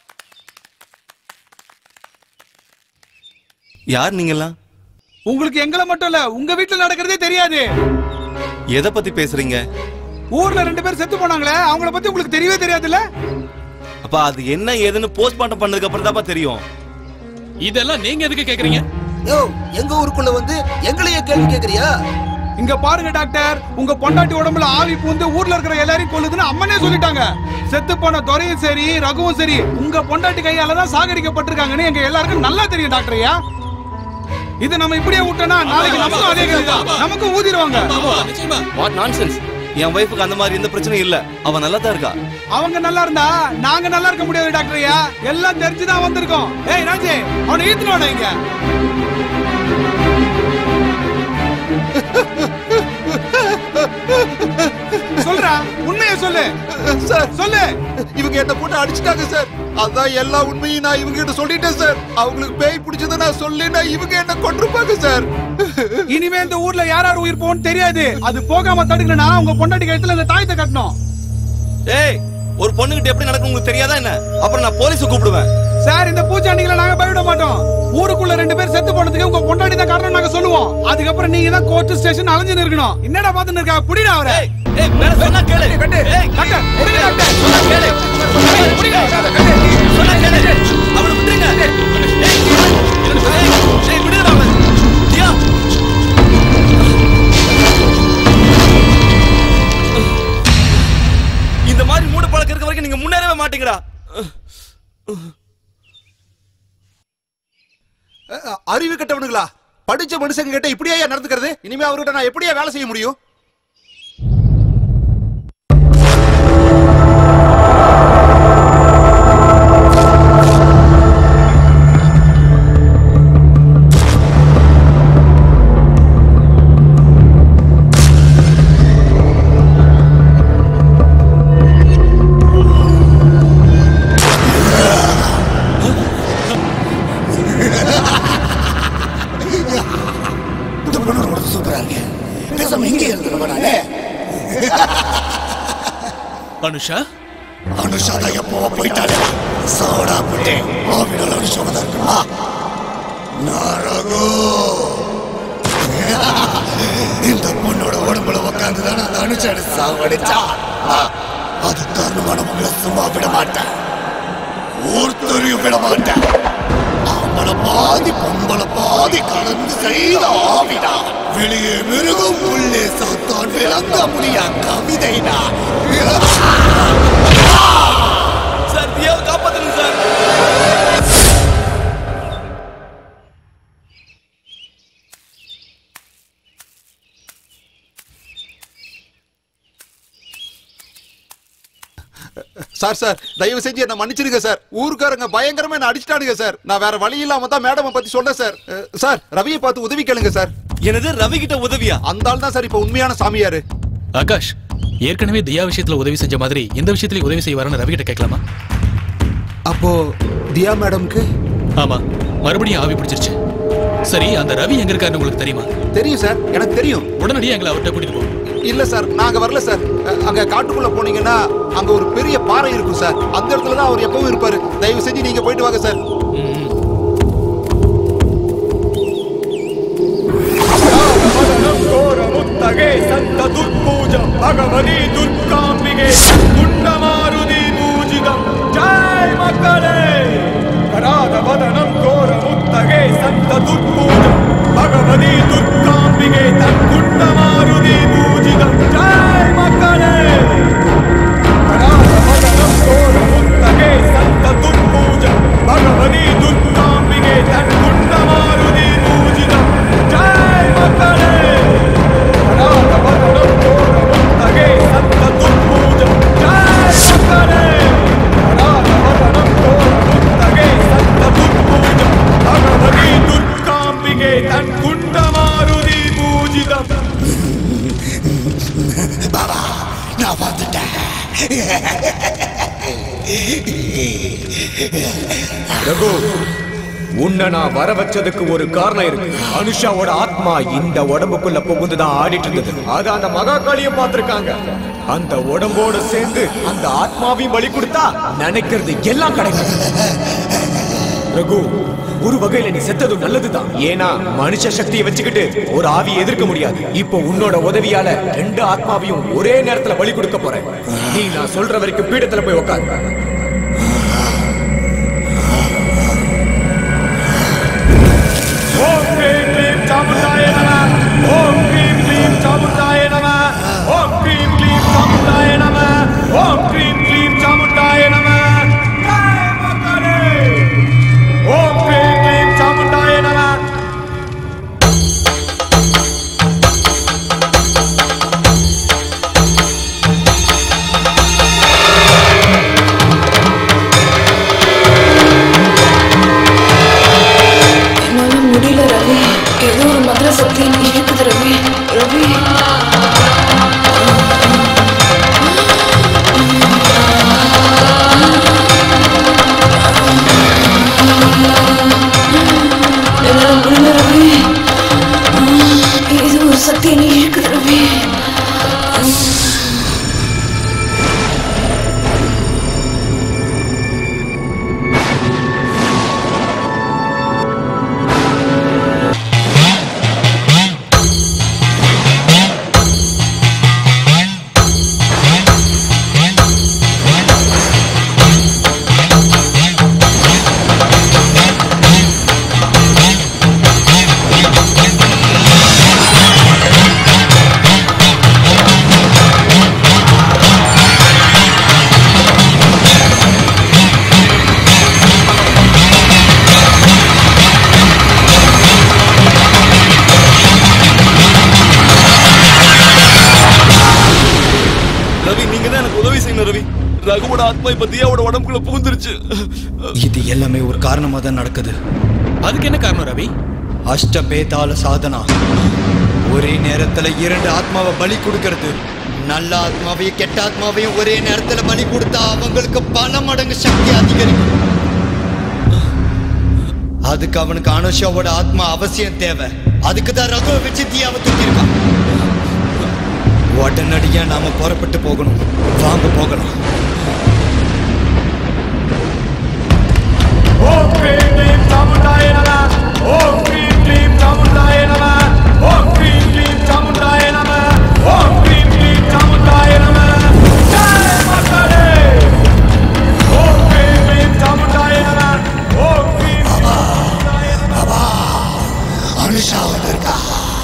யார் நீங்கெல்லாம் உங்களுக்கு எங்களை மட்டும் இல்ல உங்க வீட்டுல நடக்கிறதே தெரியாது எதை பத்தி பேசுறீங்க ஊர்ல ரெண்டு பேர் செத்து போனாங்களே அவங்கள பத்தி உங்களுக்கு தெரியவே தெரியாதுல்ல அப்பா அது என்ன ஏதுன்னு போஸ்ட்மார்ட்டம் பண்ணதுக்கு அப்புறம் தான்ப்பா தெரியும் இதெல்லாம் நீங்க எதுக்கு கேக்குறீங்க யோ எங்க ஊருக்குள்ள வந்து எங்களையே கேள்வி கேக்குறியா இங்க பாருங்க டாக்டர் உங்க பொண்டாட்டி உடம்புல ஆவி பூந்து ஊர்ல இருக்கிற எல்லாரையும் கொல்லுதுன்னு அம்மனே சொல்லிட்டாங்க செத்து போன துரையும் சரி ரகுவும் சரி உங்க பொண்டாட்டி கையால தான் சாகடிக்கப்பட்டிருக்காங்கன்னு எங்க எல்லாருக்கும் நல்லா தெரியும் டாக்டர் ஐயா இது நம்ம இப்படியே விட்டோம்னா நாளைக்கு நமக்கும் அதே கதி தான் நமக்கு ஊதிடுவாங்க வாட் நான்சென்ஸ் என் ஒய்ஃபுக்கு அந்த மாதிரி எந்த பிரச்சனையும் இல்ல அவ நல்லா தான் இருக்கா அவங்க நல்லா இருந்தா நாங்க நல்லா இருக்க முடியாது டாக்டர் ஐயா எல்லாம் தெரிஞ்சுதான் வந்திருக்கோம் ஏய் ராஜே அவனை ஈத்துட்டு வாடா இங்க சொல்றா உண்மையை சொல்லு சார் சொல்லு இவங்க என்ன போட்டு அடிச்சிட்டாங்க சார் அதான் எல்லா உண்மையும் நான் இவங்க கிட்ட சொல்லிட்டேன் சார் அவங்களுக்கு பேய் பிடிச்சதை நான் சொல்லினா இவங்க என்ன கொண்டிருப்பாங்க சார் இனிமே இந்த ஊர்ல யார் யார் உயிர் போகும் தெரியாது அது போகாம தடுக்கணும்னா உங்க பொண்டாட்டி கழுத்துல இந்த தாயத்தை கட்டணும் ஏய் ஒரு பொண்ணுகிட்ட எப்படி நடக்கும் உங்களுக்கு தெரியாதா என்ன அப்புறம் நான் போலீஸை கூப்பிடுவேன் சார் இந்த பூச்சாண்டிகளை நாங்க பயவிட மாட்டோம் ஊருக்குள்ள ரெண்டு பேர் செத்து போனதுக்கு உங்க பொண்டாட்டி தான் காரணம் நாங்க சொல்லுவோம் அதுக்கப்புறம் நீங்க தான் கோர்ட் ஸ்டேஷன் அலைஞ்சு இருக்கணும் என்னடா பாத்துன்னு இருக்கா புடிடா அவரை ஏய் மேல சொன்னா கேளு ஏய் டாக்டர் புடிங்க டாக்டர் சொன்னா கேளு புடிங்க சொன்னா கேளு அவனை விட்டுருங்க ஏய் ஏய், ஏய் விடுடா அவன் தியா இந்த மாதிரி மூட பழக்கம் இருக்க வரைக்கும் நீங்க முன்னேறவே மாட்டீங்கடா அஹ், அறிவு கெட்டவனுங்களா படிச்ச மனுஷங்க கிட்ட இப்படியே நடந்துக்கிறது இனிமே அவர்கிட்ட நான் எப்படியே வேலை செய்ய முடியும் இந்த பொண்ணு ரொம்ப சூப்பரா இருக்கு பேசாம இங்கே இருந்துருவா நானே அனுஷா அனுஷா தான் எப்போ போயிட்டாலே சோடா போட்டே ஆவிடால அனுஷா தான் இருக்குமா நாரகோ இந்த பொண்ணோட உடம்புல உட்காந்து தான் அந்த அனுஷாடு சாவடிச்சா அது காரணமா நம்மள சும்மா விட மாட்டேன் ஒருத்தரையும் விட மாட்டேன் ஆம்பளை பாதி பொம்பளை பாதி கலந்து செய்த ஆவிடா வெளியே மிருகம் உள்ளே சாத்தான் விளங்க முடியா கவிதைடா சார் தியாவை காப்பாத்துங்க சார் சார் சார் தயவு செஞ்சு என்ன மன்னிச்சிருங்க சார் ஊருக்காரங்க பயங்கரமா என்ன அடிச்சிட்டானுங்க சார் நான் வேற வழி இல்லாம தான் மேடம் பத்தி சொன்னேன் சார் அஹ், சார் ரவியை பார்த்து உதவி கேளுங்க சார் எனது ரவி கிட்ட உதவியா அந்த ஆள் தான் சார் இப்ப உண்மையான சாமியாரு ஆகாஷ் ஏற்கனவே தியா விஷயத்துல உதவி செஞ்ச மாதிரி இந்த விஷயத்திலயும் உதவி செய்வாருன்னு ரவி கிட்ட கேட்கலாமா அப்போ தியா மேடம்க்கு ஆமா மறுபடியும் ஆவி பிடிச்சிருச்சு சரி அந்த ரவி எங்க இருக்காருன்னு உங்களுக்கு தெரியுமா தெரியும் சார் எனக்கு தெரியும் உடனடியாக எங்களை அவர்கிட்ட கூட்டிட்டு போ இல்ல சார் நாங்க வரல சார் அஹ், அங்க காட்டுக்குள்ள போனீங்கன்னா அங்க ஒரு பெரிய பாறை இருக்கும் சார் அந்த இடத்துல தான் அவர் எப்பவும் இருப்பாரு தயவு செஞ்சு நீங்க போயிட்டு வாங்க சார் ಮುತ್ತಗೆ ಸಂತ ದುರ್ಪೂಜ ಭಗವತಿ ದುರ್ಗಾಂಬಿಗೆ ಗುಂಡಮಾರುತಿ ಪೂಜಿತ ಜೈ ಮಕ್ಕಳೇ ಕರಾದ ವದನಂ ಘೋರ ಮುತ್ತಗೆ ಸಂತ ದುರ್ಪೂಜ ಭಗವತಿ ದುರ್ಗಾಂಬಿಗೆ ಗುಂಡಮಾರುತಿ ಪೂಜಿತ ಜೈ ಮಕ್ಕಳೇ ಕರಾದ ವದನಂ ಘೋರ ಮುತ್ತಗೆ ಸಂತ ದುರ್ಪೂಜ ಭಗವತಿ நான் வந்துட்டேன் ரகு உன்னை நான் வர வச்சதுக்கு ஒரு காரணம் இருக்கு அனுஷாவோட ஆத்மா இந்த உடம்புக்குள்ள புகுந்துதான் ஆடிட்டு இருந்தது அத அந்த மகாகாளிய பார்த்திருக்காங்க அந்த உடம்போட சேர்ந்து அந்த ஆத்மாவையும் பலி கொடுத்தா நினைக்கிறது எல்லாம் கிடைக்கும் ரகு ஒரு வகையில நீ செத்தது நல்லதுதான் ஏன்னா மனுஷ சக்தியை வச்சுக்கிட்டு ஒரு ஆவியை எதிர்க்க முடியாது இப்போ உன்னோட உதவியால ரெண்டு ஆத்மாவையும் ஒரே நேரத்துல பலி கொடுக்க போறேன் நீ நான் சொல்ற வரைக்கும் பீடத்துல போய் உட்காரு ஓம் க்ரீம் க்ளீம் சாமுண்டாய நம ஓம் க்ரீம் க்ளீம் சாமுண்டாய நம ஓம் க்ரீம் க்ளீம் சாமுண்டாய நம ஓம் க்ரீம் க்ளீம் சாமுண்டாய நம ஜெய் மாதாடி ஓம் க்ரீம் க்ளீம் சாமுண்டாய நம என்னால முடியல ரவி ஏதோ ஒரு மதுர சக்தி என்ன இழுக்குது ரவி ரவி என்னால முடியல ரவி ஏதோ ஒரு சக்தி என்ன இழுக்குது ரவி ரவி நீங்க தான் எனக்கு உதவி செய்யணும் ரவி ரகுவோட ஆத்மா இப்ப தியாவோட உடம்புக்குள்ள புகுந்துருச்சு இது எல்லாமே ஒரு காரணமா தான் நடக்குது அதுக்கு என்ன காரணம் ரவி அஷ்டபேதால சாதனா ஒரே நேரத்துல இரண்டு ஆத்மாவை பலி கொடுக்கறது நல்ல ஆத்மாவையும் கெட்ட ஆத்மாவையும் ஒரே நேரத்துல பலி கொடுத்தா அவங்களுக்கு பல மடங்கு சக்தி அதிகரிக்கும் அதுக்கு அவனுக்கு அனுஷாவோட ஆத்மா அவசியம் தேவை அதுக்கு தான் ரகுவை வச்சு தீயாவை தூக்கியிருக்கான் உடனடியா நாம புறப்பட்டு போகணும் வாங்க போகலாம் ஓம் க்ரீம் க்ளீம் சாமுண்டாய நம ஓம் க்ரீம் க்ளீம் சாமுண்டாய நம ஓம் க்ரீம் க்ளீம் சாமுண்டாய நம ஓம் க்ரீம் க்ளீம் சாமுண்டாய நம ஜெய் மாதாடி ஓம் க்ரீம் க்ளீம் சாமுண்டாய நம ஓம் க்ரீம் அனுஷா வந்திருக்கா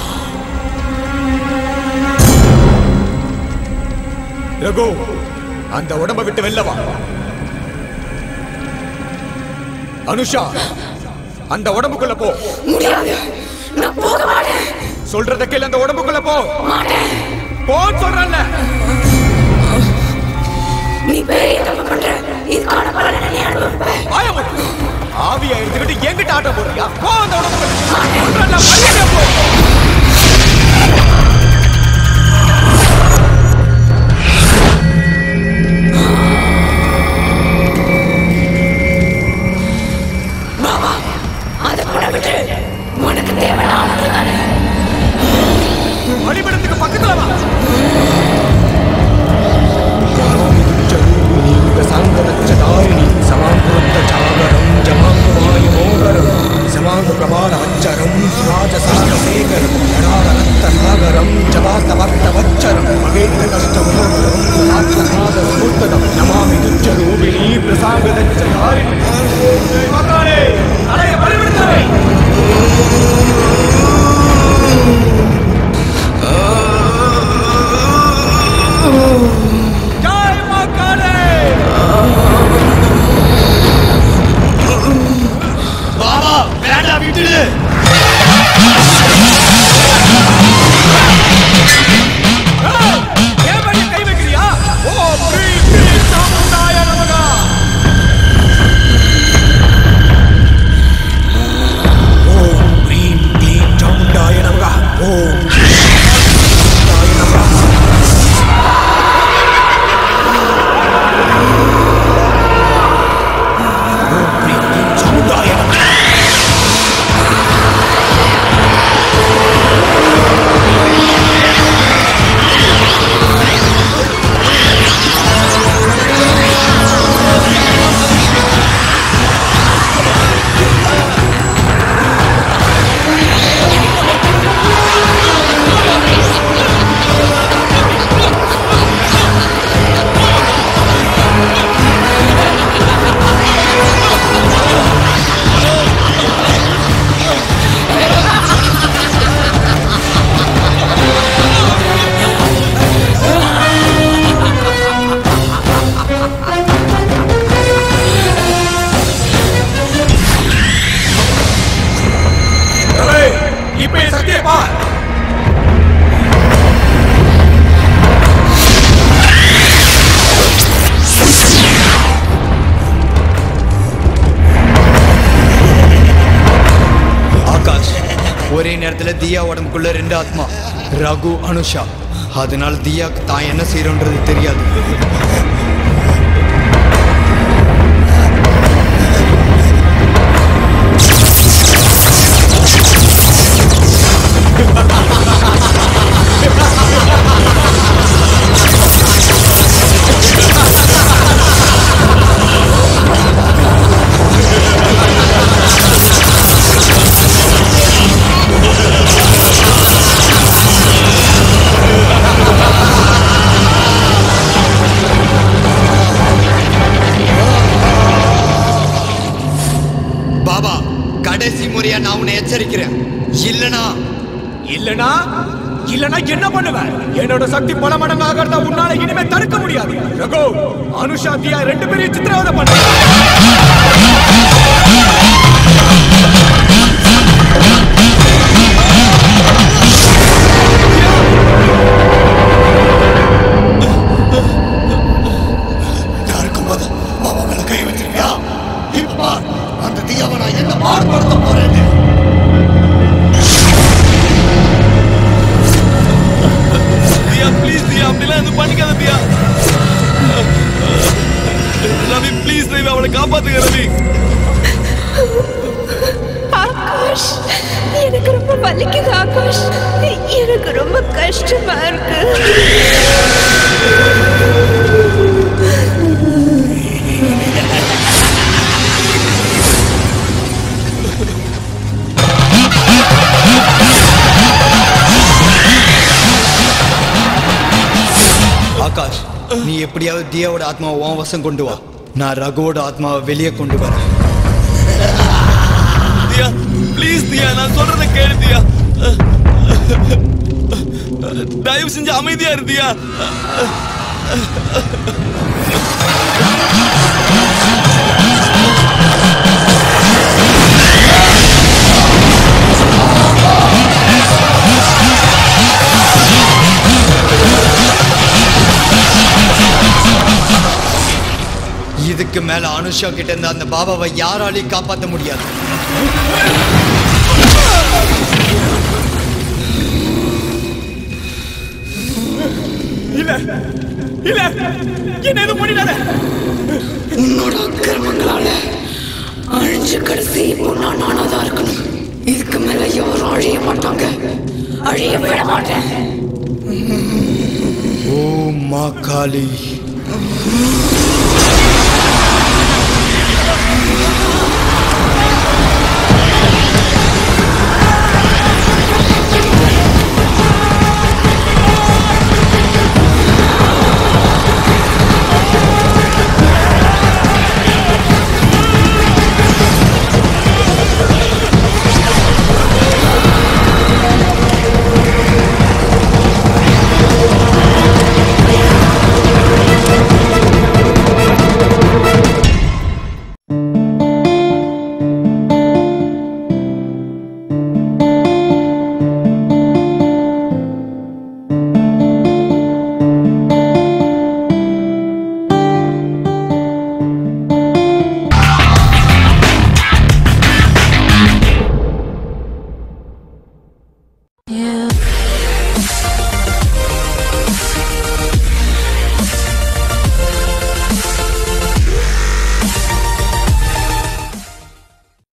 ரகு அந்த உடம்ப விட்டு வெளில வா அனுஷா அந்த உடம்புக்குள்ள போ முடியாது நான் போக மாட்டேன் சொல்றத கேளு அந்த உடம்புக்குள்ள போ போன்னு சொல்றேன்ல நீ பெரிய தப்பு பண்ற இதுக்கான பலனை நீ அனுபவிப்ப வாய மூடு. ஆவியா எடுத்துக்கிட்டு எங்கிட்ட ஆட்ட போறியா போ அந்த உடம்புக்குள்ள சொல்றேன்ல, மரியாதையா போ பாபா அதை கூட விட்டு உனக்கு தேவையானது தானே வழிபடத்துக்கு பக்கத்துல வா சாங்கரச்சதாரிணி சமாங்குரத்த சாகரம் ஜமாங்குமாய மோகரம் சமாங்கு பிரமாண வச்சரம் ராஜசாரசேகரம் ஜடாரத்த சாகரம் ஜபாத்த வர்த்த வச்சரம் மகேந்திர கஷ்டமோகரம் ஆத்மநாத சமுத்ததம் நமாமி துச்ச ரூபிணி பிரசாங்கதச்சதாரிணி மகானே அடைய பரிவிடுத்தவை ஜெய் மகானே பாபா வேண்டாம் விட்டுடு ஏன் மேல கை வைக்கிறியா ஓ க்ரீம் க்ரீம் சாமுண்டாய நமகா ஓம் க்ரீம் க்ளீம் சாமுண்டாய நமகா ஓம் சாமுண்டாய நமகா நேரத்துல தியா உடம்புக்குள்ள ரெண்டு ஆத்மா ரகு அனுஷா அதனால தியாக்கு தான் என்ன செய்யறோன்றது தெரியாது பாபா கடைசி முறையா நான் உன்னை எச்சரிக்கிறேன் இல்லனா இல்லனா இல்லனா என்ன பண்ணுவ என்னோட சக்தி பல மடங்கு ஆகிறத உன்னால இனிமே தடுக்க முடியாது ரகு அனுஷா தியா ரெண்டு பேரையும் சித்திரவதை பண்ண நான் இருக்கும்போது மாமா மேல கை வச்சிருக்கியா இப்ப பார், அந்த தீயாவை நான் என்ன பாடுபடுத்த போறேன்னு தியா ப்ளீஸ் தியா அப்படிலாம் எதுவும் பண்ணிக்காத தியா ரவி ப்ளீஸ் ரவி அவளை காப்பாத்துங்க ரவி ஆகாஷ் எனக்கு ரொம்ப வலிக்குது ஆகாஷ் எனக்கு ரொம்ப கஷ்டமா இருக்கு ஆகாஷ் நீ எப்படியாவது தியாவோட ஆத்மாவை உன் வசம் கொண்டு வா நான் ரகுவோட ஆத்மாவை வெளியே கொண்டு வரேன் தியா ப்ளீஸ் தியா நான் சொல்றத கேளு தியா தயவு செஞ்சு அமைதியா இரு தியா இதுக்கு மேல அனுஷா கிட்ட இருந்து அந்த பாபாவை யாராலையும் காப்பாத்த முடியாது இல்ல இல்ல என்ன எதுவும் பண்ணிடாத உன்னோட அக்கிரமங்களால அழிஞ்ச கடைசி பொண்ணா நானா தான் இருக்கணும் இதுக்கு மேல யாரும் அழிய மாட்டாங்க அழிய விட மாட்டேன் ஓ மா காளி